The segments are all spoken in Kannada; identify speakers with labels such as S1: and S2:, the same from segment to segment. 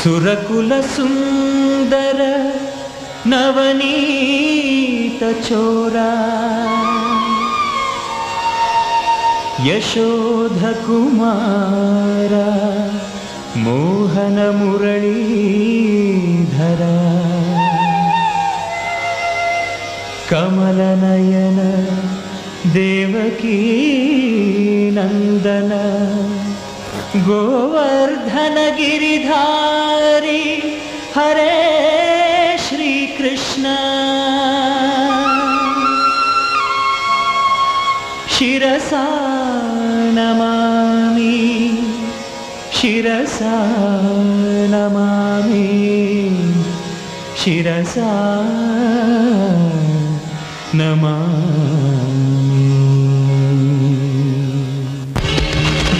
S1: ಸುರಕುಲ ಸುಂದರ ನವನೀತ ಚೋರ ಯಶೋಧ ಕುಮಾರ ಮೋಹನ ಮುರಳೀಧರ ಕಮಲನಯನ ದೇವಕೀ ನಂದನ ಗೋವರ್ಧನ ಗಿರಿಧಾರಿ ಹರೇ ಶ್ರೀಕೃಷ್ಣ ಶಿರಸಾ ನಮಾಮಿ ಶಿರಸಾ ನಮಾಮಿ ಶಿರಸಾ ನಮಾಮಿ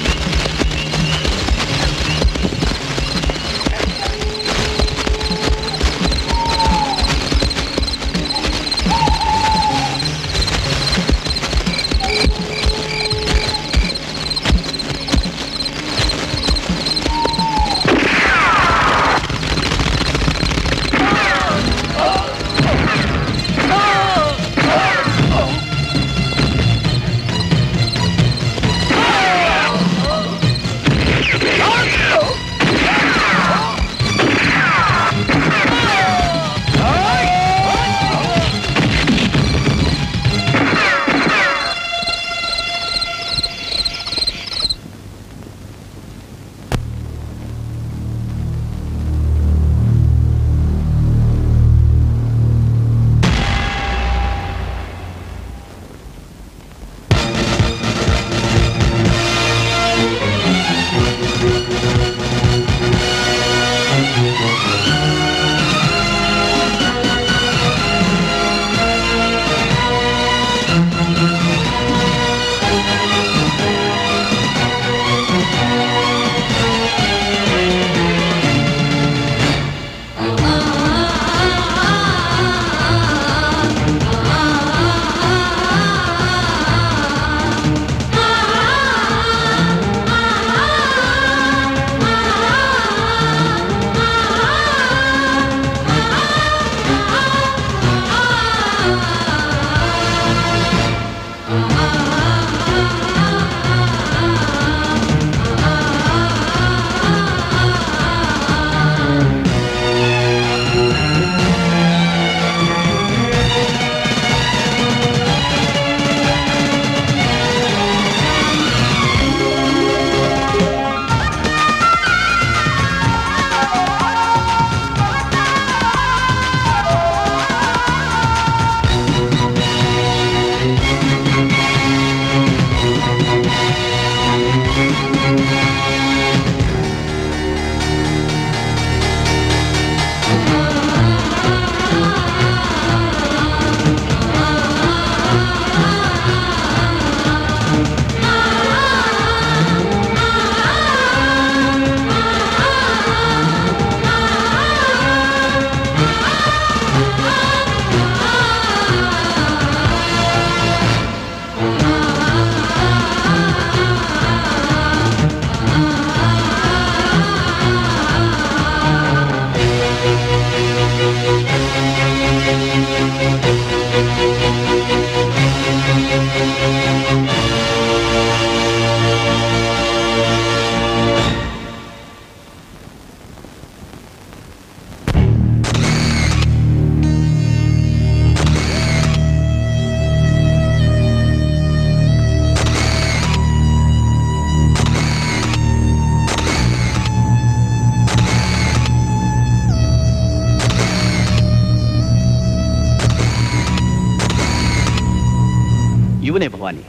S2: ಇವನೇ ಭವಾನಿ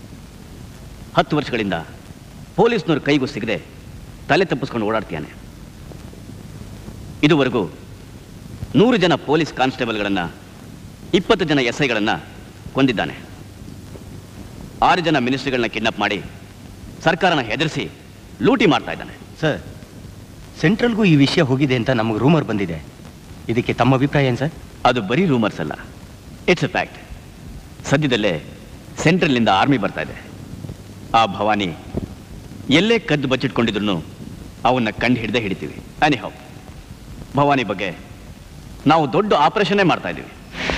S2: ಹತ್ತು ವರ್ಷಗಳಿಂದ ಪೊಲೀಸ್ನವ್ರ ಕೈಗೂ ಸಿಗದೆ ತಲೆ ತಪ್ಪಿಸ್ಕೊಂಡು ಓಡಾಡ್ತೀಯಾನೆ ಇದುವರೆಗೂ ನೂರು ಜನ ಪೊಲೀಸ್ ಕಾನ್ಸ್ಟೇಬಲ್ಗಳನ್ನು ಇಪ್ಪತ್ತು ಜನ ಎಸ್ ಐಗಳನ್ನು ಕೊಂದಿದ್ದಾನೆ ಆರು ಜನ ಮಿನಿಸ್ಟ್ರಿಗಳನ್ನ ಕಿಡ್ನಾಪ್ ಮಾಡಿ ಸರ್ಕಾರನ ಹೆದರಿಸಿ ಲೂಟಿ ಮಾಡ್ತಾ ಇದ್ದಾನೆ
S3: ಸರ್ ಸೆಂಟ್ರಲ್ಗೂ ಈ ವಿಷಯ ಹೋಗಿದೆ ಅಂತ ನಮಗೆ ರೂಮರ್ ಬಂದಿದೆ ಇದಕ್ಕೆ ತಮ್ಮ ಅಭಿಪ್ರಾಯ ಏನು ಸರ್
S2: ಅದು ಬರೀ ರೂಮರ್ಸ್ ಅಲ್ಲ ಇಟ್ಸ್ ಎ ಫ್ಯಾಕ್ಟ್ ಸದ್ಯದಲ್ಲೇ ಸೆಂಟ್ರಲ್ನಿಂದ ಆರ್ಮಿ ಬರ್ತಾ ಇದೆ ಆ ಭವಾನಿ ಎಲ್ಲೇ ಕದ್ದು ಬಚ್ಚಿಟ್ಕೊಂಡಿದ್ರು ಅವನ್ನ ಕಂಡು ಹಿಡ್ದೆ ಹಿಡಿತೀವಿ ಅನಿಹೌ ಭವಾನಿ ಬಗ್ಗೆ ನಾವು ದೊಡ್ಡ ಆಪರೇಷನ್ನೇ ಮಾಡ್ತಾ ಇದ್ದೀವಿ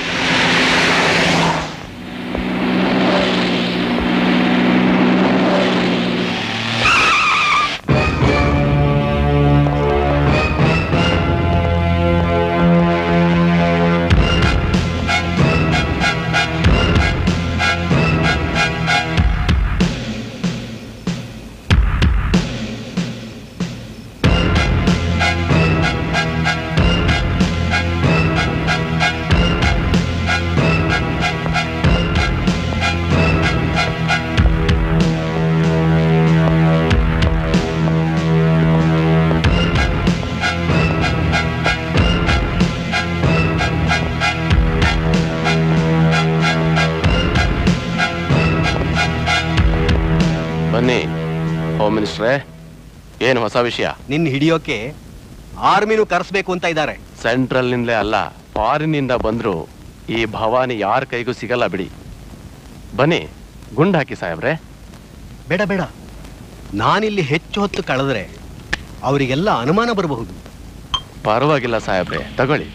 S4: ಬನ್ನಿ ಹೋಮ್ ಮಿನಿಸ್ಟ್ರೇ ಏನು ಹೊಸ ವಿಷಯ
S3: ನಿನ್ನ ಹಿಡಿಯೋಕೆ ಆರ್ಮಿನೂ ಕರೆಸ್ಬೇಕು ಅಂತ ಇದ್ದಾರೆ
S4: ಸೆಂಟ್ರಲ್ ನಿಂದಲೇ ಅಲ್ಲ ಫಾರಿನ್ ಇಂದ ಬಂದ್ರು ಈ ಭವಾನಿ ಯಾರ ಕೈಗೂ ಸಿಗಲ್ಲ ಬಿಡಿ ಬನ್ನಿ ಗುಂಡ್ ಹಾಕಿ ಸಾಹೇಬ್ರೆ
S3: ಬೇಡ ಬೇಡ ನಾನಿಲ್ಲಿ ಹೆಚ್ಚು ಹೊತ್ತು ಕಳೆದ್ರೆ ಅವರಿಗೆಲ್ಲ ಅನುಮಾನ ಬರಬಹುದು
S4: ಪರವಾಗಿಲ್ಲ ಸಾಹೇಬ್ರೆ ತಗೊಳ್ಳಿ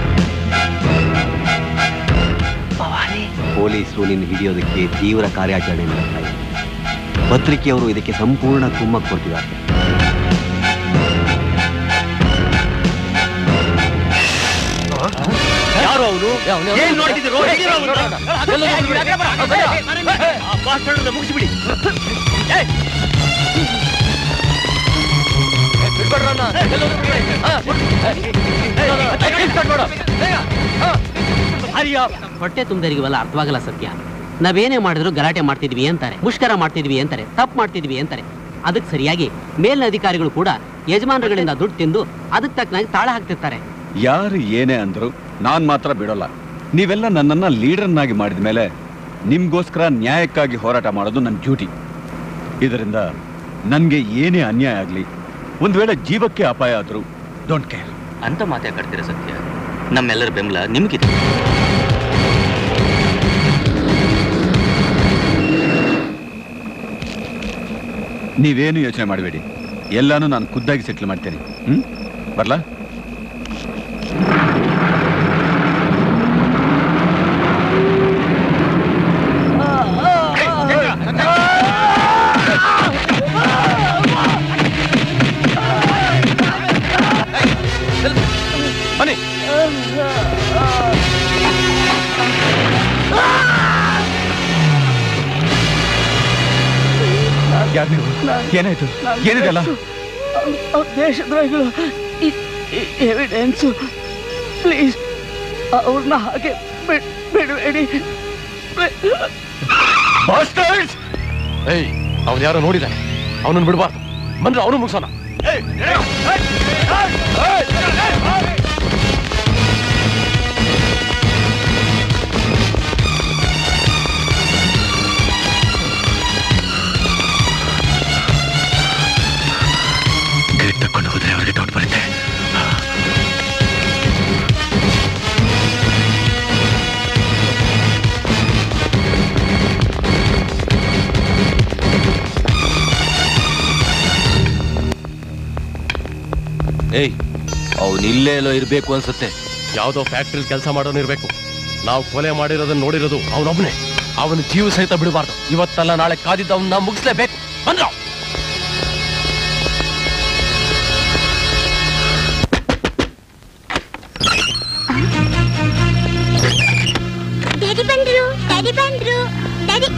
S3: ಪೊಲೀಸರು ನಿನ್ನ ಹಿಡಿಯೋದಕ್ಕೆ ತೀವ್ರ ಕಾರ್ಯಾಚರಣೆ ನಡೆಸ್ತಾ ಇದ್ದಾರೆ ಪತ್ರಿಕೆಯವರು ಇದಕ್ಕೆ ಸಂಪೂರ್ಣ ಕುಮ್ಮಕ್ ಕೊಡ್ತಿದ್ದಾರೆ ಯಾರು ಅವನು ಏನ್ ನೋಡ್ತಿದ್ದೀರೋ? ಹಿಡೀರೋ ಅವ್ನ. ಆ bastard ನ ಮುಗಿಸ್ಬಿಡಿ ಏಯ್!
S5: ಹೊಟ್ಟೆ ತುಂಬದರಿಗೆಲ್ಲ ಅರ್ಥವಾಗಲ್ಲ ಸತ್ಯ ನಾವೇನೇ ಮಾಡಿದ್ರು ಗಲಾಟೆ ಮಾಡ್ತಿದ್ವಿ ಅಂತಾರೆ ಮುಷ್ಕರ ಮಾಡ್ತಿದ್ವಿ ಅಂತಾರೆ ತಪ್ಪು ಮಾಡ್ತಿದ್ವಿ ಅಂತಾರೆ ಅದಕ್ಕೆ ಸರಿಯಾಗಿ ಮೇಲಿನ ಅಧಿಕಾರಿಗಳು ಕೂಡ ಯಜಮಾನರುಗಳಿಂದ ದುಡ್ಡು ತಿಂದು ಅದಕ್ಕೆ ತಕ್ಕನಾಗಿ ತಾಳ ಹಾಕ್ತಿರ್ತಾರೆ
S6: ಯಾರು ಏನೇ ಅಂದ್ರು ನಾನ್ ಮಾತ್ರ ಬಿಡೋಲ್ಲ ನೀವೆಲ್ಲ ನನ್ನನ್ನ ಲೀಡರ್ನಾಗಿ ಮಾಡಿದ ಮೇಲೆ ನಿಮ್ಗೋಸ್ಕರ ನ್ಯಾಯಕ್ಕಾಗಿ ಹೋರಾಟ ಮಾಡೋದು ನನ್ನ ಡ್ಯೂಟಿ ಇದರಿಂದ ನನ್ಗೆ ಏನೇ ಅನ್ಯಾಯ ಆಗ್ಲಿ ಒಂದ್ ವೇಳೆ ಜೀವಕ್ಕೆ ಅಪಾಯ ಆದ್ರೂ ಡೋಂಟ್ ಕೇರ್
S2: ಅಂತ ಮಾತಾಡ್ತೀರ ಸತ್ಯ ನಮ್ಮೆಲ್ಲರ ಬೆಂಬಲ ನಿಮ್ಗಿದೆ
S6: ನೀವೇನು ಯೋಚನೆ ಮಾಡಬೇಡಿ ಎಲ್ಲಾನು ನಾನು ಖುದ್ದಾಗಿ ಸೆಟ್ಲ್ ಮಾಡ್ತೇನೆ ಹ್ಮ್ ಬರ್ಲಾ
S4: ಬನ್ನಿ
S6: ಯಾರು ನೀವು ಏನಾಯ್ತು ಏನಿದೆಲ್ಲ
S1: ಅವ್ರ ದೇಶದ್ರೋಹಿಗಳು ಎವಿಡೆನ್ಸು ಪ್ಲೀಸ್ ಅವ್ರನ್ನ ಹಾಗೆ ಬಿಡ್- ಬಿಡಬೇಡಿ
S6: Bastards!
S4: ಏಯ್ ಅವ್ನು ಯಾರೋ ನೋಡಿದ್ದಾನೆ ಅವನನ್ನು ಬಿಡಬಾರ್ದು ಬಂದ್ರೆ ಅವನು ಮುಗಿಸೋಣ
S6: ಗೇಟ್ ತಕೊಂಡು ಹೋದ್ರೆ ಅವ್ರಿಗೆ ಡೌಟ್ ಬರುತ್ತೆ
S7: ಏಯ್ ಅವನು ಇಲ್ಲೇ ಎಲ್ಲೋ ಇರ್ಬೇಕು ಅನ್ಸುತ್ತೆ
S4: ಯಾವುದೋ ಫ್ಯಾಕ್ಟ್ರಿ ಕೆಲಸ ಮಾಡೋನು ಇರ್ಬೇಕು ನಾವು ಕೊಲೆ ಮಾಡಿರೋದನ್ನ ನೋಡಿರೋದು ಅವನೊಬ್ಬನೇ ಅವನ ಜೀವ ಸಹಿತ ಬಿಡಬಾರ್ದು ಇವತ್ತಲ್ಲ ನಾಳೆ ಕಾದಿದ್ದ ಅವನ್ನ ಮುಗಿಸ್ಲೇಬೇಕು ಬಂದ್ರ
S8: ಡ್ಯಾಡಿ ಬಂದ್ರು ಡ್ಯಾಡಿ ಬಂದ್ರು ಡ್ಯಾಡಿ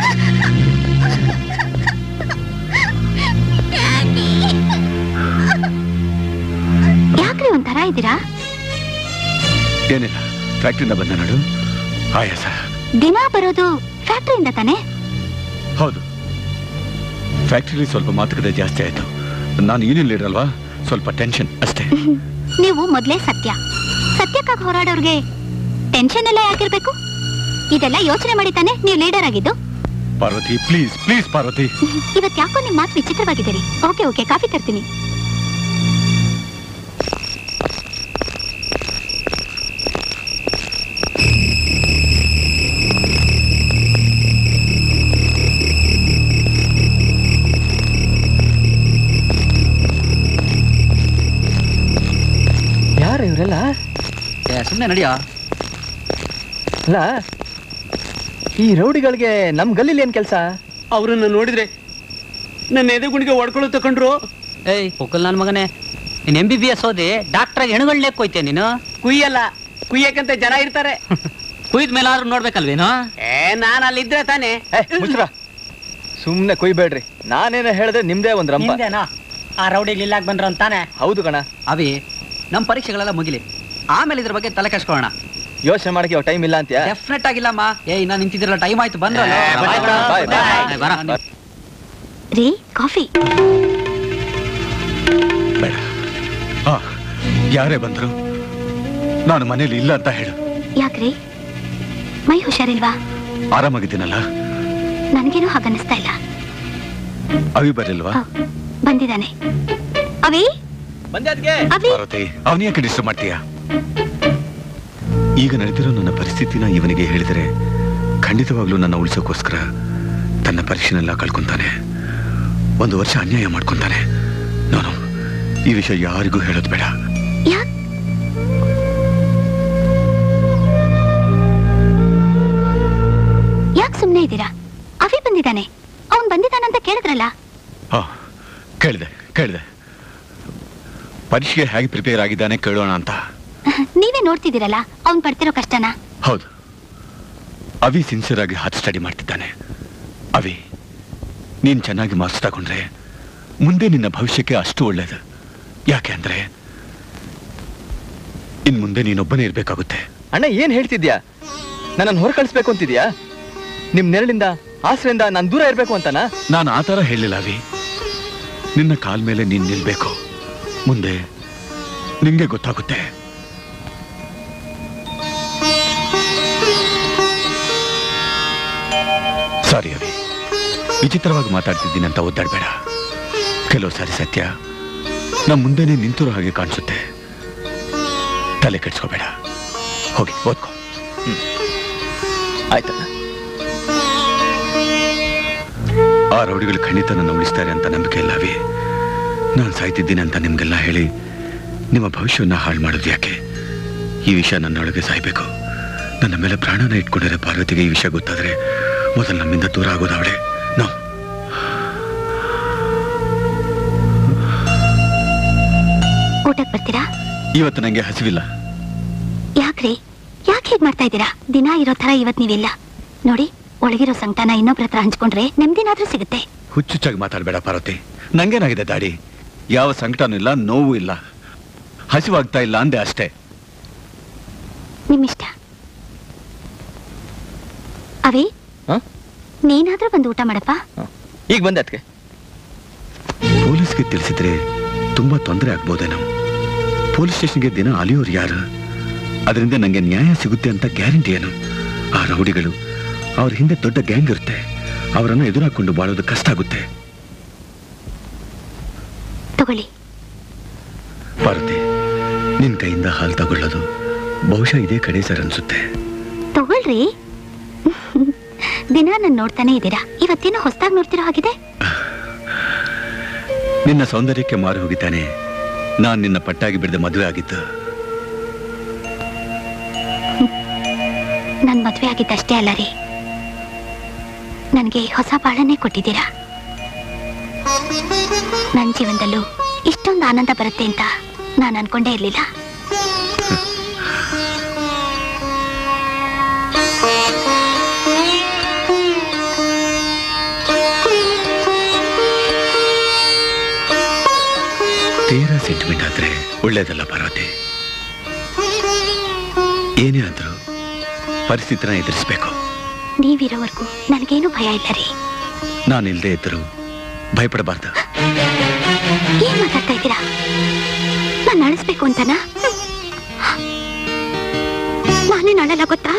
S8: ಯಾಕ್ರಿ ಒಂಥರ ಇದ್ದೀರಾ
S6: ಏನಿಲ್ಲ ಫ್ಯಾಕ್ಟ್ರಿಯಿಂದ ಬಂದ ನೋಡು ಆಯಾಸ
S8: ದಿನ ಬರೋದು ಫ್ಯಾಕ್ಟ್ರಿಯಿಂದ ತಾನೆ
S6: ಹೌದು ಫ್ಯಾಕ್ಟ್ರಿಲಿ ಸ್ವಲ್ಪ ಮಾತುಕತೆ ಜಾಸ್ತಿ ಆಯ್ತು ನಾನು ಯೂನಿಯನ್ ಲೀಡರ್ ಅಲ್ವಾ ಸ್ವಲ್ಪ ಟೆನ್ಷನ್ ಅಷ್ಟೇ
S8: ನೀವು ಮೊದ್ಲೇ ಸತ್ಯ ಸತ್ಯಕ್ಕಾಗಿ ಹೋರಾಡೋರ್ಗೆ ಟೆನ್ಷನ್ ಎಲ್ಲ ಯಾಕಿರ್ಬೇಕು ಇದೆಲ್ಲ ಯೋಚನೆ ಮಾಡಿ ತಾನೆ ನೀವು ಲೀಡರ್ ಆಗಿದ್ದು
S6: ಪಾರ್ವತಿ ಪ್ಲೀಸ್ ಪ್ಲೀಸ್ ಪಾರ್ವತಿ
S8: ಇವತ್ ಯಾಕೋ ನಿಮ್ ಮಾತು ವಿಚಿತ್ರವಾಗಿದ್ದೀರಿ ಓಕೆ ಓಕೆ ಕಾಫಿ ತರ್ತೀನಿ
S9: ಸುಮ್ಮನೆ ನಡಿಯೋ
S10: ಅಲ್ಲ ಈ ರೌಡಿಗಳಿಗೆ ನಮ್ ಗಲ್ಲಿಲಿ ಏನ್ ಕೆಲಸ
S5: ಅವರನ್ನ ನೋಡಿದ್ರೆ ನನ್ನ ಎದೆಗುಣಿಗೆ ಹೊಡ್ಕೊಳ್ಳೋ ತಕೊಂಡ್ರು
S9: ಏಯ್ ಪೊಕ್ಕಲ್ ನನ್ನ ಮಗನೇ ನೀನ್ ಎಂ ಬಿ ಬಿ ಎಸ್ ಓದಿ ಡಾಕ್ಟ್ರಾಗಿ ಹೆಣ್ಗಳನ್ನೇ ಕೊಯ್ತೆ ನೀನು
S5: ಕುಯ್ಯಲ್ಲ ಕುಯ್ಯಕ್ಕಂತ ಜನ ಇರ್ತಾರೆ
S9: ಕುಯ್ದ ಮೇಲಾದ್ರೂ ನೋಡ್ಬೇಕಲ್ವೇನೋ
S5: ಏ ನಾನು ಅಲ್ಲಿದ್ರೆ ತಾನೇ
S10: ಮುಚ್ರ ಸುಮ್ನೆ ಕೊಯ್ಬೇಡ್ರಿ ನಾನೇನ ಹೇಳಿದ್ರೆ ನಿಮ್ದೇ ಒಂದ್ ರಂಪ
S9: ಆ ರೌಡಿಗೆ ಇಲ್ಲಾಕ್ ಬಂದ್ರ ಅಂತಾನೆ
S10: ಹೌದು ಕಣ
S9: ಅವಿ ನಮ್ಮ ಪರೀಕ್ಷೆಗಳೆಲ್ಲ ಮುಗಿಲಿ ಆಮೇಲೆ ಇದ್ರ ಬಗ್ಗೆ ತಲೆ ಕೆಡ್ಸ್ಕೊಳ್ಳೋಣ
S10: ಯೋಚನೆ ಮಾಡಕ್ಕೆ ಇವಾಗ ಟೈಮ್ ಇಲ್ಲ ಅಂತ್ಯಾ
S9: ಡೆಫಿನೆಟ್ ಆಗಿಲ್ಲಮ್ಮ ಏ ಇನ್ನ ನಿಂತಿದ್ರಲ್ಲ ಟೈಮ್ ಆಯ್ತು ಬಂದ್ರಲ್ಲ
S10: ಏ, ಬಾಯ್ ಬಿಡ, ಬಾಯ್, ಬಾಯ್.
S9: ಬರ
S8: ರೀ ಕಾಫಿ
S6: ಬೇಡ ಆ, ಯಾರೇ ಬಂದ್ರು ನಾನು ಮನೇಲಿ ಇಲ್ಲ ಅಂತ ಹೇಳು
S8: ಯಾಕ್ರಿ ಮೈ ಹುಷಾರಿಲ್ವಾ
S6: ಆರಾಮಾಗಿದ್ದೀನಲ್ಲ
S8: ನನಗೇನು ಹಾಗನ್ನಿಸ್ತಾ ಇಲ್ಲ
S6: ಅವಿ ಬರಲ್ವಾ
S8: ಬಂದಿದ್ದಾನೆ ಅವಿ ಅವಿ
S6: ಪಾರ್ವತಿ ಅವನ ಯಾಕೆ ಡಿಸ್ಟರ್ಬ್ ಮಾಡ್ತೀಯ ಈಗ ನಡೆದಿರೋ ನನ್ನ ಪರಿಸ್ಥಿತಿನ ಇವನಿಗೆ ಹೇಳಿದರೆ ಖಂಡಿತವಾಗ್ಲೂ ನನ್ನ ಉಳಿಸೋಕ್ಕೋಸ್ಕರ ತನ್ನ ಪರೀಕ್ಷೆನೆಲ್ಲ ಕಳ್ಕೊಂತಾನೆ ಒಂದು ವರ್ಷ ಅನ್ಯಾಯ ಮಾಡ್ಕೊಂತಾನೆ ನಾನು ಈ ವಿಷಯ ಯಾರಿಗೂ ಹೇಳೋದು ಬೇಡ
S8: ಯಾಕ್ ಯಾಕೆ ಸುಮ್ನೆ ಇದ್ದೀರಾ ಅವಿ ಬಂದಿದ್ದಾನೆ ಅವನ್ ಬಂದಿದ್ದಾನಂತ ಕೇಳಿದ್ರಲ್ಲ
S6: ಹಾ ಕೇಳಿದೆ ಕೇಳಿದೆ ಪರೀಕ್ಷೆಗೆ ಹೇಗೆ ಪ್ರಿಪೇರ್ ಆಗಿದ್ದಾನೆ ಕೇಳೋಣ ಅಂತ
S8: ನೀವೇ ನೋಡ್ತಿದ್ದೀರಲ್ಲ ಅವ್ನ್ ಪಡ್ತಿರೋ ಕಷ್ಟನ
S6: ಹೌದು ಅವಿ ಸಿನ್ಸಿಯರ್ ಆಗಿ ಹಾರ್ಟ್ ಸ್ಟಡಿ ಮಾಡ್ತಿದ್ದಾನೆ ಅವಿ ನೀನ್ ಚೆನ್ನಾಗಿ ಮಾರ್ಕ್ಸ್ ತಗೊಂಡ್ರೆ ಮುಂದೆ ನಿನ್ನ ಭವಿಷ್ಯಕ್ಕೆ ಅಷ್ಟು ಒಳ್ಳೇದು ಯಾಕೆ ಅಂದ್ರೆ ಇನ್ ಮುಂದೆ ನೀನೊಬ್ಬನೇ ಇರ್ಬೇಕಾಗುತ್ತೆ
S10: ಅಣ್ಣ ಏನ್ ಹೇಳ್ತಿದ್ಯಾ ನನ್ನನ್ನು ಹೊರ ಕಳಿಸ್ಬೇಕು ಅಂತಿದ್ಯಾ ನಿಮ್ ನೆರಳಿಂದ ಆಸರೆಯಿಂದ ನಾನ್ ದೂರ ಇರ್ಬೇಕು ಅಂತನಾ
S6: ನಾನು ಆ ಥರ ಹೇಳಿಲ್ಲ ಅವಿ ನಿನ್ನ ಕಾಲ್ ಮೇಲೆ ನೀನ್ ನಿಲ್ಬೇಕು ಮುಂದೆ ನಿಂಗೆ ಗೊತ್ತಾಗುತ್ತೆ ಸಾರಿ ಅವಿ ವಿಚಿತ್ರವಾಗಿ ಮಾತಾಡ್ತಿದ್ದೀನಿ ಅಂತ ಒದ್ದಾಡ್ಬೇಡ ಕೆಲವು ಸಾರಿ ಸತ್ಯ ನಮ್ಮ ಮುಂದೆನೆ ನಿಂತಿರೋ ಹಾಗೆ ಕಾಣಿಸುತ್ತೆ ತಲೆ ಕೆಡ್ಸ್ಕೋಬೇಡ ಹೋಗಿ ಓದ್ಕೋ
S10: ಆಯ್ತಲ್ಲ
S6: ಆ ರೌಡಿಗಳು ಖಂಡಿತ ನನ್ನ ಉಳಿಸ್ತಾರೆ ಅಂತ ನಂಬಿಕೆ ಇಲ್ಲ ಅವಿ ನಾನು ಸಾಯ್ತಿದ್ದೀನಿ ಅಂತ ನಿಮ್ಗೆಲ್ಲ ಹೇಳಿ ನಿಮ್ಮ ಭವಿಷ್ಯವನ್ನ ಹಾಳು ಮಾಡೋದು ಯಾಕೆ ಈ ವಿಷಯ ನನ್ನೊಳಗೆ ಸಾಯ್ಬೇಕು ನನ್ನ ಮೇಲೆ ಪ್ರಾಣನ ಇಟ್ಕೊಂಡಿರೋ ಪಾರ್ವತಿಗೆ ಈ ವಿಷಯ ಗೊತ್ತಾದ್ರೆ ಮೊದಲು ನಮ್ಮಿಂದ ದೂರ ಆಗೋದು ಅವಳೆ ನಾವು
S8: ಊಟಕ್ ಬರ್ತೀರಾ
S6: ಇವತ್ತು ನಂಗೆ ಹಸಿವಿಲ್ಲ
S8: ಯಾಕ್ರಿ ಯಾಕೆ ಹೀಗ್ ಮಾಡ್ತಾ ಇದ್ದೀರಾ ದಿನ ಇರೋ ತರ ಇವತ್ ನೀವಿಲ್ಲ ನೋಡಿ ಒಳಗಿರೋ ಸಂಕಟನ ಇನ್ನೊಬ್ರ ಹತ್ರ ಹಂಚ್ಕೊಂಡ್ರೆ ನೆಮ್ಮದಿನಾದ್ರೂ ಸಿಗುತ್ತೆ
S6: ಹುಚ್ಚುಚ್ಚಾಗಿ ಮಾತಾಡಬೇಡ ಪಾರ್ವತಿ ನಂಗೇನಾಗಿದೆ ದಾಡಿ ಯಾವ ಸಂಕಟನೂ ಇಲ್ಲ ನೋವು ಇಲ್ಲ ಹಸಿವಾಗ್ತಾ ಇಲ್ಲ ಅಂದೆ ಅಷ್ಟೇ
S8: ನಿಮ್ಮಿಷ್ಟ ಅವಿ
S10: ಹ?
S8: ನೀನಾದ್ರೂ ಬಂದು ಊಟ ಮಾಡಪ್ಪ
S10: ಈಗ ಬಂದೆ ಅದಕ್ಕೆ
S6: ಪೊಲೀಸ್ಗೆ ತಿಳಿಸಿದ್ರೆ ತುಂಬಾ ತೊಂದರೆ ಆಗ್ಬೋದೇನೋ ಪೊಲೀಸ್ ಸ್ಟೇಷನ್ಗೆ ದಿನ ಅಲಿಯೋರು ಯಾರು ಅದರಿಂದ ನಂಗೆ ನ್ಯಾಯ ಸಿಗುತ್ತೆ ಅಂತ ಗ್ಯಾರಂಟಿ ಏನು ಆ ರೌಡಿಗಳು ಅವ್ರ ಹಿಂದೆ ದೊಡ್ಡ ಗ್ಯಾಂಗ್ ಇರುತ್ತೆ ಅವರನ್ನು ಎದುರಾಕೊಂಡು ಬಾಳೋದು ಕಷ್ಟ ಆಗುತ್ತೆ
S8: ತಗೊಳ್ಳಿ
S6: ಪಾರ್ವತಿ ನಿನ್ ಕೈಯಿಂದ ಹಾಲು ತಗೊಳ್ಳೋದು ಬಹುಶಃ ಇದೇ ಕಡೆ ಸರ್ ಅನ್ಸುತ್ತೆ
S8: ತಗೊಳ್ರಿ ದಿನ ನನ್ ನೋಡ್ತಾನೆ ಇದ್ದೀರಾ ಇವತ್ತೇನೋ ಹೊಸದಾಗಿ ನೋಡ್ತಿರೋ ಹಾಗಿದೆ
S6: ನಿನ್ನ ಸೌಂದರ್ಯಕ್ಕೆ ಮಾರು ಹೋಗಿದ್ದಾನೆ ನಾನ್ ನಿನ್ನ ಪಟ್ಟಾಗಿ ಬಿಡದೆ ಮದುವೆ ಆಗಿದ್ದು
S8: ನನ್ ಮದ್ವೆ ಆಗಿದ್ದಷ್ಟೇ ಅಲ್ಲ ರೀ ನನಗೆ ಹೊಸ ಬಾಳನ್ನೇ ಕೊಟ್ಟಿದ್ದೀರಾ ನನ್ನ ಜೀವನದಲ್ಲೂ ಇಷ್ಟೊಂದು ಆನಂದ ಬರುತ್ತೆ ಅಂತ ನಾನು ಅನ್ಕೊಂಡೇ ಇರ್ಲಿಲ್ಲ
S6: ತೀರಾ ಸೆಂಟಿಮೆಂಟ್ ಆದ್ರೆ ಒಳ್ಳೇದಲ್ಲ ಪಾರ್ವತಿ ಏನೇ ಆದ್ರೂ ಪರಿಸ್ಥಿತಿನ ಎದುರಿಸ್ಬೇಕು
S8: ನೀವಿರೋವರೆಗೂ ನನಗೇನು ಭಯ ಇಲ್ಲ ರೀ
S6: ನಾನಿಲ್ದೇ ಇದ್ರು ಭಯಪಡಬಾರ್ದು
S8: ಏನ್ ಮಾತಾಡ್ತಾ ಇದ್ದೀರಾ ನಾನು ಅಳಿಸ್ಬೇಕು ಅಂತನಾ ನಾನೇ ನಾಳೆಲ್ಲ ಗೊತ್ತಾ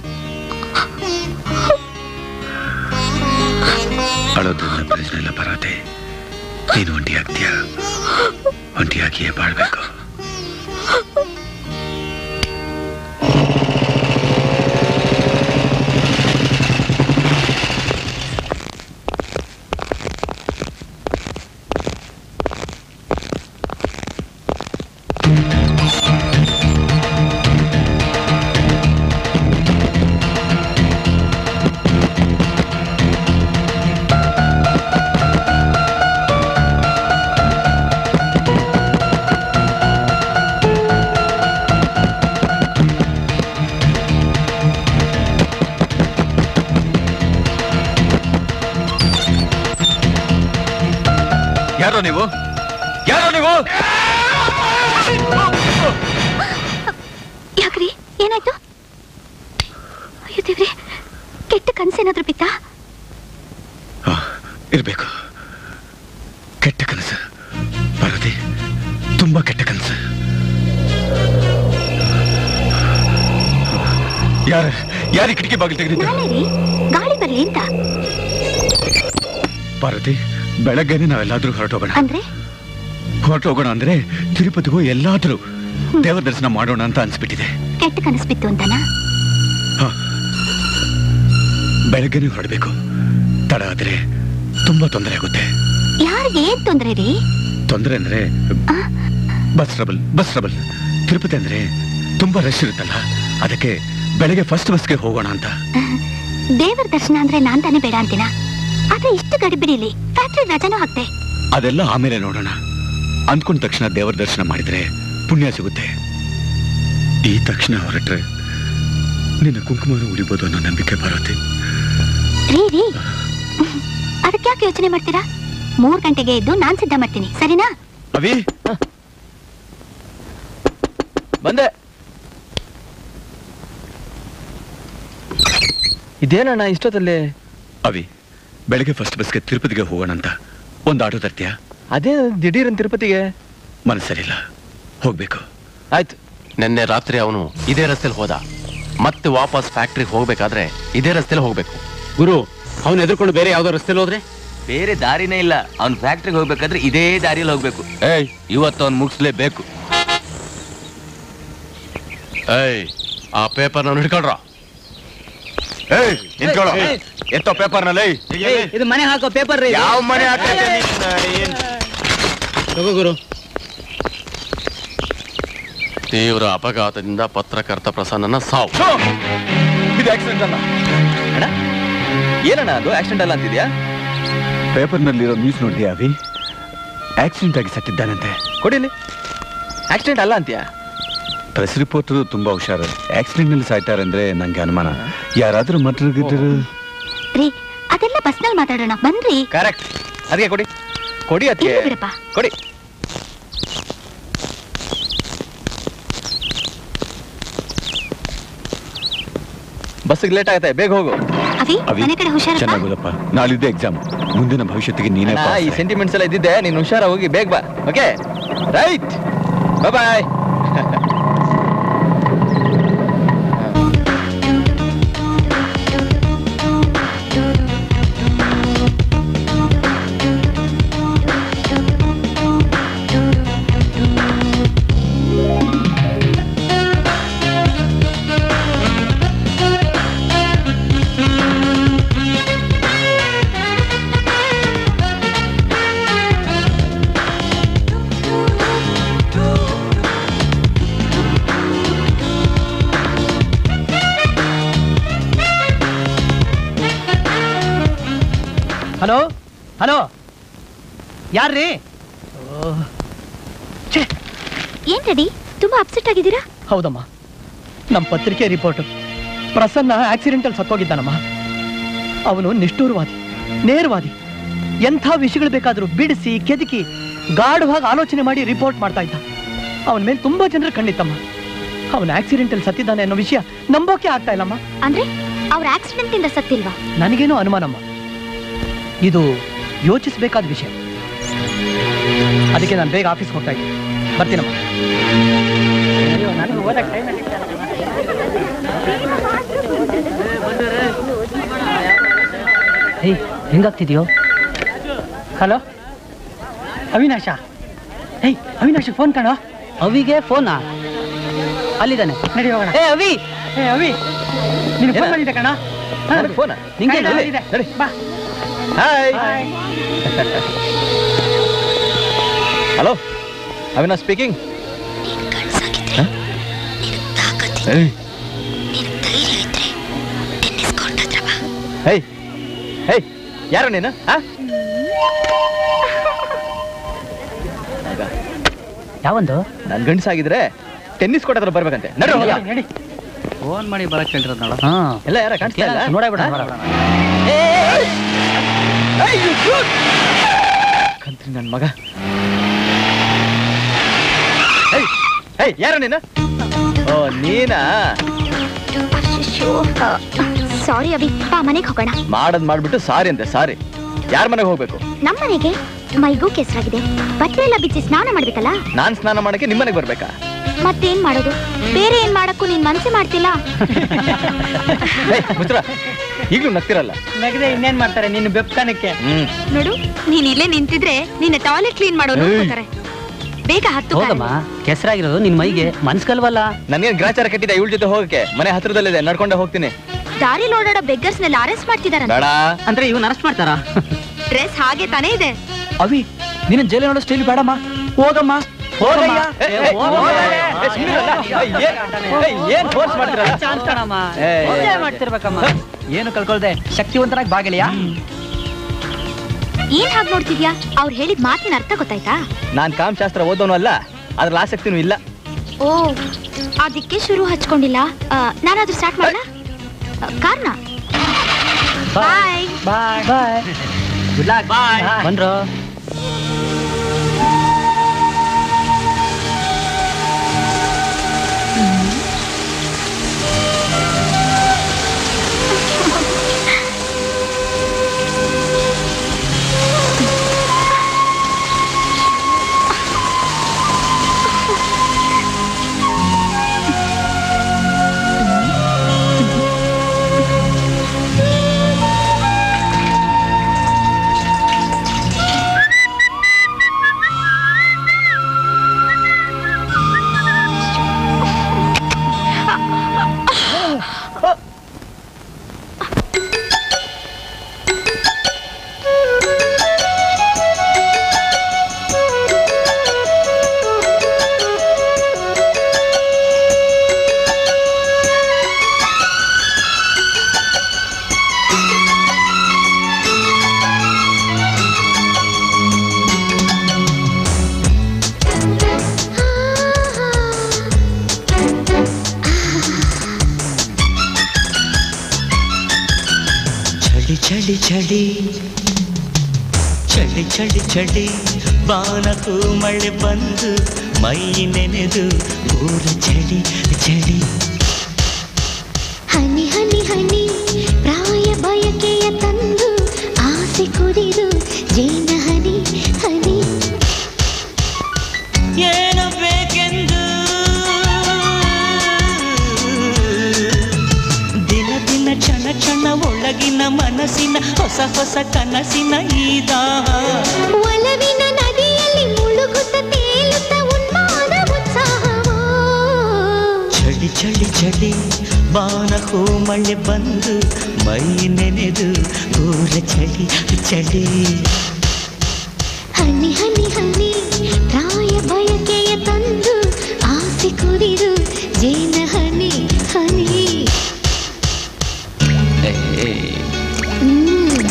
S6: ಅಳೋದ್ರಿಂದ ಪ್ರಯೋಜನ ಇಲ್ಲ ಪಾರ್ವತಿ ನೀನು ಒಂಟಿ ಆಗ್ತೀಯ ಒಂಟಿಯಾಗಿಯೇ ಬಾಳ್ಬೇಕು ಯಾರೋ ನೀವು ಯಾರೋ ನೀವು
S8: ಯಾಕ್ರಿ ಏನಾಯ್ತು ಅಯ್ಯೋ ದೇವ್ರಿ ಕೆಟ್ಟ ಕನ್ಸೇನಾದ್ರೂ ಬಿತ್ತಾ
S6: ಇರ್ಬೇಕು ಕೆಟ್ಟ ಕನಸು ಪಾರ್ವತಿ ತುಂಬಾ ಕೆಟ್ಟ ಕನಸು ಯಾರ ಯಾರ ಕಿಟಕಿ ಬಾಗಿಲು ತೆಗೆದಿದ್ದು
S8: ನಾನೇ ರೀ ಗಾಳಿ ಬರ್ಲಿ ಅಂತ
S6: ಪಾರ್ವತಿ ಬೆಳಗ್ಗೆನೆ ನಾವೆಲ್ಲಾದ್ರೂ ಹೊರಟೋಗೋಣ
S8: ಅಂದ್ರೆ
S6: ಹೊರಟೋಗೋಣ ಅಂದ್ರೆ ತಿರುಪತಿಗೂ ಎಲ್ಲಾದ್ರೂ ದೇವರ ದರ್ಶನ ಮಾಡೋಣ ಅಂತ ಅನ್ಸ್ಬಿಟ್ಟಿದೆ
S8: ಕೆಟ್ಟ ಕನಸು ಬಿತ್ತು ಅಂತನಾ
S6: ಬೆಳಗ್ಗೆನೆ ಹೊರಡಬೇಕು ತಡ ಆದ್ರೆ ತುಂಬಾ ತೊಂದರೆ ಆಗುತ್ತೆ
S8: ಯಾರಿಗೆ ಏನ್ ತೊಂದ್ರೆ ರೀ
S6: ತೊಂದರೆ ಅಂದ್ರೆ bus trouble bus trouble Tirupati ಅಂದ್ರೆ ತುಂಬಾ ರಶ್ ಇರುತ್ತಲ್ಲ ಅದಕ್ಕೆ ಬೆಳಗ್ಗೆ ಫಸ್ಟ್ ಬಸ್ಗೆ ಹೋಗೋಣ ಅಂತ
S8: ದೇವರ ದರ್ಶನ ಅಂದ್ರೆ ನಾನ್ ತಾನೇ ಬೇಡ ಅಂತೀನ ಆದ್ರೆ ಇಷ್ಟು ಗಡಿಬಿಡಿಲಿ ಫ್ಯಾಕ್ಟ್ರಿ ರಜಾನೂ ಹಾಕ್ತೆ
S6: ಅದೆಲ್ಲ ಆಮೇಲೆ ನೋಡೋಣ ಅಂದ್ಕೊಂಡ ತಕ್ಷಣ ದೇವರ ದರ್ಶನ ಮಾಡಿದ್ರೆ ಪುಣ್ಯ ಸಿಗುತ್ತೆ ಈ ತಕ್ಷಣ ಹೊರಟ್ರೆ ನಿನ್ನ ಕುಂಕುಮನ ಉಳಿಬೋದು ಅನ್ನೋ ನಂಬಿಕೆ ಬರುತ್ತೆ
S8: ರೀ ರೀ ಅದಕ್ಕೆ ಯಾಕೆ ಯೋಚನೆ ಮಾಡ್ತೀರಾ ಮೂರ್ ಗಂಟೆಗೆ ಎದ್ದು ನಾನ್ ಸಿದ್ಧ ಮಾಡ್ತೀನಿ ಸರಿನಾ
S6: ಅವಿ
S10: ಬಂದೆ ಇದೇನಣ್ಣ ಇಷ್ಟೊತ್ತಲ್ಲಿ
S6: ಅವಿ ಬೆಳಗ್ಗೆ ಫಸ್ಟ್ ಬಸ್ಗೆ ತಿರುಪತಿಗೆ ಹೋಗೋಣ ಅಂತ ಒಂದು ಆಟೋ ತರ್ತೀಯಾ
S10: ಅದೇ ದಿಢೀರನ್ ತಿರುಪತಿಗೆ
S6: ಮನಸ್ಸರಿಲ್ಲ ಹೋಗ್ಬೇಕು
S10: ಆಯ್ತು
S4: ನಿನ್ನೆ ರಾತ್ರಿ ಅವನು ಇದೇ ರಸ್ತೆಲಿ ಹೋದ ಮತ್ತೆ ವಾಪಸ್ ಫ್ಯಾಕ್ಟ್ರಿಗೆ ಹೋಗ್ಬೇಕಾದ್ರೆ ಇದೇ ರಸ್ತೆಲಿ ಹೋಗ್ಬೇಕು
S5: ಗುರು ಅವನು ಎದುರ್ಕೊಂಡು ಬೇರೆ ಯಾವ್ದೋ ರಸ್ತೆಲಿ ಹೋದ್ರೆ
S7: ಬೇರೆ ದಾರಿನೇ ಇಲ್ಲ ಅವ್ನ್ ಫ್ಯಾಕ್ಟ್ರಿಗೆ ಹೋಗ್ಬೇಕಾದ್ರೆ ಇದೇ ದಾರಿಯಲ್ಲಿ ಹೋಗ್ಬೇಕು ಏಯ್ ಇವತ್ತು ಅವ್ನ್ ಮುಗಿಸ್ಲೇಬೇಕು
S4: ಏಯ್ ಆ ಪೇಪರ್ ನಾನು ಹಿಡ್ಕೊಳ್ರ
S6: ಏಯ್ ನಿಂತ್ಕೊಳ್ಳೋ ಎತ್ತೋ ಪೇಪರ್ನಲ್ಲಿ
S9: ಇದು ಮನೆ ಹಾಕೋ ಪೇಪರ್ ರೀ
S6: ಯಾವ ಮನೆ ಹಾಕೈತೆ
S5: ತಗೋ ಗುರು
S4: ತೀವ್ರ ಅಪಘಾತದಿಂದ ಪತ್ರಕರ್ತ ಪ್ರಸನ್ನನ ಸಾವು
S10: ಇದು ಆಕ್ಸಿಡೆಂಟ್ ಅಲ್ಲ ಅಣ್ಣ ಏನಣ್ಣ ಅದು ಆಕ್ಸಿಡೆಂಟ್ ಅಲ್ಲ ಅಂತಿದ್ಯಾ
S6: ಪೇಪರ್ನಲ್ಲಿರೋ ನ್ಯೂಸ್ ನೋಡಿದ್ಯಾ ಅವಿ ಆಕ್ಸಿಡೆಂಟ್ ಆಗಿ ಸತ್ತಿದ್ದಾನಂತೆ
S10: ಕೊಡಿಲಿ ಆಕ್ಸಿಡೆಂಟ್ ಅಲ್ಲ ಅಂತೀಯಾ
S6: ಪ್ರೆಸ್ ರಿಪೋರ್ಟರ್ ತುಂಬಾ ಹುಷಾರು ಆಕ್ಸಿಡೆಂಟ್ ನಲ್ಲಿ ಸಾಯ್ತಾರೆ ಅಂದ್ರೆ ನಂಗೆ ಅನುಮಾನ ಯಾರಾದ್ರೂ ಮಟ್ರಿಗಿದ್ರು
S8: ರೀ ಅದೆಲ್ಲ ಬಸ್ನಲ್ಲಿ ಮಾತಾಡೋಣ ಬನ್ರಿ
S10: ಕರೆಕ್ಟ್ ಅದಕ್ಕೆ ಕೊಡಿ ಕೊಡಿ ಅದಕ್ಕೆ
S8: ಇರ್ಲಿ ಬಿಡಪ್ಪ
S10: ಕೊಡಿ ಬಸ್ಸಿಗೆ ಲೇಟ್ ಆಗುತ್ತೆ ಬೇಗ ಹೋಗು
S8: ಅವಿ
S6: ಅವಿ
S8: ಮನೆ ಕಡೆ ಹುಷಾರಪ್ಪ
S6: ಚೆನ್ನಾಗೋದಪ್ಪ ನಾಳಿದ್ದೆ ಎಕ್ಸಾಮ್ ಮುಂದಿನ ಭವಿಷ್ಯತ್ತಿಗೆ ನೀನೇ
S10: ಅಣ್ಣ,
S6: pass
S10: ಈ
S6: ಆಗಿ.
S10: ಸೆಂಟಿಮೆಂಟ್ಸ್ ಎಲ್ಲ ಇದ್ದಿದ್ದೆ ನೀನು ಹುಷಾರ ಹೋಗಿ ಬೇಗ ಬಾ okay right bye
S9: hello hello ಯಾರ್ರೀ
S8: ಏನ್ ರೆಡಿ ತುಂಬಾ ಅಪ್ಸೆಟ್ ಆಗಿದ್ದೀರಾ
S9: ಹೌದಮ್ಮ ನಮ್ಮ ಪತ್ರಿಕೆ ರಿಪೋರ್ಟ್ ಪ್ರಸನ್ನ ಆಕ್ಸಿಡೆಂಟಲ್ಲಿ ಸತ್ತೋಗಿದ್ದಾನಮ್ಮ ಅವನು ನಿಷ್ಠೂರವಾದಿ ನೇರವಾದಿ ಎಂಥ ವಿಷಯಗಳು ಬೇಕಾದರೂ ಬಿಡಿಸಿ ಕೆದಕಿ ಗಾಢವಾಗಿ ಆಲೋಚನೆ ಮಾಡಿ ರಿಪೋರ್ಟ್ ಮಾಡ್ತಾ ಇದ್ದ ಅವನ ಮೇಲೆ ತುಂಬಾ ಜನರು ಕಣ್ಣಿತ್ತಮ್ಮ ಅವನ ಆಕ್ಸಿಡೆಂಟಲ್ಲಿ ಸತ್ತಿದ್ದಾನೆ ಅನ್ನೋ ವಿಷಯ ನಂಬೋಕೆ ಆಗ್ತಾ ಇಲ್ಲಮ್ಮ
S8: ಅಂದ್ರೆ ಅವ್ರ ಆಕ್ಸಿಡೆಂಟ್ ಇಂದ ಸತ್ತಿಲ್ವಾ
S9: ನನಗೇನೋ ಅನುಮಾನಮ್ಮ ಇದು ಯೋಚಿಸಬೇಕಾದ ವಿಷಯ ಅದಕ್ಕೆ ನಾನು ಬೇಗ ಆಫೀಸ್ಗೆ ಹೋಗ್ತಾ ಇದ್ದೀನಿ ಬರ್ತೀನಮ್ಮ ನನಗೆ ಓದಕ್ಕೆ ಟೈಮ್ ಏಯ್ ಹೆಂಗಾಗ್ತಿದ್ಯೋ ಹಲೋ ಅವಿನಾಶ ಏಯ್ ಅವಿನಾಶ ಫೋನ್ ಕಾಣೋ ಅವಿಗೆ ಫೋನಾ ಅಲ್ಲಿದ್ದಾನೆ ನಡಿ ಹೋಗೋಣ ಏ ಅವಿ ಏ ಅವಿ ನಿನ್ ಫೋನ್ ಬಂದಿದೆ ಕಣ
S10: ಫೋನ್
S9: ನಿಂಗೆ
S10: ನಡಿ, ನಡಿ.
S9: ಬಾ
S10: hi hello Avinash speaking hey hey ಯಾರು ನೀನು ಆ?
S9: ಯಾವೊಂದು
S10: ನನ್ ಗಂಡಸಾಗಿದ್ರೆ ಟೆನ್ನಿಸ್ ಕೋರ್ಟ್ ಹತ್ರ ಬರ್ಬೇಕಂತೆ ನಡ್ರಿ ಹೋಗೋಣ.
S9: ನಡಿ
S5: ಫೋನ್ ಮಾಡಿ ಬರಕ್ ಹೇಳಿರೋದ್ ನೋಡ
S10: ಹಾ ಎಲ್ಲ ಯಾರ ಕಾಣಿಸ್ತಾ ಇಲ್ಲ
S9: ನೋಡೇ ಬಿಡ
S10: ಏಯ್, ಏಯ್, ಏಯ್, you shoot! ಕಂತ್ರಿ ನನ್ ಮಗ ಏಯ್ ಏಯ್ ಯಾರ ನೀನು ಓ ನೀನಾ
S8: ಸಾರಿ ಅಭಿ ಬಾ ಮನೆಗೆ ಹೋಗೋಣ
S10: ಮಾಡದ್ ಮಾಡ್ಬಿಟ್ಟು ಸಾರಿ ಅಂತೆ ಸಾರಿ ಯಾರ ಮನೆಗೆ ಹೋಗ್ಬೇಕು
S8: ನಮ್ಮ ಮನೆಗೆ ಮೈಗೂ ಕೆಸರಾಗಿದೆ ಬಟ್ಟೆ ಎಲ್ಲ ಬಿಚ್ಚಿ ಸ್ನಾನ ಮಾಡ್ಬೇಕಲ್ಲ
S10: ನಾನ್ ಸ್ನಾನ ಮಾಡಕ್ಕೆ ನಿಮ್ಮನೆಗೆ ಬರ್ಬೇಕಾ
S8: ಮತ್ತೇನ್ ಮಾಡೋದು ಬೇರೆ ಏನ್ ಮಾಡಕ್ಕೂ ನೀನ್ ಮನ್ಸೆ ಮಾಡ್ತಿಲ್ಲ
S10: ಏಯ್ ಮುಚ್ರ ಈಗ್ಲೂ ನಗ್ತಿರಲ್ಲ
S9: ನಗದೆ ಇನ್ನೇನ್ ಮಾಡ್ತಾರೆ ನಿನ್ನ ಬೆಪ್ಕನಕ್ಕೆ
S10: ಹ್ಮ್
S8: ನೋಡು ನೀನ್ ಇಲ್ಲೇ ನಿಂತಿದ್ರೆ ನಿನ್ನ ಟಾಯ್ಲೆಟ್ ಕ್ಲೀನ್ ಮಾಡೋರು
S10: ಏಯ್.
S8: ಹೋಗ್ತಾರೆ ಬೇಗ ಹತ್ತು
S5: ಹೌದಮ್ಮ ಕೆಸರಾಗಿರೋದು ನಿನ್ ಮೈಗೆ ಮನ್ಸ್ಕಲ್ವಲ್ಲ
S10: ನನ್ಗೇನ್ ಗ್ರಾಚಾರ ಕಟ್ಟಿದೆ ಇವಳ ಜೊತೆ ಹೋಗಕ್ಕೆ ಮನೆ ಹತ್ರದಲ್ಲಿದೆ ನಡ್ಕೊಂಡೆ ಹೋಗ್ತೀನಿ
S8: ದಾರಿಲಿ ಓಡಾಡೋ ಬೆಗ್ಗರ್ಸ್ ನೆಲ್ಲ ಅರೆಸ್ಟ್ ಮಾಡ್ತಿದಾರಂತ
S10: ಬೇಡ
S5: ಅಂದ್ರೆ ಇವನ್ ಅರೆಸ್ಟ್ ಮಾಡ್ತಾರಾ
S8: ಡ್ರೆಸ್ ಹಾಗೆ ತಾನೇ ಇದೆ
S10: ಅವಿ ನಿನ್ನ ಜೈಲಿ ನೋಡೋ ಸ್ಟೈಲ್ ಬೇಡಮ್ಮ ಹೋಗಮ್ಮ ಹೋಗಯ್ಯ. ಏ, ಏ, ಹೋಗಯ್ಯ. ಏ, ಸುಮ್ನಿರಲ್ಲ. ಏ, ಏನ್- ಏ, ಏನ್ ಫೋರ್ಸ್ ಮಾಡ್ತೀರಲ್ಲ ಏ, ಏ,
S9: ಮಾಡ್ತಿರ್ಬೇಕಮ್ಮ ಏನು ಕಳ್ಕೊಳ್ದೆ ಶಕ್ತಿವಂತನಾಗಿ ಬಾಗಿಲಿಯಾ
S8: ಏನ್ ಹಾಗೆ ನೋಡ್ತಿದ್ಯಾ ಅವ್ರು ಹೇಳಿದ ಮಾತಿನ ಅರ್ಥ ಗೊತ್ತಾಯ್ತಾ
S10: ನಾನ್ ಕಾಮಶಾಸ್ತ್ರ ಓದೋನು ಅಲ್ಲ ಅದ್ರಲ್ಲಿ ಆಸಕ್ತಿನೂ ಇಲ್ಲ
S8: ಓ ಅದಕ್ಕೆ ಶುರು ಹಚ್ಕೊಂಡಿಲ್ಲ ಆ, ನಾನಾದ್ರೂ ಸ್ಟಾರ್ಟ್ ಮಾಡೋಣ ಕಾರ್ನ ಬಾಯ್
S9: ಬಾಯ್ ಬಾಯ್
S5: ಗುಡ್ ಲಕ್ ಬಾಯ್ ಬಂದ್ರು
S11: ಚಳಿ ಚಳಿ ಚಳಿ ಚಳಿ ಚಳಿ ಚಳಿ ಬಾನಕು ಮಳೆ ಬಂದು ಮೈ ನೆನೆದು ಊರ ಚಳಿ ಚಳಿ
S12: ಹನಿ ಹನಿ ಹನಿ ಪ್ರಾಯ ಬಯಕೆಯ ತಂದು ಆಸೆ ಕುದಿದು ಜೇನ ಹನಿ ಹನಿ
S11: ಏನು ಬೇಕೆಂದು ದಿನ ದಿನ ಕ್ಷಣ ಕ್ಷಣ ಒಳಗಿನ ಮನಸ್ಸಿನ ಹೊಸ ಹೊಸ ಕನಸಿನ ಈದ
S12: ಒಲವಿನ ನದಿಯಲ್ಲಿ ಮುಳುಗುತ್ತ ತೇಲುತ್ತ ಉನ್ಮಾದ ಉತ್ಸಾಹವೋ
S11: ಚಳಿ ಚಳಿ ಚಳಿ ಬಾನಕು ಮಳೆ ಬಂದು ಮೈ ನೆನೆದು ಊರ ಚಳಿ ಚಳಿ
S12: ಹನಿ ಹನಿ ಹನಿ ಪ್ರಾಯ ಬಯಕೆಯ ತಂದು ಆಸೆ ಕುದಿದು ಜೇನ ಹನಿ ಹನಿ ಹ್ಮ್.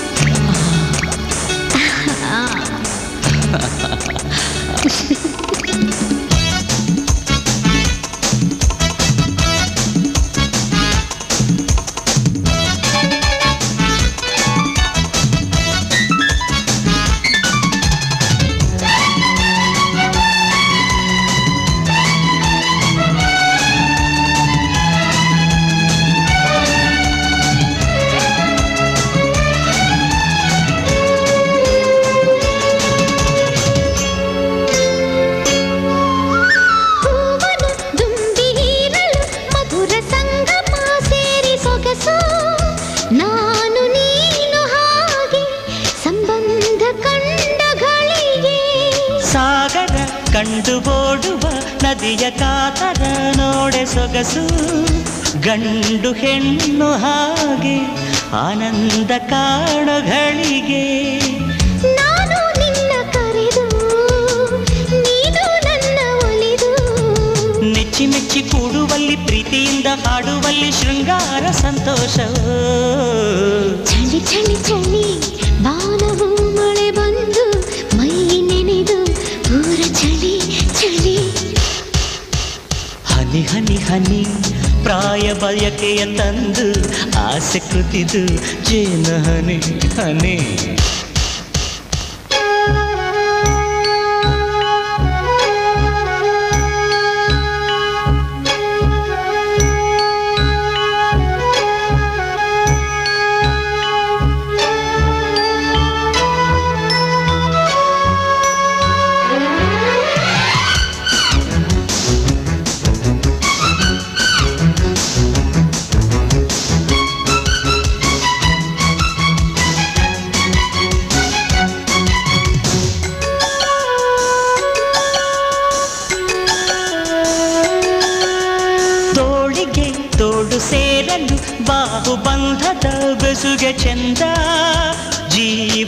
S12: ಹೂವನು ದುಂಬಿ ಹೀರಲು ಮಧುರ ಸಂಗಮ ಸೇರಿ ಸೊಗಸು ನಾನು ನೀನು ಹಾಗೆ ಸಂಬಂಧ ಕಂಡ ಗಳಿಗೆ
S11: ಸಾಗರ ಕಂಡು ಓಡುವ ನದಿಯ ಕಾತರ ನೋಡೆ ಸೊಗಸು ಗಂಡು ಹೆಣ್ಣು ಹಾಗೆ ಆನಂದ ಕಾಣಗಳಿಗೆ
S12: ನಾನು ನಿನ್ನ ಕರೆದು ನೀನು ನನ್ನ ಒಲಿದು
S11: ಮೆಚ್ಚಿ ಮೆಚ್ಚಿ ಕೂಡುವಲ್ಲಿ ಪ್ರೀತಿಯಿಂದ ಹಾಡುವಲ್ಲಿ ಶೃಂಗಾರ ಸಂತೋಷವೋ
S12: ಚಳಿ ಚಳಿ ಚಳಿ ಬಾನವು ಮಳೆ ಬಂದು ಮೈ ನೆನೆದು ಪೂರ ಚಳಿ ಚಳಿ
S11: ಹನಿ ಹನಿ ಹನಿ ಪ್ರಾಯ ಬಯಕೆಯ ತಂದು ಆಸೆ ಕೃತಿದು ಜೇನ ಹನಿ ಹನಿ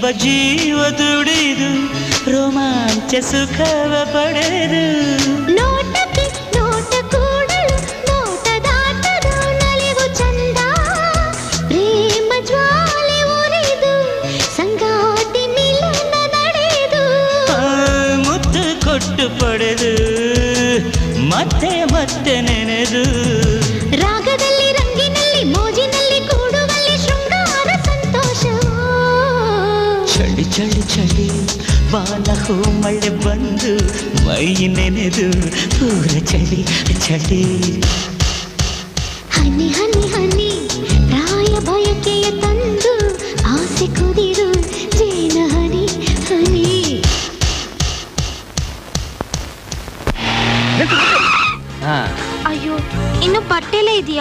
S11: ಜೀವ ದುಡಿದು ರೋಮಾಂಚ ಸುಖವ ಪಡೆದು
S12: ನೋಟಕ್ಕೆ ನೋಟ ಕೂಡಲು ನೋಟದಾಟದ ನಲಿವು ಚಂದ ಪ್ರೇಮ ಜ್ವಾಲೆ ಉರಿದು ಸಂಗಾತಿ ನಿಲನ ನಡೆದು
S11: ಆ, ಮುತ್ತು ಕೊಟ್ಟು ಪಡೆದು ಮತ್ತೆ ಮತ್ತೆ ನೆನೆದು
S12: ರಾಗದಲ್ಲಿ ರಂಗಿನಲ್ಲಿ ಮೋಜಿನಲ್ಲಿ ಕೂಡುವಲ್ಲಿ ಶೃಂಗಾರ ಸಂತೋಷ
S11: ಚಳಿ ಚಳಿ ಚಳಿ ಬಾಲ ಮಳೆ ಬಂದು ಮೈ ನೆನೆದು ಪೂರ ಚಳಿ ಚಳಿ
S12: ಹನಿ ಹನಿ ಹನಿ ಪ್ರಾಯ ಬಯಕೆಯ ತಂದು ಆಸೆ ಕುದಿದು ಜೇನ ಹನಿ ಹನಿ
S8: ಅಯ್ಯೋ ಇನ್ನು ಬಟ್ಟೆಲೇ ಇದೆಯಾ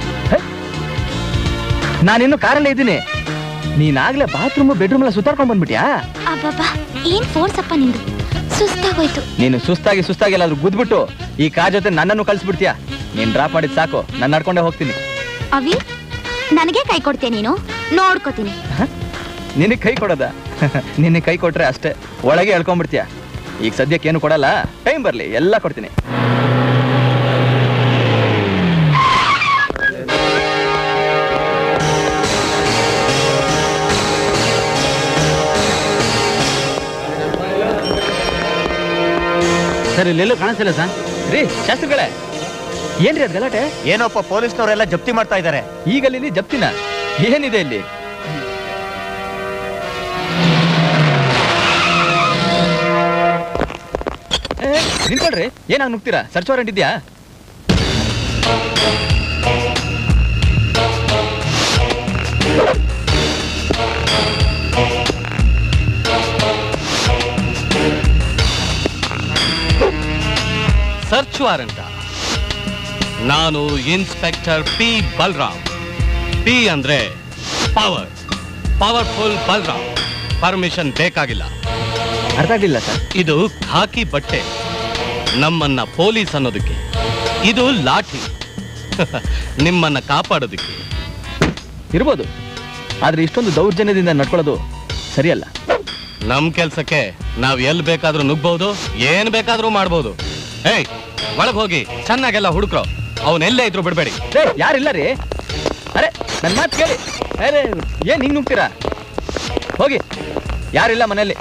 S10: ನಾನಿನ್ನು ಕಾರಲ್ಲೇ ಇದ್ದೀನಿ ನೀನಾಗ್ಲೇ ಬಾತ್ರೂಮ್ ಬೆಡ್ರೂಮ್ ಎಲ್ಲ ಸುತ್ತಾಡ್ಕೊಂಡ್ ಬಂದ್ಬಿಟ್ಯಾ
S8: ಅಬ್ಬಬ್ಬಾ ಏನ್ ಫೋರ್ಸ್ ಅಪ್ಪ ನಿಂದು ಸುಸ್ತಾಗೋಯ್ತು
S10: ನೀನು ಸುಸ್ತಾಗಿ ಸುಸ್ತಾಗಿ ಎಲ್ಲಾದ್ರೂ ಗುದ್ಬಿಟ್ಟು ಈ ಕಾರ್ ಜೊತೆ ನನ್ನನ್ನು ಕಳ್ಸ್ಬಿಡ್ತೀಯಾ ನೀನ್ ಡ್ರಾಪ್ ಮಾಡಿದ್ ಸಾಕು ನಾನು ನಡ್ಕೊಂಡೇ ಹೋಗ್ತೀನಿ
S8: ಅವಿ ನನಗೆ ಕೈ ಕೊಡ್ತೀಯ ನೀನು ನೋಡ್ಕೋತೀನಿ
S10: ನಿನಗೆ ಕೈ ಕೊಡೋದ ನಿನಗೆ ಕೈ ಕೊಟ್ರೆ ಅಷ್ಟೇ ಒಳಗೆ ಎಳ್ಕೊಂಡ್ಬಿಡ್ತೀಯ ಈಗ ಸದ್ಯಕ್ಕೆ ಏನು ಕೊಡಲ್ಲ ಟೈಮ್ ಬರ್ಲಿ ಎಲ್ಲ ಕೊಡ್ತೀನಿ
S5: ಸರ್ ಇಲ್ಲೆಲ್ಲೂ ಕಾಣಿಸ್ತಿಲ್ಲ ಸರ್
S10: ರೀ ಶಾಸ್ತ್ರಿಗಳೇ ಏನ್ರಿ ಅದ್ ಗಲಾಟೆ
S13: ಏನೋಪ್ಪ ಪೊಲೀಸ್ನವರೆಲ್ಲ ಜಪ್ತಿ ಮಾಡ್ತಾ ಇದ್ದಾರೆ
S10: ಈಗಲ್ಲಿ ಜಪ್ತಿನ ಏನಿದೆ ಇಲ್ಲಿ ಏ, ನಿಂತ್ಕೊಳ್ರಿ ಏನಾಗ್ ನುಗ್ತೀರಾ ಸರ್ಚ್ ವಾರೆಂಟ್ ಇದೆಯಾ
S4: ಸರ್ಚ್ ವಾರಂಟ ನಾನು ಇನ್ಸ್ಪೆಕ್ಟರ್ ಪಿ ಬಲ್ರಾಮ್ ಪಿ ಅಂದ್ರೆ ಪವರ್ ಪವರ್ಫುಲ್ ಬಲ್ರಾಮ್ ಪರ್ಮಿಷನ್ ಬೇಕಾಗಿಲ್ಲ
S10: ಅರ್ಥ ಆಗ್ಲಿಲ್ಲ ಸರ್
S4: ಇದು ಖಾಕಿ ಬಟ್ಟೆ ನಮ್ಮನ್ನ ಪೊಲೀಸ್ ಅನ್ನೋದಕ್ಕೆ ಇದು ಲಾಠಿ ನಿಮ್ಮನ್ನ ಕಾಪಾಡೋದಕ್ಕೆ
S10: ಇರ್ಬೋದು ಆದ್ರೆ ಇಷ್ಟೊಂದು ದೌರ್ಜನ್ಯದಿಂದ ನಡ್ಕೊಳ್ಳೋದು ಸರಿಯಲ್ಲ
S4: ನಮ್ ಕೆಲ್ಸಕ್ಕೆ ನಾವ್ ಎಲ್ ಬೇಕಾದ್ರೂ ನುಗ್ಬಹುದು ಏನ್ ಬೇಕಾದ್ರೂ ಮಾಡ್ಬೋದು ಏಯ್ ಒಳಗ್ ಹೋಗಿ ಚೆನ್ನಾಗೆಲ್ಲ ಹುಡುಕ್ರೋ ಅವನೆಲ್ಲೇ ಇದ್ರು ಬಿಡ್ಬೇಡಿ
S10: ಏ, ಯಾರಿಲ್ಲ ರೀ ಅರೆ ನನ್ನ ಮಾತು ಕೇಳಿ ಅರೆ ಏನ್ ಹಿಂಗ್ ನುಗ್ತೀರಾ ಹೋಗಿ ಯಾರಿಲ್ಲ ಮನೆಯಲ್ಲಿ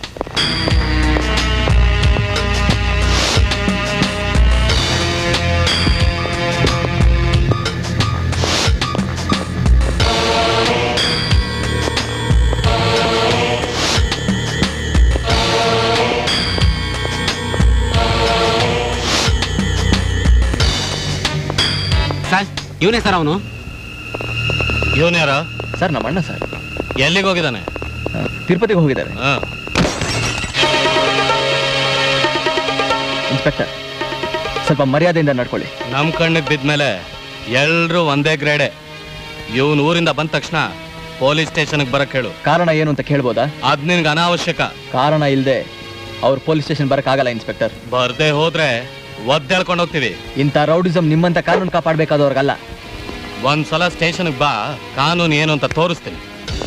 S5: ಸರ್ ಇವನೇ ಸರ್ ಅವನು
S4: ಇವನ್ಯಾರ
S10: ಸರ್ ನಮ್ಮ ಅಣ್ಣ ಸರ್
S4: ಎಲ್ಲಿಗೆ ಹೋಗಿದ್ದಾನೆ
S10: ತಿರುಪತಿಗೆ ಹೋಗಿದ್ದಾರೆ
S4: ಹಾ
S10: ಇನ್ಸ್ಪೆಕ್ಟರ್ ಸ್ವಲ್ಪ ಮರ್ಯಾದೆಯಿಂದ ನಡ್ಕೊಳ್ಳಿ
S4: ನಮ್ ಕಣ್ಣಿಗೆ ಬಿದ್ಮೇಲೆ ಎಲ್ರೂ ಒಂದೇ ಗ್ರೇಡೆ ಇವನ್ ಊರಿಂದ ಬಂದ ತಕ್ಷಣ ಪೊಲೀಸ್ ಸ್ಟೇಷನ್ಗೆ ಬರಕ್ ಹೇಳು
S10: ಕಾರಣ ಏನು ಅಂತ ಕೇಳ್ಬೋದಾ
S4: ಅದ್ ನಿನ್ಗೆ ಅನಾವಶ್ಯಕ
S10: ಕಾರಣ ಇಲ್ಲದೆ ಅವ್ರು ಪೊಲೀಸ್ ಸ್ಟೇಷನ್ ಬರಕ್ಕಾಗಲ್ಲ ಇನ್ಸ್ಪೆಕ್ಟರ್
S4: ಬರ್ದೇ ಹೋದ್ರೆ ಒದ್ದೇಳ್ಕೊಂಡು ಹೋಗ್ತೀವಿ
S10: ಇಂಥ ರೌಡಿಸಮ್ ನಿಮ್ಮಂತ ಕಾನೂನು ಕಾಪಾಡಬೇಕಾದವ್ರಿಗಲ್ಲ
S4: ಒಂದ್ಸಲ ಸ್ಟೇಷನ್ಗೆ ಬಾ ಕಾನೂನು ಏನು ಅಂತ ತೋರಿಸ್ತೀನಿ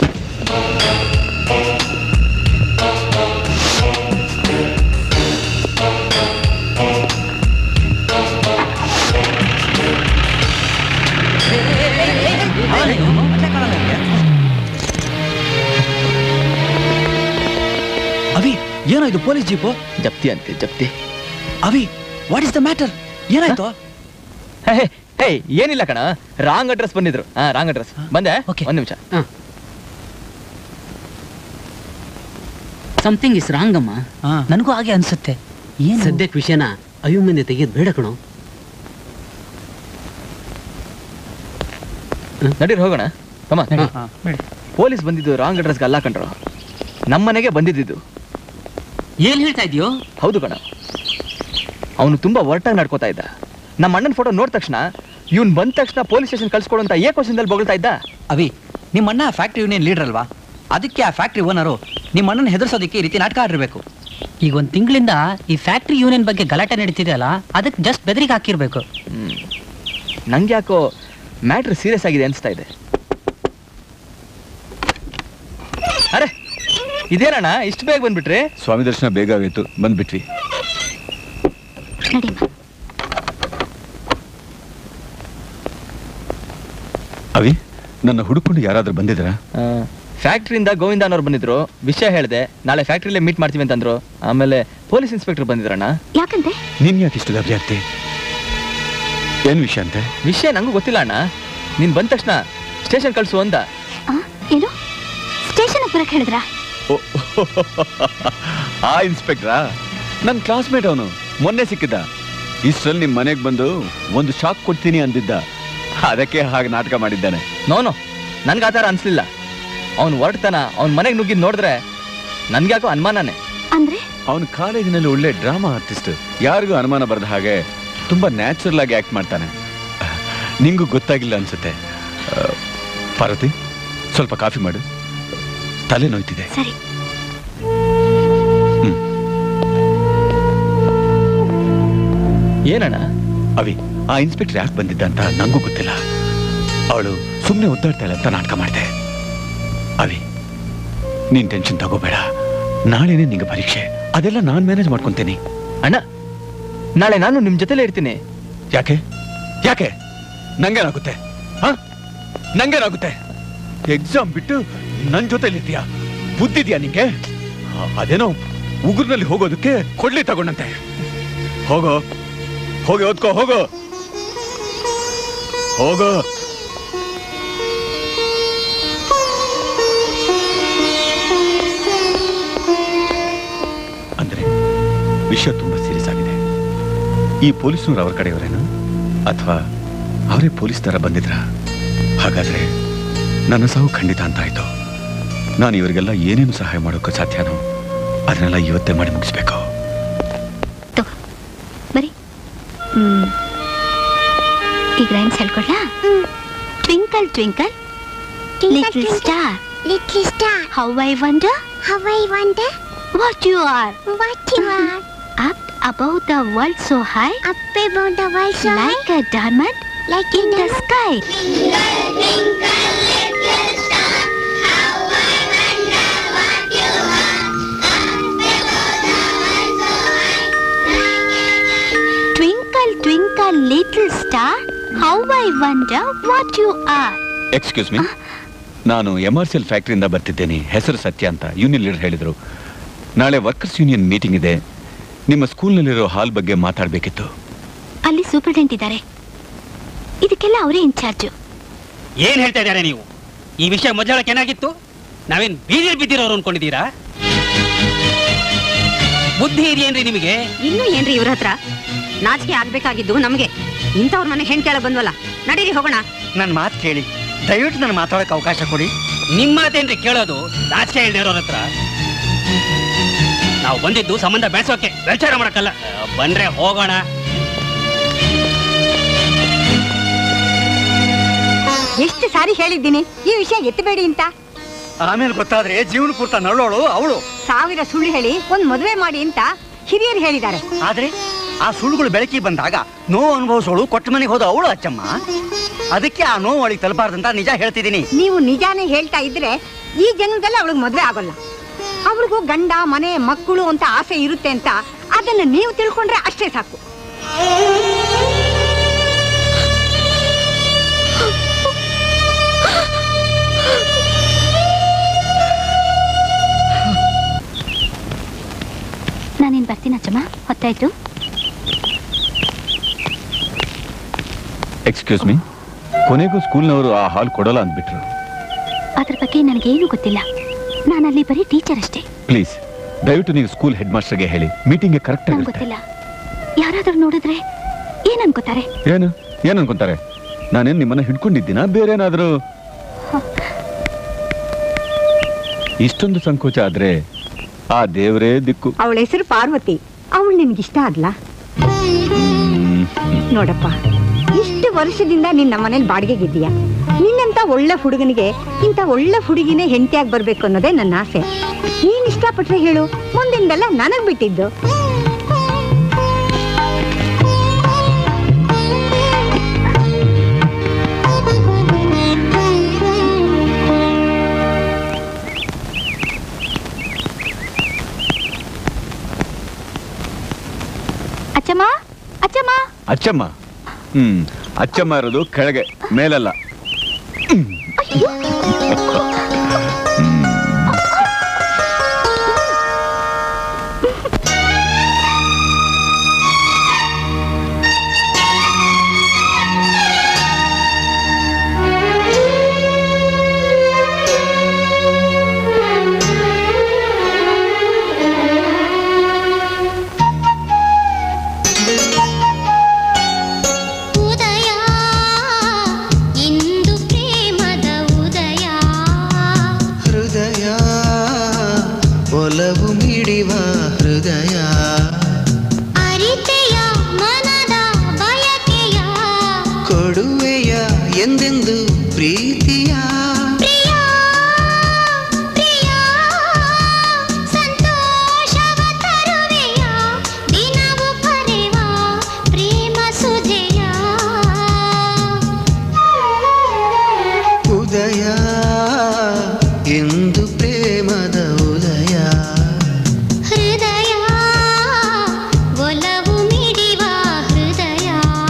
S10: ಅವಿ ಏನೋ ಇದು ಪೊಲೀಸ್ ಜೀಪು ಜಪ್ತಿ ಅಂತೆ ಜಪ್ತಿ ಅವಿ ವಾಟ್ ಇಸ್ ದ ಮ್ಯಾಟರ್ ಏನಾಯ್ತು ಹೇ ಏನಿಲ್ಲ ಕಣ ರಾಂಗ್ ಅಡ್ರೆಸ್ ಬಂದಿದ್ರು ಹಾ ರಾಂಗ್ ಅಡ್ರೆಸ್ ಬಂದೆ ಒಂದ್ ನಿಮಿಷ
S5: ಸಮಥಿಂಗ್ ಇಸ್ ರಾಂಗ್ ಅಮ್ಮ
S14: ನನಗೂ ಹಾಗೆ ಅನ್ಸುತ್ತೆ ಏನು
S5: ಸದ್ಯಕ್ಕೆ ವಿಷಯನ ಅಯ್ಯೋ ಮುಂದೆ ತೆಗೆಯೋದು ಬೇಡ ಕಣೋ
S10: ನಡೀರಿ ಹೋಗೋಣ ಕಮ ಪೊಲೀಸ್ ಬಂದಿದ್ದು ರಾಂಗ್ ಅಡ್ರೆಸ್ಗೆ ಅಲ್ಲ ಕಂಡ್ರು ನಮ್ಮನೆಗೆ ಬಂದಿದ್ದು
S5: ಏನ್ ಹೇಳ್ತಾ ಇದೆಯೋ
S10: ಹೌದು ಕಣ ಅವನು ತುಂಬಾ ಒರ್ಟಾಗಿ ನಡ್ಕೋತಾ ಇದ್ದ ನಮ್ಮ ಅಣ್ಣನ ಫೋಟೋ ನೋಡಿದ ತಕ್ಷಣ ಇವ್ನು ಬಂದ ತಕ್ಷಣ ಪೊಲೀಸ್ ಸ್ಟೇಷನ್ ಕಳ್ಸ್ಕೊಡು ಅಂತ ಏ ಕ್ವಶನ್ದಲ್ಲಿ ಬೊಗಳ್ತಾ ಇದ್ದ
S14: ಅವಿ ನಿಮ್ಮ ಅಣ್ಣ ಫ್ಯಾಕ್ಟ್ರಿ ಯೂನಿಯನ್ ಲೀಡರ್ ಅಲ್ವಾ ಅದಕ್ಕೆ ಆ ಫ್ಯಾಕ್ಟ್ರಿ ಓನರು ನಿಮ್ಮ ಅಣ್ಣನ ಹೆದರ್ಸೋದಕ್ಕೆ ಈ ರೀತಿ ನಾಟಕ ಆಡಿರ್ಬೇಕು ಈಗ ಒಂದು ತಿಂಗಳಿಂದ ಈ ಫ್ಯಾಕ್ಟ್ರಿ ಯೂನಿಯನ್ ಬಗ್ಗೆ ಗಲಾಟೆ ನಡೀತಿದೆಯಲ್ಲ ಅದಕ್ಕೆ ಜಸ್ಟ್ ಬೆದರಿಗೆ ಹಾಕಿರ್ಬೇಕು
S10: ನಂಗೆ ಯಾಕೋ ಮ್ಯಾಟ್ರ್ ಸೀರಿಯಸ್ ಆಗಿದೆ ಅನಿಸ್ತಾ ಇದೆ ಅರೆ ಇದೇನಣ್ಣ ಇಷ್ಟು ಬೇಗ ಬಂದ್ಬಿಟ್ರಿ
S6: ಸ್ವಾಮಿ ದರ್ಶನ ಬೇಗ ಆಗೋಯ್ತು ಬಂದ್ಬಿಟ್ವಿ
S8: ನಡಿಯಮ್ಮ
S6: ಅವಿ ನನ್ನ ಹುಡುಕೊಂಡು ಯಾರಾದ್ರೂ ಬಂದಿದ್ರಾ
S10: ಫ್ಯಾಕ್ಟ್ರಿಯಿಂದ ಗೋವಿಂದ ಅನ್ನೋರು ಬಂದಿದ್ರು ವಿಷಯ ಹೇಳಿದೆ ನಾಳೆ ಫ್ಯಾಕ್ಟ್ರಿಲೇ ಮೀಟ್ ಮಾಡ್ತೀವಿ ಅಂತಂದ್ರು ಆಮೇಲೆ ಪೊಲೀಸ್ ಇನ್ಸ್ಪೆಕ್ಟರ್ ಬಂದಿದ್ರಣ್ಣ
S8: ಯಾಕಂತೆ
S6: ನೀನ್ ಯಾಕೆ ಇಷ್ಟು ಗಾಬರಿ ಆಗ್ತಿ ಏನ್ ವಿಷಯ ಅಂತೆ
S10: ವಿಷಯ ನಂಗೂ ಗೊತ್ತಿಲ್ಲ ಅಣ್ಣ ನೀನ್ ಬಂದ ತಕ್ಷಣ ಸ್ಟೇಷನ್ ಕಳ್ಸು ಅಂದ
S8: ಆ, ಏನು ಸ್ಟೇಷನ್ ಬರಕ್ ಹೇಳಿದ್ರ
S6: ಓ, ಆ ಇನ್ಸ್ಪೆಕ್ಟ್ರಾ ನನ್ನ ಕ್ಲಾಸ್ಮೇಟ್ ಅವನು ಮೊನ್ನೆ ಸಿಕ್ಕಿದ್ದ ಇಷ್ಟರಲ್ಲಿ ನಿಮ್ಮ ಮನೆಗೆ ಬಂದು ಒಂದು ಶಾಕ್ ಕೊಡ್ತೀನಿ ಅಂದಿದ್ದ ಅದಕ್ಕೆ ಹಾಗೆ ನಾಟಕ ಮಾಡಿದ್ದಾನೆ
S10: ನೋನು ನನ್ಗೆ ಆ ಥರ ಅನ್ಸ್ಲಿಲ್ಲ ಅವ್ನು ಹೊರಡ್ತಾನ ಅವ್ನ ಮನೆಗೆ ನುಗ್ಗಿ ನೋಡಿದ್ರೆ ನನ್ಗ್ಯಾಕೋ ಅನುಮಾನನೇ
S8: ಅಂದ್ರೆ
S6: ಅವನು ಕಾಲೇಜಿನಲ್ಲಿ ಒಳ್ಳೆ ಡ್ರಾಮಾ ಆರ್ಟಿಸ್ಟ್ ಯಾರಿಗೂ ಅನುಮಾನ ಬರದ ಹಾಗೆ ತುಂಬಾ ನ್ಯಾಚುರಲ್ ಆಗಿ ಆಕ್ಟ್ ಮಾಡ್ತಾನೆ ನಿಂಗೂ ಗೊತ್ತಾಗಿಲ್ಲ ಅನ್ಸುತ್ತೆ ಆ, ಪಾರ್ವತಿ ಸ್ವಲ್ಪ ಕಾಫಿ ಮಾಡು ತಲೆ ನೋಯ್ತಿದೆ
S8: ಸರಿ
S10: ಏನಣ್ಣ
S6: ಅವಿ ಆ ಇನ್ಸ್ಪೆಕ್ಟರ್ ಯಾಕೆ ಬಂದಿದ್ದ ಅಂತ ನಂಗೂ ಗೊತ್ತಿಲ್ಲ ಅವಳು ಸುಮ್ಮನೆ ಒದ್ದಾಡ್ತಾಳೆ ಅಂತ ನಾಟಕ ಮಾಡಿದೆ ಅವಿ ನೀನ್ ಟೆನ್ಷನ್ ತಗೋಬೇಡ ನಾಳೆನೇ ನಿಂಗೆ ಪರೀಕ್ಷೆ ಅದೆಲ್ಲ ನಾನ್ ಮ್ಯಾನೇಜ್ ಮಾಡ್ಕೊಂತೇನೆ
S10: ಅಣ್ಣ ನಾಳೆ ನಾನು ನಿಮ್ ಜೊತೆಲೇ ಇರ್ತೀನಿ
S6: ಯಾಕೆ ಯಾಕೆ ನಂಗೇನಾಗುತ್ತೆ ಹ ನಂಗೇನಾಗುತ್ತೆ ಎಕ್ಸಾಮ್ ಬಿಟ್ಟು ನನ್ ಜೊತೆಲಿರ್ತೀಯಾ ಬುದ್ಧಿದ್ಯಾ ನಿಂಗೆ ಆ, ಅದೇನೋ ಉಗುರ್ನಲ್ಲಿ ಹೋಗೋದಕ್ಕೆ ಕೊಡ್ಲಿ ತಗೊಂಡಂತೆ ಹೋಗೋ ಹೋಗಿ ಓದ್ಕೋ ಹೋಗೋ ಹೋಗೋ ಅಂದ್ರೆ ವಿಷಯ ತುಂಬಾ ಸೀರಿಯಸ್ ಆಗಿದೆ ಈ ಪೊಲೀಸ್ನವ್ರು ಅವ್ರ ಕಡೆಯವರೇನು ಅಥವಾ ಅವರೇ ಪೊಲೀಸ್ ತರ ಬಂದಿದ್ರ ಹಾಗಾದ್ರೆ ನನ್ನ ಸಾವು ಖಂಡಿತ ಅಂತ ಆಯ್ತು ನಾನು ಇವರಿಗೆಲ್ಲ ಏನೇನು ಸಹಾಯ ಮಾಡೋಕೆ ಸಾಧ್ಯನೋ ಅದನ್ನೆಲ್ಲ ಇವತ್ತೇ ಮಾಡಿ ಮುಗಿಸ್ಬೇಕು
S8: ಬರಿ ಹ್ಮ್ ಈಗ ರೈಮ್ಸ್ ಹೇಳ್ಕೊಡ್ಲಾ twinkle twinkle little star
S12: Little star,
S8: how I wonder
S12: how I wonder
S8: what you are
S12: what you are.
S8: Up above the world so high
S12: Up above the world so high,
S8: like a diamond
S12: like
S8: in the sky twinkle twinkle little star how I wonder what you are
S6: excuse me ನಾನು ಎಮ್ ಆರ್ ಸಿ ಎಲ್ ಫ್ಯಾಕ್ಟ್ರಿಯಿಂದ ಬರ್ತಿದ್ದೇನೆ ಹೆಸರು ಸತ್ಯ ಅಂತ ಯೂನಿಯನ್ ಲೀಡರ್ ಹೇಳಿದರು ನಾಳೆ ವರ್ಕರ್ಸ್ ಯೂನಿಯನ್ ಮೀಟಿಂಗ್ ಇದೆ ನಿಮ್ಮ ಸ್ಕೂಲ್ನಲ್ಲಿರೋ ಹಾಲ್ ಬಗ್ಗೆ ಮಾತಾಡಬೇಕಿತ್ತು
S8: ಅಲ್ಲಿ ಸೂಪರ್ಡೆಂಟ್ ಇದ್ದಾರೆ ಇದಕ್ಕೆಲ್ಲ ಅವರೇ ಇನ್ಚಾರ್ಜು
S5: ಏನ್ ಹೇಳ್ತಾ ಇದ್ದಾರೆ ನೀವು ಈ ವಿಷಯ ಮೊದಲಕ್ಕೆ ಏನಾಗಿತ್ತು ನಾವೇನ್ ಬೀದಿಲ್ ಬಿದ್ದಿರೋರು ಅನ್ಕೊಂಡಿದ್ದೀರಾ ಬುದ್ಧಿ ಇದೆಯೇನ್ರಿ ನಿಮಗೆ
S15: ಇನ್ನೂ ಏನ್ರಿ ಇವ್ರ ಹತ್ರ ನಾಚಿಕೆ ಆಗ್ಬೇಕಾಗಿದ್ದು ನಮ್ಗೆ ಇಂಥವ್ರ ಮನೆ ಹೆಣ್ ಕೇಳ ಬಂದ್ವಲ್ಲ ನಡೀರಿ ಹೋಗೋಣ
S13: ನನ್ನ ಮಾತು ಕೇಳಿ ದಯವಿಟ್ಟು ನನ್ನ ಮಾತಾಡೋಕೆ ಅವಕಾಶ ಕೊಡಿ
S5: ನಿಮ್ಮ ಮಾತೇನ್ರಿ ಕೇಳೋದು ನಾಚಿಕೆ ಇಲ್ದಿರೋರ ಹತ್ರ ನಾವು ಬಂದಿದ್ದು ಸಂಬಂಧ ಬೆಳೆಸೋಕೆ ವಿಚಾರ ಮಾಡಕ್ಕಲ್ಲ ಆ, ಬಂದ್ರೆ ಹೋಗೋಣ
S15: ಎಷ್ಟು ಸಾರಿ ಹೇಳಿದ್ದೀನಿ ಈ ವಿಷಯ ಎತ್ತಬೇಡಿ ಅಂತ
S13: ಆಮೇಲೆ ಗೊತ್ತಾದ್ರೆ ಜೀವನ ಪೂರ್ತ ನರಳೋಳು ಅವಳು
S15: ಸಾವಿರ ಸುಳ್ಳು ಹೇಳಿ ಒಂದ್ ಮದುವೆ ಮಾಡಿ ಅಂತ ಹಿರಿಯರು ಹೇಳಿದ್ದಾರೆ
S13: ಆದ್ರೆ ಆ ಸುಳ್ಳುಗಳು ಬೆಳಕಿ ಬಂದಾಗ ನೋವು ಅನುಭವಿಸೋಳು ಕೊಟ್ಟ ಮನೆಗೆ ಹೋದ ಅವಳು ಅಚ್ಚಮ್ಮ ಅದಕ್ಕೆ ಆ ನೋವು ಅವಳಿಗೆ ತಲುಪಾರ್ದಂತ ನಿಜ ಹೇಳ್ತಿದ್ದೀನಿ
S15: ನೀವು ನಿಜಾನೇ ಹೇಳ್ತಾ ಇದ್ರೆ ಈ ಜನ್ಮದಲ್ಲಿ ಅವಳಿಗೆ ಮದುವೆ ಆಗೋಲ್ಲ ಅವ್ರಿಗೂ ಗಂಡ ಮನೆ ಮಕ್ಕಳು ಅಂತ ಆಸೆ ಇರುತ್ತೆ ಅಂತ ಅದನ್ನ ನೀವು ತಿಳ್ಕೊಂಡ್ರೆ ಅಷ್ಟೇ ಸಾಕು
S8: ನಾನೇನು ಬರ್ತೀನಿ ಅಚ್ಚಮ್ಮ ಹೊತ್ತಾಯ್ತು
S6: ಎಕ್ಸ್ಕ್ಯೂಸ್ ಮೀ ಕೊನೆಗೂ ಸ್ಕೂಲ್ನವರು ಆ ಹಾಲ್ ಕೊಡಲ್ಲ ಅಂದ್ಬಿಟ್ರು
S8: ಅದ್ರ ಬಗ್ಗೆ ನನಗೇನು ಗೊತ್ತಿಲ್ಲ ನಾನು ಅಲ್ಲಿ ಬರೀ ಟೀಚರ್ ಅಷ್ಟೇ
S6: ಪ್ಲೀಸ್ ದಯವಿಟ್ಟು ನೀವು ಸ್ಕೂಲ್ ಹೆಡ್ ಮಾಸ್ಟರ್ಗೆ ಹೇಳಿ ಮೀಟಿಂಗ್ಗೆ ಕರೆಕ್ಟ್
S8: ನಂಗೆ
S6: ಆಗಿರುತ್ತೆ
S8: ಗೊತ್ತಿಲ್ಲ ಯಾರಾದ್ರೂ ನೋಡಿದ್ರೆ ಏನ್ ಅನ್ಕೋತಾರೆ
S6: ಏನು ಏನು ಅನ್ಕೊಂತಾರೆ ನಾನೇನು ನಿಮ್ಮನ್ನ ಹಿಡ್ಕೊಂಡಿದ್ದೀನಾ ಬೇರೆ ಏನಾದರೂ ಇಷ್ಟೊಂದು ಸಂಕೋಚ ಆದ್ರೆ ಆ ದೇವರೇ ದಿಕ್ಕು
S15: ಅವಳ ಹೆಸರು ಪಾರ್ವತಿ ಅವಳು ನಿನ್ಗಿಷ್ಟ ಆದ್ಲ ನೋಡಪ್ಪ ಇಷ್ಟು ವರ್ಷದಿಂದ ನಿನ್ನ ಮನೇಲಿ ಬಾಡಿಗೆಗಿದ್ದೀಯ ನಿನ್ನಂತ ಒಳ್ಳೆ ಹುಡುಗನಿಗೆ ಇಂಥ ಒಳ್ಳೆ ಹುಡುಗಿನೇ ಹೆಂಡತಿಯಾಗಿ ಬರ್ಬೇಕು ಅನ್ನೋದೇ ನನ್ನ ಆಸೆ ನೀನ್ ಇಷ್ಟಪಟ್ರೆ ಹೇಳು ಮುಂದಿಂದೆಲ್ಲ ನನಗ್ ಬಿಟ್ಟಿದ್ದು
S8: ಅಚ್ಚಮ್ಮ ಅಚ್ಚಮ್ಮ
S6: ಅಚ್ಚಮ್ಮ ಹ್ಮ್ ಅಚ್ಚಮ್ಮ ಇರೋದು ಕೆಳಗೆ ಮೇಲಲ್ಲ
S12: ಉದಯ ಇಂದು ಪ್ರೇಮದ ಉದಯ
S11: ಹೃದಯ ಒಲವು ಮಿಡಿವ ಹೃದಯ
S12: ಅರಿತೆಯ ಮನದ ಬಯಕೆಯ
S11: ಕೊಡುವೆಯ ಎಂದೆಂದು ಪ್ರೀತಿಯ
S12: ಪ್ರಿಯ ಪ್ರಿಯ ಸಂತೋಷವ ತರುವೆಯ ದಿನವು ಪರೆವ ಪ್ರೇಮ ಸುಜೆಯ
S11: ಉದಯ ಎಂದು ಪ್ರೇಮದ ಉದಯ
S12: ಹೃದಯ ಒಲವು ಮಿಡಿವ ಹೃದಯ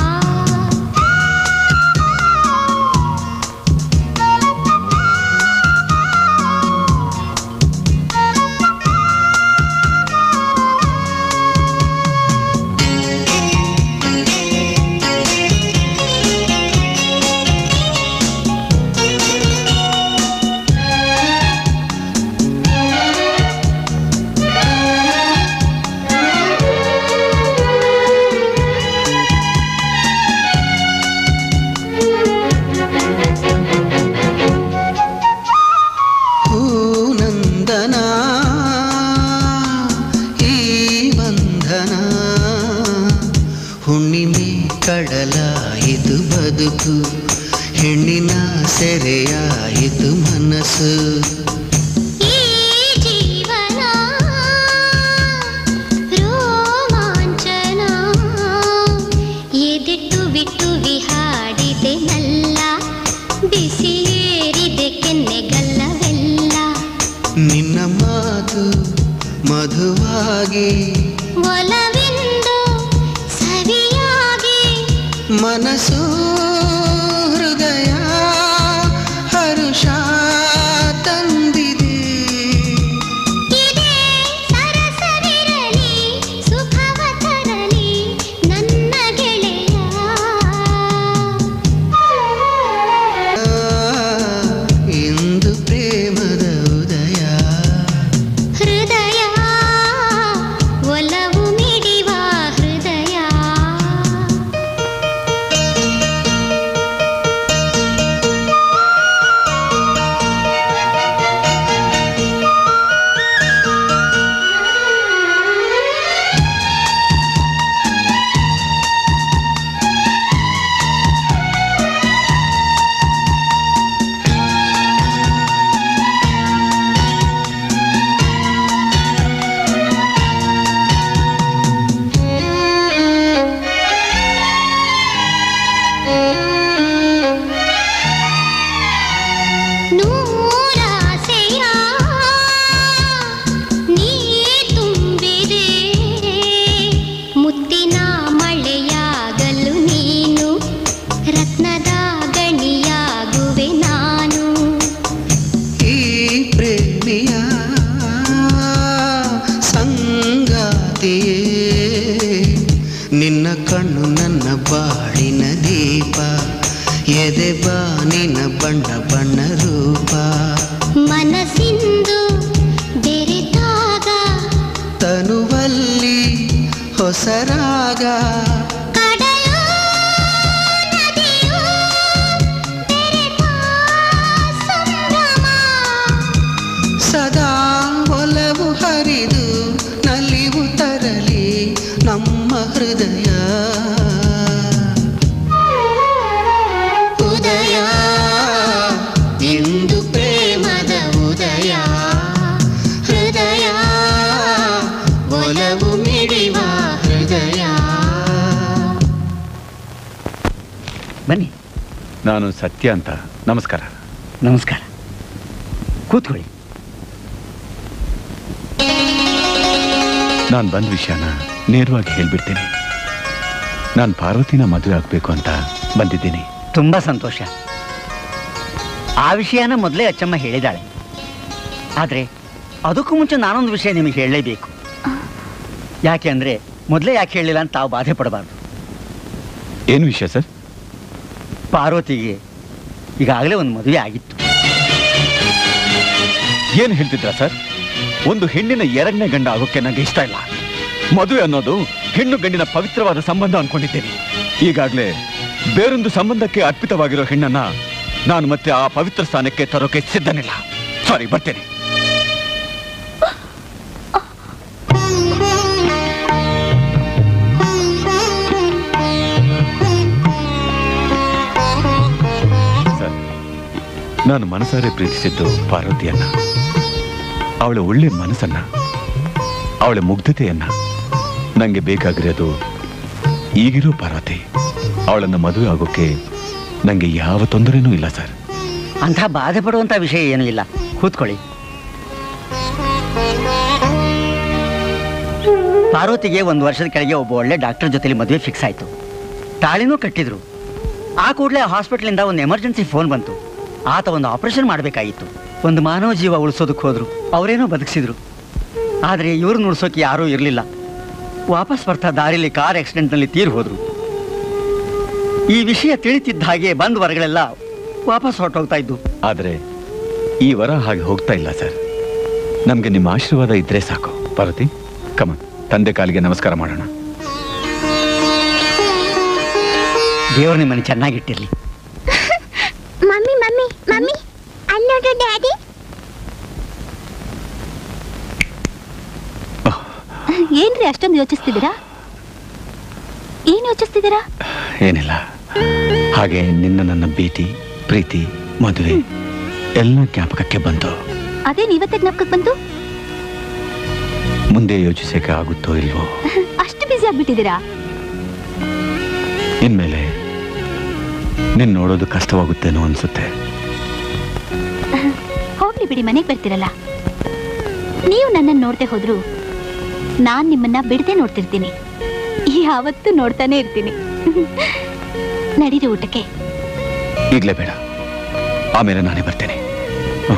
S11: ಹೂನಂದನ ಈ ಬಂಧನ ಹುಣ್ಣಿಮೆ ಕಡಲಾಯಿತು ಬದುಕು ಹೆಣ್ಣಿನ ಸೆರೆಯಾಯಿತು ಮನಸ್ಸು
S12: ಈ ಜೀವನ ರೋಮಾಂಚನ ಎದಿಟ್ಟು ಬಿಟ್ಟು ವಿಹಾಡಿದೆ ನಲ್ಲ ಬಿಸಿ ಏರಿದೆ ಕೆನ್ನೆಗಲ್ಲವೆಲ್ಲ
S11: ನಿನ್ನ ಮಾತು ಮಧುವಾಗಿ
S12: ಒಲವೆಂದು ಸವಿಯಾಗಿ
S11: ಮನಸ್ಸು ಹೃದಯ ಹರುಷ ತಂದಿದೆ
S12: ಇದೇ ಸರಸವಿರಲಿ ಸುಖವ ತರಲಿ ನನ್ನ ಗೆಳೆಯ
S11: ಇಂದು ಪ್ರೇಮದ ಉದಯ
S12: ಹೃದಯ ಒಲವು ಮಿಡಿವ ಹೃದಯ ನೂರಾಸೆಯ ನೀ ತುಂಬಿದೆ ಮುತ್ತಿನ ಮಳೆಯಾಗಲು ನೀನು ರತ್ನದ ಗಣಿಯಾಗುವೆ ನಾನು
S11: ಈ ಪ್ರೇಮಿಯ ಸಂಗಾತಿಯೇ ನಿನ್ನ ಕಣ್ಣು ನನ್ನ ಬಾಳಿನ ದೀಪ ಎದೆ ಬಾನಿನ ಬಣ್ಣ ಬಣ್ಣ ರೂಪ
S12: ಮನಸ್ಸಿಂದು ಬೆರೆತಾಗ
S11: ತನುವಲ್ಲಿ ಹೊಸರಾಗ
S12: ಕಡಲು ನದಿಯು ಬೆರೆತ ಸಂಭ್ರಮ
S11: ಸದಾ ಒಲವು ಹರಿದು ನಲಿವು ತರಲಿ ನಮ್ಮ ಹೃದಯ ಉದಯ ಇಂದು ಪ್ರೇಮದ ಉದಯ ಹೃದಯ ಒಲವು ಮಿಡಿವ ಹೃದಯ
S13: ಬನ್ನಿ
S6: ನಾನು ಸತ್ಯ ಅಂತ ನಮಸ್ಕಾರ
S13: ನಮಸ್ಕಾರ ಕೂತ್ಕೊಳ್ಳಿ
S6: ನಾನು ಬಂದ ವಿಷಯನ ನೇರವಾಗಿ ಹೇಳ್ಬಿಡ್ತೀನಿ ನಾನು ಪಾರ್ವತಿನ ಮದುವೆ ಆಗ್ಬೇಕು ಅಂತ ಬಂದಿದ್ದೀನಿ
S13: ತುಂಬಾ ಸಂತೋಷ ಆ ವಿಷಯನ ಮೊದಲೇ ಅಚ್ಚಮ್ಮ ಹೇಳಿದಾಳೆ ಆದ್ರೆ ಅದಕ್ಕೂ ಮುಂಚೆ ನಾನೊಂದು ವಿಷಯ ನಿಮಗೆ ಹೇಳಲೇಬೇಕು ಯಾಕೆ ಅಂದ್ರೆ ಮೊದಲೇ ಯಾಕೆ ಹೇಳಿಲ್ಲ ಅಂತ ತಾವು ಬಾಧೆ ಪಡಬಾರ್ದು
S6: ಏನು ವಿಷಯ ಸರ್
S13: ಪಾರ್ವತಿಗೆ ಈಗಾಗಲೇ ಒಂದು ಮದುವೆ ಆಗಿತ್ತು
S6: ಏನು ಹೇಳ್ತಿದ್ರ ಸರ್ ಒಂದು ಹೆಣ್ಣಿನ ಎರಡನೇ ಗಂಡ ಆಗೋಕೆ ನಂಗೆ ಇಷ್ಟ ಇಲ್ಲ ಮದುವೆ ಅನ್ನೋದು ಹೆಣ್ಣು ಗಂಡಿನ ಪವಿತ್ರವಾದ ಸಂಬಂಧ ಅನ್ಕೊಂಡಿದ್ದೇನೆ ಈಗಾಗಲೇ ಬೇರೊಂದು ಸಂಬಂಧಕ್ಕೆ ಅರ್ಪಿತವಾಗಿರೋ ಹೆಣ್ಣನ್ನ ನಾನು ಮತ್ತೆ ಆ ಪವಿತ್ರ ಸ್ಥಾನಕ್ಕೆ ತರೋಕೆ ಸಿದ್ಧನಿಲ್ಲ ಸಾರಿ ಬರ್ತೇನೆ ಸರ್ ನಾನು ಮನಸಾರೆ ಪ್ರೀತಿಸಿದ್ದು ಪಾರ್ವತಿಯನ್ನ ಅವಳ ಒಳ್ಳೆ ಮನಸ್ಸನ್ನ ಅವಳ ಮುಗ್ಧತೆಯನ್ನ ನಂಗೆ ಬೇಕಾಗಿರೋದು ಈಗಿರೋ ಪಾರ್ವತಿ ಅವಳನ್ನ ಮದುವೆ ಆಗೋಕೆ ನಂಗೆ ಯಾವ ತೊಂದರೆನೂ ಇಲ್ಲ ಸರ್
S13: ಅಂಥ ಬಾಧೆ ಪಡುವಂಥ ವಿಷಯ ಏನೂ ಇಲ್ಲ ಕೂತ್ಕೊಳ್ಳಿ ಪಾರ್ವತಿಗೆ ಒಂದು ವರ್ಷದ ಕೆಳಗೆ ಒಬ್ಬ ಒಳ್ಳೆ ಡಾಕ್ಟರ್ ಜೊತೆಲಿ ಮದುವೆ ಫಿಕ್ಸ್ ಆಯಿತು ತಾಳಿನೂ ಕಟ್ಟಿದ್ರು ಆ ಕೂಡಲೇ ಹಾಸ್ಪಿಟ್ಲಿಂದ ಒಂದು ಎಮರ್ಜೆನ್ಸಿ ಫೋನ್ ಬಂತು ಆತ ಒಂದು ಆಪರೇಷನ್ ಮಾಡಬೇಕಾಗಿತ್ತು ಒಂದು ಮಾನವ ಜೀವ ಉಳಿಸೋದಕ್ಕೆ ಹೋದ್ರು ಅವರೇನೋ ಬದುಕಿಸಿದ್ರು ಆದರೆ ಇವ್ರನ್ನ ಉಳಿಸೋಕೆ ಯಾರೂ ಇರಲಿಲ್ಲ ವಾಪಸ್ ಬರ್ತಾ ದಾರಿಲಿ ಕಾರ್ ಆಕ್ಸಿಡೆಂಟ್ನಲ್ಲಿ ತೀರ್ ಹೋದ್ರು ಈ ವಿಷಯ ತಿಳಿತಿದ್ದ ಹಾಗೆ ಬಂದ್ ವರಗಳೆಲ್ಲ ವಾಪಸ್ ಹೊರಟೋಗ್ತಾ ಇದ್ದು
S6: ಆದರೆ ಈ ವರ ಹಾಗೆ ಹೋಗ್ತಾ ಇಲ್ಲ ಸರ್ ನಮ್ಗೆ ನಿಮ್ಮ ಆಶೀರ್ವಾದ ಇದ್ರೆ ಸಾಕು ಪಾರ್ವತಿ ಕಮನ್ ತಂದೆ ಕಾಲಿಗೆ ನಮಸ್ಕಾರ ಮಾಡೋಣ
S13: ದೇವ್ರು ನಿಮ್ಮನ್ನು ಚೆನ್ನಾಗಿಟ್ಟಿರ್ಲಿ
S8: ಮಮ್ಮಿ ಮಮ್ಮಿ ಮಮ್ಮಿ ಅನ್ನೋದು ಡ್ಯಾಡಿ ಏನ್ರಿ ಅಷ್ಟೊಂದು ಯೋಚಿಸ್ತಿದ್ದೀರಾ ಏನ್ ಯೋಚಿಸ್ತಿದ್ದೀರಾ
S6: ಏನಿಲ್ಲ ಹಾಗೆ ನಿನ್ನ ನನ್ನ ಭೀತಿ ಪ್ರೀತಿ ಮದುವೆ ಎಲ್ಲ ಜ್ಞಾಪಕಕ್ಕೆ ಬಂತು
S8: ಅದೇ ನೀವತ್ತೆ ಜ್ಞಾಪಕಕ್ಕೆ ಬಂತು
S6: ಮುಂದೆ ಯೋಚಿಸಕ್ಕೆ ಆಗುತ್ತೋ ಇಲ್ವೋ
S8: ಅಷ್ಟು ಬ್ಯುಸಿ ಆಗ್ಬಿಟ್ಟಿದ್ದೀರಾ
S6: ಇನ್ಮೇಲೆ ನಿನ್ ನೋಡೋದು ಕಷ್ಟವಾಗುತ್ತೇನೋ ಅನ್ಸುತ್ತೆ
S8: ಹೋಗ್ಲಿ ಬಿಡಿ ಮನೆಗೆ ಬರ್ತಿರಲ್ಲ ನೀವು ನನ್ನನ್ನು ನೋಡ್ದೆ ಹೋದ್ರು ನಾನ್ ನಿಮ್ಮನ್ನ ಬಿಡದೆ ನೋಡ್ತಿರ್ತೀನಿ ಯಾವತ್ತೂ ನೋಡ್ತಾನೆ ಇರ್ತೀನಿ ನಡೀರಿ ಊಟಕ್ಕೆ
S6: ಈಗ್ಲೇ ಬೇಡ ಆಮೇಲೆ ನಾನೇ ಬರ್ತೇನೆ ಹ.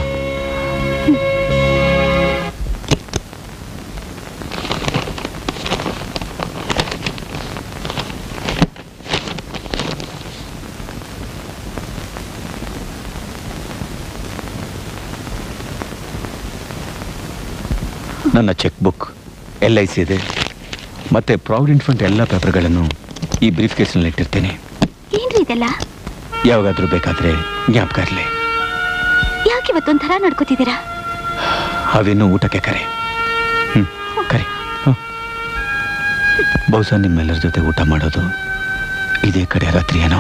S6: ನನ್ನ cheque book L I C ಇದೆ ಮತ್ತೆ ಪ್ರಾವಿಡೆಂಟ್ ಫಂಡ್ ಎಲ್ಲ ಪೇಪರ್ಗಳನ್ನು ಈ ಬ್ರೀಫ್ ಕೇಸ್ನಲ್ಲಿ ಇಟ್ಟಿರ್ತೀನಿ
S8: ಏನ್ರಿ ಇದೆಲ್ಲ
S6: ಯಾವಾಗಾದ್ರೂ ಬೇಕಾದ್ರೆ ಜ್ಞಾಪಕ ಇರಲಿ
S8: ಯಾಕೆ ಇವತ್ತೊಂಥರ ನಡ್ಕೋತಿದ್ದೀರಾ
S6: ಅವೇನು ಊಟಕ್ಕೆ ಕರೆ ಹ್ಮ್ ಕರೆ ಹ. ಬಹುಶಃ ನಿಮ್ಮೆಲ್ಲರ ಜೊತೆ ಊಟ ಮಾಡೋದು ಇದೇ ಕಡೆ ರಾತ್ರಿ ಏನೋ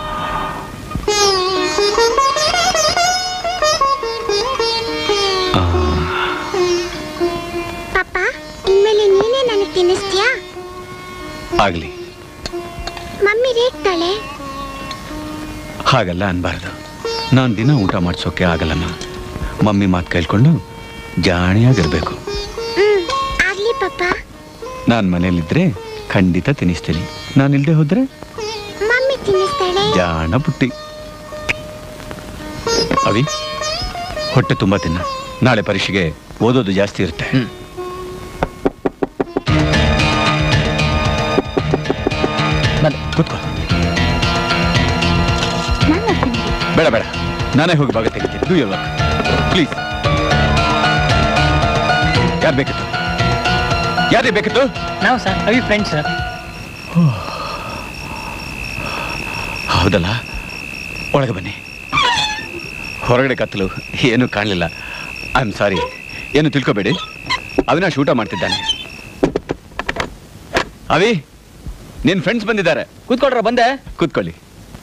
S6: ಆ,
S8: ಪಾಪ ಇನ್ಮೇಲೆ ನೀನೇ ನನಗೆ ತಿನ್ನಿಸ್ತೀಯಾ
S6: ಆಗ್ಲಿ
S8: ಮಮ್ಮಿ ರೇಗ್ತಾಳೆ
S6: ಹಾಗಲ್ಲ ಅನ್ಬಾರ್ದು ನಾನು ದಿನ ಊಟ ಮಾಡಿಸೋಕೆ ಆಗಲ್ಲಮ್ಮ ಮಮ್ಮಿ ಮಾತು ಕೇಳ್ಕೊಂಡು ಜಾಣಿಯಾಗಿರ್ಬೇಕು
S8: ಹ್ಮ್ ಆಗ್ಲಿ ಪಾಪ
S6: ನಾನು ಮನೇಲಿದ್ರೆ ಖಂಡಿತ ತಿನ್ನಿಸ್ತೀನಿ ನಾನು ಇಲ್ದೆ ಹೋದ್ರೆ
S8: ಮಮ್ಮಿ ತಿನ್ನಿಸ್ತಾಳೆ
S6: ಜಾಣ ಪುಟ್ಟಿ ಅವಿ ಹೊಟ್ಟೆ ತುಂಬಾ ತಿನ್ನ ನಾಳೆ ಪರೀಕ್ಷೆಗೆ ಓದೋದು ಜಾಸ್ತಿ ಇರುತ್ತೆ
S10: ಬನ್ನಿ
S6: ಕೂತ್ಕೋ ಬೇಡ ಬೇಡ ನಾನೇ ಹೋಗಿ ಭಾಗ ತೆಗಿತೀನಿ ಡೂ ಯೋರ್ ಪ್ಲೀಸ್ ಯಾರು ಬೇಕಿತ್ತು ಯಾರೇ ಬೇಕಿತ್ತು
S9: ನಾವು ಸರ್ ಅವಿ ಫ್ರೆಂಡ್ಸ್ ಸರ್
S6: ಹೌದಲ್ಲ ಒಳಗೆ ಬನ್ನಿ ಹೊರಗಡೆ ಕತ್ತಲು ಏನು ಕಾಣಲಿಲ್ಲ ಐ ಆಮ್ ಸಾರಿ ಏನು ತಿಳ್ಕೊಬೇಡಿ ಅವಿನಾಶ್ ಊಟ ಮಾಡ್ತಿದ್ದಾನೆ ಅವಿ ನಿನ್ ಫ್ರೆಂಡ್ಸ್ ಬಂದಿದ್ದಾರೆ
S10: ಕೂತ್ಕೊಳ್ರ ಬಂದೆ
S6: ಕೂತ್ಕೊಳ್ಳಿ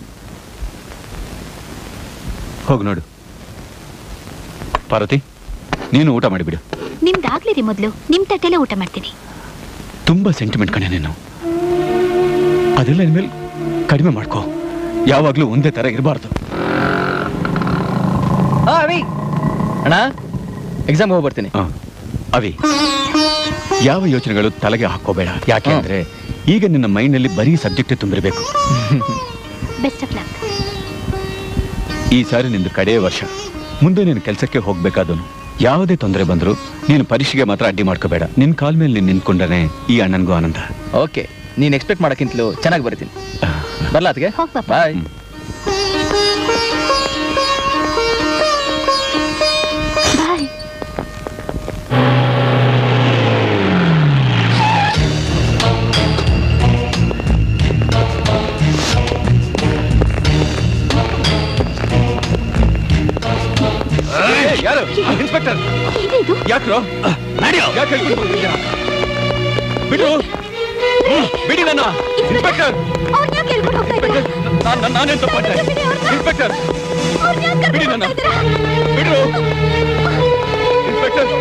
S6: ಹೋಗಿ ನೋಡು ಪಾರ್ವತಿ ನೀನು ಊಟ ಮಾಡಿಬಿಡು
S8: ನಿಮ್ದಾಗ್ಲಿ ರೀ ಮೊದಲು ನಿಮ್ ತಟ್ಟೆಲೆ ಊಟ ಮಾಡ್ತೀನಿ
S6: ತುಂಬಾ ಸೆಂಟಿಮೆಂಟ್ ಕಣೆ ನೀನು ಅದೆಲ್ಲ ಇನ್ಮೇಲೆ ಕಡಿಮೆ ಮಾಡ್ಕೋ ಯಾವಾಗ್ಲೂ ಒಂದೇ ತರ ಇರಬಾರ್ದು
S10: ಹಾ ಅವಿ ಅಣ್ಣ ಎಕ್ಸಾಮ್ ಹೋಗಿ ಬರ್ತೀನಿ
S6: ಅವಿ ಯಾವ ಯೋಚನೆಗಳು ತಲೆಗೆ ಹಾಕೋಬೇಡ ಯಾಕೆ ಅಂದ್ರೆ ಈಗ ನಿನ್ನ ಮೈಂಡ್ನಲ್ಲಿ ಬರೀ ಸಬ್ಜೆಕ್ಟ್ ತುಂಬಿರಬೇಕು
S8: ಬೆಸ್ಟ್ ಆಫ್ ಲಕ್
S6: ಈ ಸಾರಿ ನಿಂದು ಕಡೆಯ ವರ್ಷ ಮುಂದೆ ನೀನು ಕೆಲಸಕ್ಕೆ ಹೋಗ್ಬೇಕಾದನು ಯಾವುದೇ ತೊಂದರೆ ಬಂದ್ರು ನೀನು ಪರೀಕ್ಷೆಗೆ ಮಾತ್ರ ಅಡ್ಡಿ ಮಾಡ್ಕೋಬೇಡ ನಿನ್ ಕಾಲ್ ಮೇಲೆ ನೀನು ನಿಂತ್ಕೊಂಡನೆ ಈ ಅಣ್ಣನ್ಗೂ ಆನಂದ
S10: ಓಕೆ ನೀನ್ ಎಕ್ಸ್ಪೆಕ್ಟ್ ಮಾಡಕ್ಕಿಂತಲೂ ಚೆನ್ನಾಗಿ ಬರ್ತೀನಿ ಬರ್ಲಾ ಅದಕ್ಕೆ ಬಾಯ್
S8: ಬಾಯ್
S6: ಯಾರು ಇನ್ಸ್ಪೆಕ್ಟರ್
S8: ಏನಿದು
S6: ಯಾಕ್ರೋ ಯಾಕೆ ಹೇಳ್ಕೊಂಡು ಬಂದಿದ್ದೀರಾ? ಬಿಡು ಬಿಡಿ ನನ್ನ ಇನ್ಸ್ಪೆಕ್ಟರ್
S8: ಅವ್ರನ್ನ ಕೇಳ್ಕೊಂಡು ಹೋಗ್ತಾ ಇದ್ದೀರಾ
S6: ನಾನ್- ನಾನ್- ನಾನೇನ್ ತಪ್ಪು ಮಾಡ್ದೆ? ಇನ್ಸ್ಪೆಕ್ಟರ್ ಬಿಡಿ ನನ್ನ ಬಿಡು ಇನ್ಸ್ಪೆಕ್ಟರ್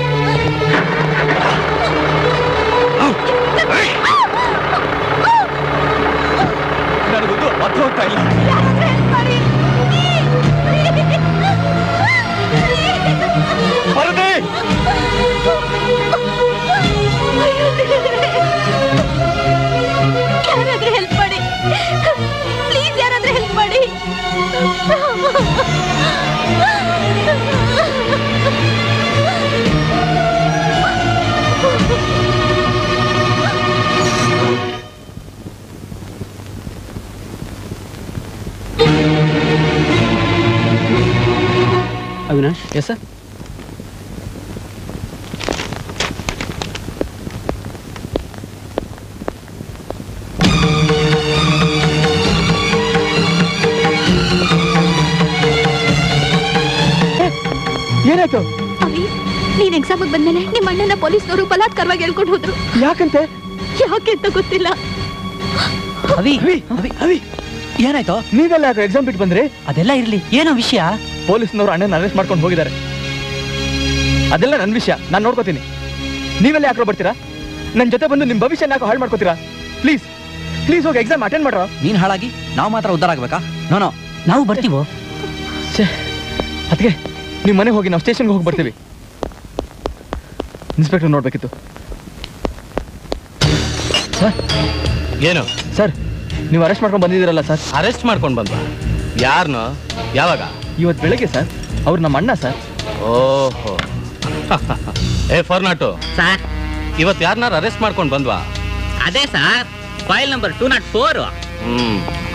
S6: ನನಗೊಂದು ಅರ್ಥ ಹೋಗ್ತಾ ಇಲ್ಲ ಬರದೆ
S8: ಯಾರಾದ್ರೂ ಹೆಲ್ಪ್ ಮಾಡಿ ಪ್ಲೀಸ್ ಯಾರಾದ್ರೂ ಹೆಲ್ಪ್ ಮಾಡಿ
S5: ಅವಿನಾಶ್
S10: ಎಸ್ ಸರ್
S9: ಏನಾಯ್ತು
S8: ಅವಿ ನೀನ್ ಎಕ್ಸಾಮ್ ಬಂದ್ಮೇಲೆ ನಿಮ್ಮ ಅಣ್ಣನ ಪೊಲೀಸ್ನವರು ಬಲಾತ್ಕಾರವಾಗಿ ಹೇಳ್ಕೊಂಡು ಹೋದ್ರು
S9: ಯಾಕಂತೆ
S8: ಯಾಕೆ ಅಂತ ಗೊತ್ತಿಲ್ಲ
S14: ಅವಿ ಅವಿ ಅವಿ ಏನಾಯ್ತು
S9: ನೀವೆಲ್ಲ ಯಾಕೆ ಎಕ್ಸಾಮ್ ಬಿಟ್ಟು ಬಂದ್ರಿ
S14: ಅದೆಲ್ಲ ಇರ್ಲಿ ಏನೋ ವಿಷಯ
S9: ಪೊಲೀಸ್ನವರು ಅಣ್ಣನ ಅರೆಸ್ಟ್ ಮಾಡ್ಕೊಂಡು ಹೋಗಿದ್ದಾರೆ ಅದೆಲ್ಲ ನನ್ನ ವಿಷಯ ನಾನು ನೋಡ್ಕೋತೀನಿ ನೀವೆಲ್ಲ ಯಾಕೆ ಬರ್ತೀರಾ ನನ್ನ ಜೊತೆ ಬಂದು ನಿಮ್ಮ ಭವಿಷ್ಯ ಯಾಕೆ ಹಾಳು ಮಾಡ್ಕೋತೀರಾ ಪ್ಲೀಸ್ ಪ್ಲೀಸ್ ಹೋಗಿ ಎಕ್ಸಾಮ್ ಅಟೆಂಡ್ ಮಾಡ್ರೋ
S14: ನೀನ್ ಹಾಳಾಗಿ ನಾವು ಮಾತ್ರ ಉದ್ಧಾರ ಆಗ್ಬೇಕಾ ನೋ ನೋ ನಾವು ಬರ್ತೀವೋ
S9: ಅದಕ್ಕೆ ನಿಮ್ಮ ಮನೆಗೆ ಹೋಗಿ ನಾವು ಸ್ಟೇಷನ್ಗೆ ಹೋಗಿ ಬರ್ತೀವಿ ಇನ್ಸ್ಪೆಕ್ಟರ್ ನೋಡ್ಬೇಕಿತ್ತು ಸರ್
S4: ಏನು
S9: ಸರ್ ನೀವು ಅರೆಸ್ಟ್ ಮಾಡ್ಕೊಂಡು ಬಂದಿದ್ದೀರಲ್ಲ ಸರ್
S4: ಅರೆಸ್ಟ್ ಮಾಡ್ಕೊಂಡು ಬಂದ್ವಾ ಯಾರನ್ನು ಯಾವಾಗ
S9: ಇವತ್ತು ಬೆಳಗ್ಗೆ ಸರ್ ಅವ್ರು ನಮ್ಮ ಅಣ್ಣ ಸರ್
S4: ಓಹೋ ಏ ಫಾರ್ನಾಟು
S5: ಸರ್
S4: ಇವತ್ತು ಯಾರನ್ನಾರು ಅರೆಸ್ಟ್ ಮಾಡ್ಕೊಂಡು ಬಂದ್ವಾ
S5: ಅದೇ sir file number two not four
S4: ಹ್ಮ್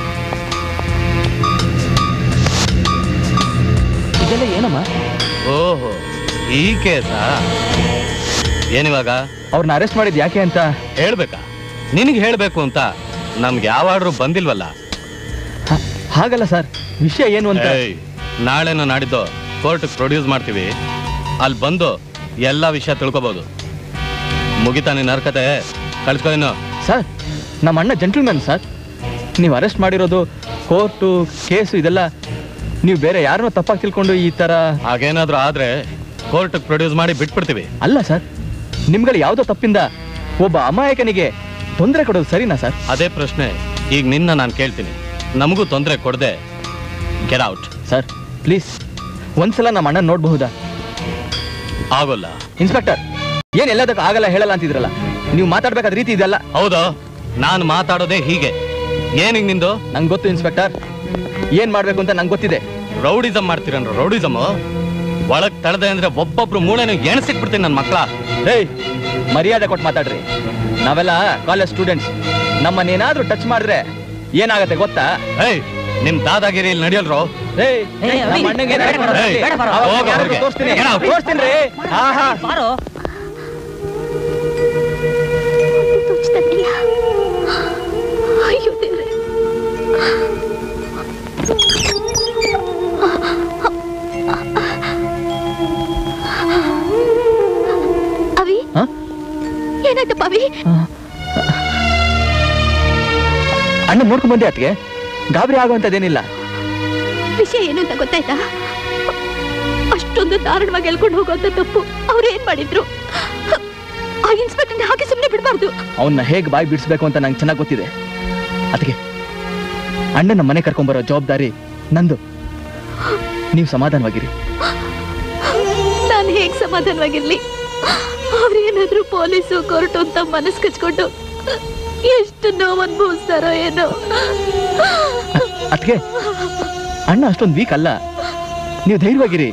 S9: ಇದೆಲ್ಲ ಏನಮ್ಮ
S4: ಓಹೋ ಈ ಕೇಸಾ ಏನಿವಾಗ
S9: ಅವ್ರನ್ನ ಅರೆಸ್ಟ್ ಮಾಡಿದ್ ಯಾಕೆ ಅಂತ
S4: ಹೇಳ್ಬೇಕಾ ನಿನಗೆ ಹೇಳ್ಬೇಕು ಅಂತ ನಮ್ಗೆ ಯಾವ ಆರ್ಡ್ರು ಬಂದಿಲ್ವಲ್ಲ
S9: ಹಾಗಲ್ಲ ಸರ್ ವಿಷಯ ಏನು ಅಂತ
S4: ಏಯ್, ನಾಳೆನೋ ನಾಡಿದ್ದು ಕೋರ್ಟ್ಗೆ ಪ್ರೊಡ್ಯೂಸ್ ಮಾಡ್ತೀವಿ ಅಲ್ಲಿ ಬಂದು ಎಲ್ಲ ವಿಷಯ ತಿಳ್ಕೊಬೋದು ಮುಗಿತಾ ನಿನ್ನ ಹರ್ಕತೆ ಕಳ್ಕೊ ಇನ್ನು
S9: ಸರ್ ನಮ್ಮ ಅಣ್ಣ ಜೆಂಟಲ್ಮನ್ ಸರ್ ನೀವು ಅರೆಸ್ಟ್ ಮಾಡಿರೋದು ಕೋರ್ಟು ಕೇಸು ಇದೆಲ್ಲ ನೀವು ಬೇರೆ ಯಾರನ್ನೋ ತಪ್ಪಾಗಿ ತಿಳ್ಕೊಂಡು ಈ ಥರ
S4: ಹಾಗೇನಾದ್ರೂ ಆದ್ರೆ ಕೋರ್ಟ್ಗೆ ಪ್ರೊಡ್ಯೂಸ್ ಮಾಡಿ ಬಿಟ್ಬಿಡ್ತೀವಿ
S9: ಅಲ್ಲ ಸರ್ ನಿಮ್ಗಳು ಯಾವುದೋ ತಪ್ಪಿಂದ ಒಬ್ಬ ಅಮಾಯಕನಿಗೆ ತೊಂದರೆ ಕೊಡೋದು ಸರಿನಾ ಸರ್
S4: ಅದೇ ಪ್ರಶ್ನೆ ಈಗ ನಿನ್ನ ನಾನು ಕೇಳ್ತೀನಿ ನಮಗೂ ತೊಂದರೆ ಕೊಡದೆ ಗೆಟ್ ಔಟ್
S9: ಸರ್ ಪ್ಲೀಸ್ ಒಂದ್ಸಲ ನಮ್ಮ ಅಣ್ಣ ನೋಡಬಹುದಾ
S4: ಆಗೋಲ್ಲ
S9: ಇನ್ಸ್ಪೆಕ್ಟರ್ ಏನ್ ಎಲ್ಲದಕ್ಕೂ ಆಗಲ್ಲ ಹೇಳಲ್ಲ ಅಂತಿದ್ರಲ್ಲ ನೀವು ಮಾತಾಡ್ಬೇಕಾದ ರೀತಿ ಇದೆಲ್ಲ
S4: ಹೌದು ನಾನು ಮಾತಾಡೋದೇ ಹೀಗೆ ಏನಿಗ್ ನಿಂದು
S9: ನಂಗೆ ಗೊತ್ತು ಇನ್ಸ್ಪೆಕ್ಟರ್ ಏನ್ ಮಾಡ್ಬೇಕು ಅಂತ ನಂಗೆ ಗೊತ್ತಿದೆ
S4: ರೌಡಿಸಮ್ ಮಾಡ್ತೀರನ್ರ ರೌಡಿಸಮ್ ಒಳಗ್ ತಳದೆ ಅಂದ್ರೆ ಒಬ್ಬೊಬ್ರು ಮೂಳೆನು ಎಣಸಿಟ್ಬಿಡ್ತೀನಿ ನನ್ನ ಮಕ್ಕಳ
S9: ಏಯ್ ಮರ್ಯಾದೆ ಕೊಟ್ಟು ಮಾತಾಡ್ರಿ ನಾವೆಲ್ಲ ಕಾಲೇಜ್ ಸ್ಟೂಡೆಂಟ್ಸ್ ನಮ್ಮನ್ನೇನಾದ್ರೂ ಟಚ್ ಮಾಡಿದ್ರೆ ಏನಾಗತ್ತೆ ಗೊತ್ತಾ
S4: ಏಯ್ ನಿಮ್ ದಾದಾಗಿರಿ ಇಲ್ಲಿ ನಡೆಯಲ್ರೋ
S9: ಏಯ್
S14: ಏಯ್, ಅಭಿ,
S9: ನಮ್ಮ ಅಣ್ಣಂಗೆ
S14: ಬೇಡ, ಬೇಡ,
S9: ಏಯ್,
S14: ಬೇಡ, ಬಾರೋ.
S9: ಅವಾಗ
S4: ಹೋಗು
S9: ಯಾರಿಗೂ
S4: ಹೊರ್ಗೆ.
S9: ತೋರಿಸ್ತೀನಿ
S4: Get out.
S9: ತೋರಿಸ್ತೀನಿ ರೀ ಹಾ ಹಾ
S14: ಬಾರೋ
S8: ತೋಚ್ತಕ್ಕಿಲ್ಲ ಅಯ್ಯೋ ದೇವ್ರೆ ಅವಿ
S9: ಹಾ?
S8: ಏನಾಯ್ತಪ್ಪ ಅವಿ
S9: ಅಣ್ಣ ನೋಡ್ಕೊಂಡ್ ಬಂದೆ ಅದಕ್ಕೆ ಗಾಬರಿ ಆಗುವಂತದ್ದೇನಿಲ್ಲ
S8: ವಿಷಯ ಏನು ಅಂತ ಗೊತ್ತಾಯ್ತಾ ಅಷ್ಟೊಂದು ದಾರುಣವಾಗಿ ಎಳ್ಕೊಂಡು ಹೋಗುವಂತ ತಪ್ಪು ಅವ್ರು ಏನ್ ಮಾಡಿದ್ರು ಆ ಇನ್ಸ್ಪೆಕ್ಟರ್ನ ಹಾಗೆ ಸುಮ್ಮನೆ ಬಿಡಬಾರ್ದು
S9: ಅವನ್ನ ಹೇಗೆ ಬಾಯಿ ಬಿಡಿಸ್ಬೇಕು ಅಂತ ನಂಗೆ ಚೆನ್ನಾಗಿ ಗೊತ್ತಿದೆ ಅದಕ್ಕೆ ಅಣ್ಣನ ಮನೆ ಕರ್ಕೊಂಬರೋ ಜವಾಬ್ದಾರಿ ನಂದು ನೀವು ಸಮಾಧಾನವಾಗಿರಿ
S8: ನಾನು ಹೇಗ್ ಸಮಾಧಾನವಾಗಿರ್ಲಿ
S16: ಅವ್ರೇನಾದ್ರೂ ಪೊಲೀಸು ಕೋರ್ಟು ಅಂತ ಮನಸ್ಸು ಕಚ್ಕೊಂಡು ಎಷ್ಟು ನೋವು ಅನುಭವಿಸ್ತಾರೋ ಏನೋ
S10: ಅದಕ್ಕೆ ಅಣ್ಣ ಅಷ್ಟೊಂದು ವೀಕ್ ಅಲ್ಲ ನೀವು ಧೈರ್ಯವಾಗಿರಿ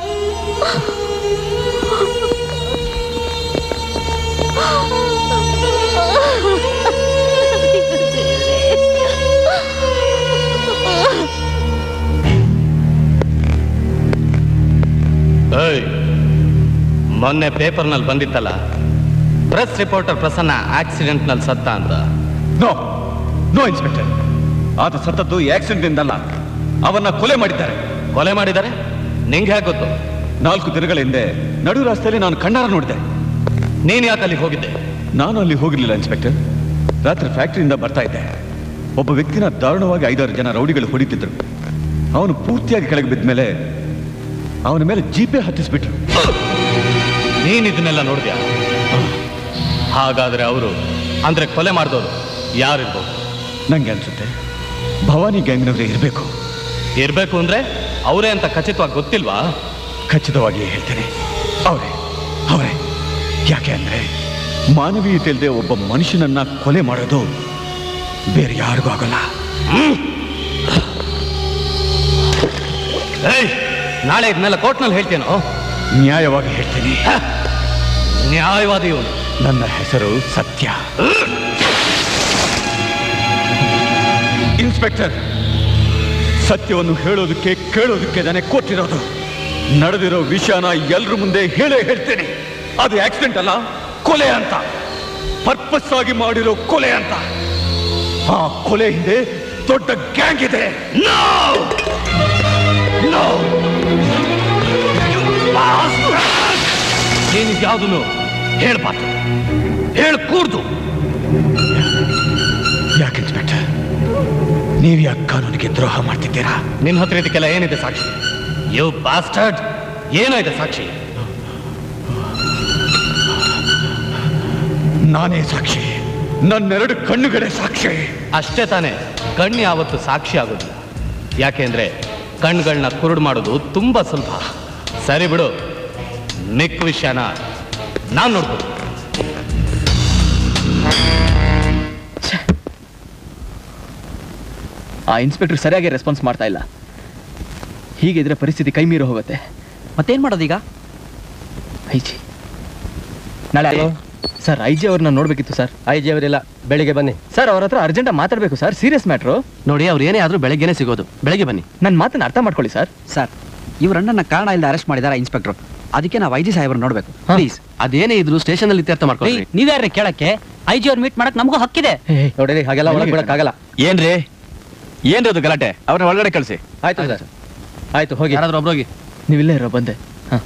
S4: ಏಯ್ ಮೊನ್ನೆ ಪೇಪರ್ನಲ್ಲಿ ಬಂದಿತ್ತಲ್ಲ ಪ್ರೆಸ್ ರಿಪೋರ್ಟರ್ ಪ್ರಸನ್ನ ಆಕ್ಸಿಡೆಂಟ್ನಲ್ಲಿ ಸತ್ತ ಅಂತ
S6: ನೋ ನೋ ಇನ್ಸ್ಪೆಕ್ಟರ್ ಆತ ಸತ್ತದ್ದು ಆಕ್ಸಿಡೆಂಟ್ ಅಲ್ಲ ಅವನ್ನ ಕೊಲೆ ಮಾಡಿದ್ದಾರೆ
S4: ಕೊಲೆ ಮಾಡಿದ್ದಾರೆ ನಿಂಗೆ ಹೇಗೆ ಗೊತ್ತು
S6: ನಾಲ್ಕು ದಿನಗಳ ಹಿಂದೆ ನಡು ರಸ್ತೆಯಲ್ಲಿ ನಾನು ಕಣ್ಣಾರ ನೋಡಿದೆ
S4: ನೀನ್ ಯಾಕೆ ಅಲ್ಲಿ ಹೋಗಿದ್ದೆ
S6: ನಾನು ಅಲ್ಲಿ ಹೋಗಿರ್ಲಿಲ್ಲ ಇನ್ಸ್ಪೆಕ್ಟರ್ ರಾತ್ರಿ ಫ್ಯಾಕ್ಟರಿಯಿಂದ ಬರ್ತಾ ಇದ್ದೆ ಒಬ್ಬ ವ್ಯಕ್ತಿನ ದಾರುಣವಾಗಿ ಐದಾರು ಜನ ರೌಡಿಗಳು ಹೊಡಿತಿದ್ರು ಅವನು ಪೂರ್ತಿಯಾಗಿ ಕೆಳಗೆ ಬಿದ್ದ ಮೇಲೆ ಅವನ ಮೇಲೆ ಜೀಪೇ ಹತ್ತಿಸ್ಬಿಟ್ರು
S4: ನೀನ್ ಇದನ್ನೆಲ್ಲ ನೋಡಿದ್ಯಾ ಹಾಗಾದ್ರೆ ಅವರು ಅಂದ್ರೆ ಕೊಲೆ ಮಾಡಿದವರು ಯಾರಿರ್ಬೋದು
S6: ನಂಗೆ ಅನ್ಸುತ್ತೆ ಭವಾನಿ ಗ್ಯಾಂಗ್ನವರೇ ಇರಬೇಕು
S4: ಇರ್ಬೇಕು ಅಂದ್ರೆ ಅವರೇ ಅಂತ ಖಚಿತವಾಗಿ ಗೊತ್ತಿಲ್ವಾ
S6: ಖಚಿತವಾಗಿ ಹೇಳ್ತೇನೆ ಅವರೇ ಅವರೇ ಯಾಕೆ ಅಂದ್ರೆ ಮಾನವೀಯತೆ ಇಲ್ಲದೆ ಒಬ್ಬ ಮನುಷ್ಯನನ್ನ ಕೊಲೆ ಮಾಡೋದು ಬೇರೆ ಯಾರಿಗೂ ಆಗಲ್ಲ
S4: ಏಯ್ ನಾಳೆ ಇದನ್ನೆಲ್ಲ ಕೋರ್ಟ್ನಲ್ಲಿ ಹೇಳ್ತೇನೋ
S6: ನ್ಯಾಯವಾಗಿ ಹೇಳ್ತೀನಿ
S4: ನ್ಯಾಯವಾದಿ ಇವನು
S6: ನನ್ನ ಹೆಸರು ಸತ್ಯ ಇನ್ಸ್ಪೆಕ್ಟರ್ ಸತ್ಯವನ್ನು ಹೇಳೋದಕ್ಕೆ ಕೇಳೋದಕ್ಕೆ ನಾನೇ ಕೊಟ್ಟಿರೋದು ನಡೆದಿರೋ ವಿಷಯನ ಎಲ್ರ ಮುಂದೆ ಹೇಳೇ ಹೇಳ್ತೇನೆ ಅದು ಆಕ್ಸಿಡೆಂಟ್ ಅಲ್ಲ ಕೊಲೆ ಅಂತ ಪರ್ಪಸ್ ಆಗಿ ಮಾಡಿರೋ ಕೊಲೆ ಅಂತ ಆ ಕೊಲೆ ಹಿಂದೆ ದೊಡ್ಡ ಗ್ಯಾಂಗ್ ಇದೆ
S4: ನೀನು ಯಾವ್ದನ್ನು ಹೇಳ್ಬಾರ್ದು ಹೇಳ್ಕೂಡ್ದು
S6: ಯಾಕೆ ಇನ್ಸ್ಪೆಕ್ಟರ್ ನೀವು ಯಾಕೆ ಕಾನೂನಿಗೆ ದ್ರೋಹ ಮಾಡ್ತಿದ್ದೀರಾ
S4: ನಿನ್ನ ಹತ್ರ ಇದಕ್ಕೆಲ್ಲ ಏನಿದೆ ಸಾಕ್ಷಿ ಯು ಬಾಸ್ಟರ್ಡ್ ಏನೋ ಇದೆ ಸಾಕ್ಷಿ
S6: ನಾನೇ ಸಾಕ್ಷಿ ನನ್ನೆರಡು ಕಣ್ಣುಗಳೇ ಸಾಕ್ಷಿ
S4: ಅಷ್ಟೇ ತಾನೇ ಕಣ್ಣು ಯಾವತ್ತು ಸಾಕ್ಷಿ ಆಗೋದಿಲ್ಲ ಯಾಕೆಂದ್ರೆ ಕಣ್ಗಳನ್ನ ಕುರುಡು ಮಾಡೋದು ತುಂಬಾ ಸುಲಭ ಸರಿ ಬಿಡು ಮಿಕ್ಕ ವಿಷಯನ ನಾನ್ ನೋಡ್ಬೋದು
S10: ಆ ಇನ್ಸ್ಪೆಕ್ಟರ್ ಸರಿಯಾಗಿ ರೆಸ್ಪಾನ್ಸ್ ಮಾಡ್ತಾ ಇಲ್ಲ ಹೀಗಿದ್ರೆ ಪರಿಸ್ಥಿತಿ ಕೈ ಮೀರಿ ಹೋಗುತ್ತೆ
S14: ಮತ್ತೇನ್ ಮಾಡೋದೀಗ
S10: ಐ ಜಿ ನಾಳೆ ಸರ್ ಐ ಜಿ ಅವ್ರನ್ನ ನೋಡ್ಬೇಕಿತ್ತು ಸರ್
S4: ಐ ಜಿ ಅವರಿಲ್ಲ ಬೆಳಿಗ್ಗೆ ಬನ್ನಿ
S10: ಸರ್ ಅವ್ರ ಹತ್ರ ಅರ್ಜೆಂಟ್ ಮಾತಾಡ್ಬೇಕು ಸರ್ ಸೀರಿಯಸ್ ಮ್ಯಾಟ್ರು
S4: ನೋಡಿ ಅವ್ರು ಏನೇ ಆದ್ರೂ ಬೆಳಗ್ಗೆನೆ ಸಿಗೋದು ಬೆಳಗ್ಗೆ ಬನ್ನಿ
S10: ನನ್ನ ಮಾತನ್ನ ಅರ್ಥ ಮಾಡ್ಕೊಳ್ಳಿ ಸರ್
S14: ಸರ್ ಇವ್ರನ್ನ ಕಾರಣ ಇಲ್ಲದೆ ಅರೆಸ್ಟ್ ಮಾಡಿದಾರ ಇನ್ಸ್ಪೆಕ್ಟರ್ ಅದಕ್ಕೆ ನಾವು ಐ ಜಿ ಸಾಹೇಬ್ರನ್ನ ನೋಡ್ಬೇಕು ಪ್ಲೀಸ್
S4: ಅದೇನೇ ಇದ್ರು ಸ್ಟೇಷನ್ ಅಲ್ಲಿ ಇತ್ಯರ್ಥ ಮಾಡ್ಕೊಳ್ಳಿ
S14: ನೀವ್ಯಾರ್ರಿ ಕೇಳಕ್ಕೆ ಐ ಜಿ ಅವ್ರು ಮೀಟ್ ಮಾಡಕ್ ನಮಗೂ ಹಕ್ಕಿದೆ
S4: ನೋಡಿ ಹಾಗೆಲ್ಲ ಒಳಗೆ ಬಿಡಕ್ಕಾಗಲ್ಲ
S2: ಏನ್ರಿ ಏನ್ರಿ ಅದು ಗಲಾಟೆ ಅವ್ರನ್ನ ಒಳಗಡೆ ಕಳಿಸಿ
S10: ಆಯ್ತು ಸರ್ ಆಯ್ತು ಹೋಗಿ
S4: ಯಾರಾದ್ರೂ ಒಬ್ರು ಹೋಗಿ
S10: ನೀವಿಲ್ಲೇ ಇರೋ ಬಂದೆ ಹಾಂ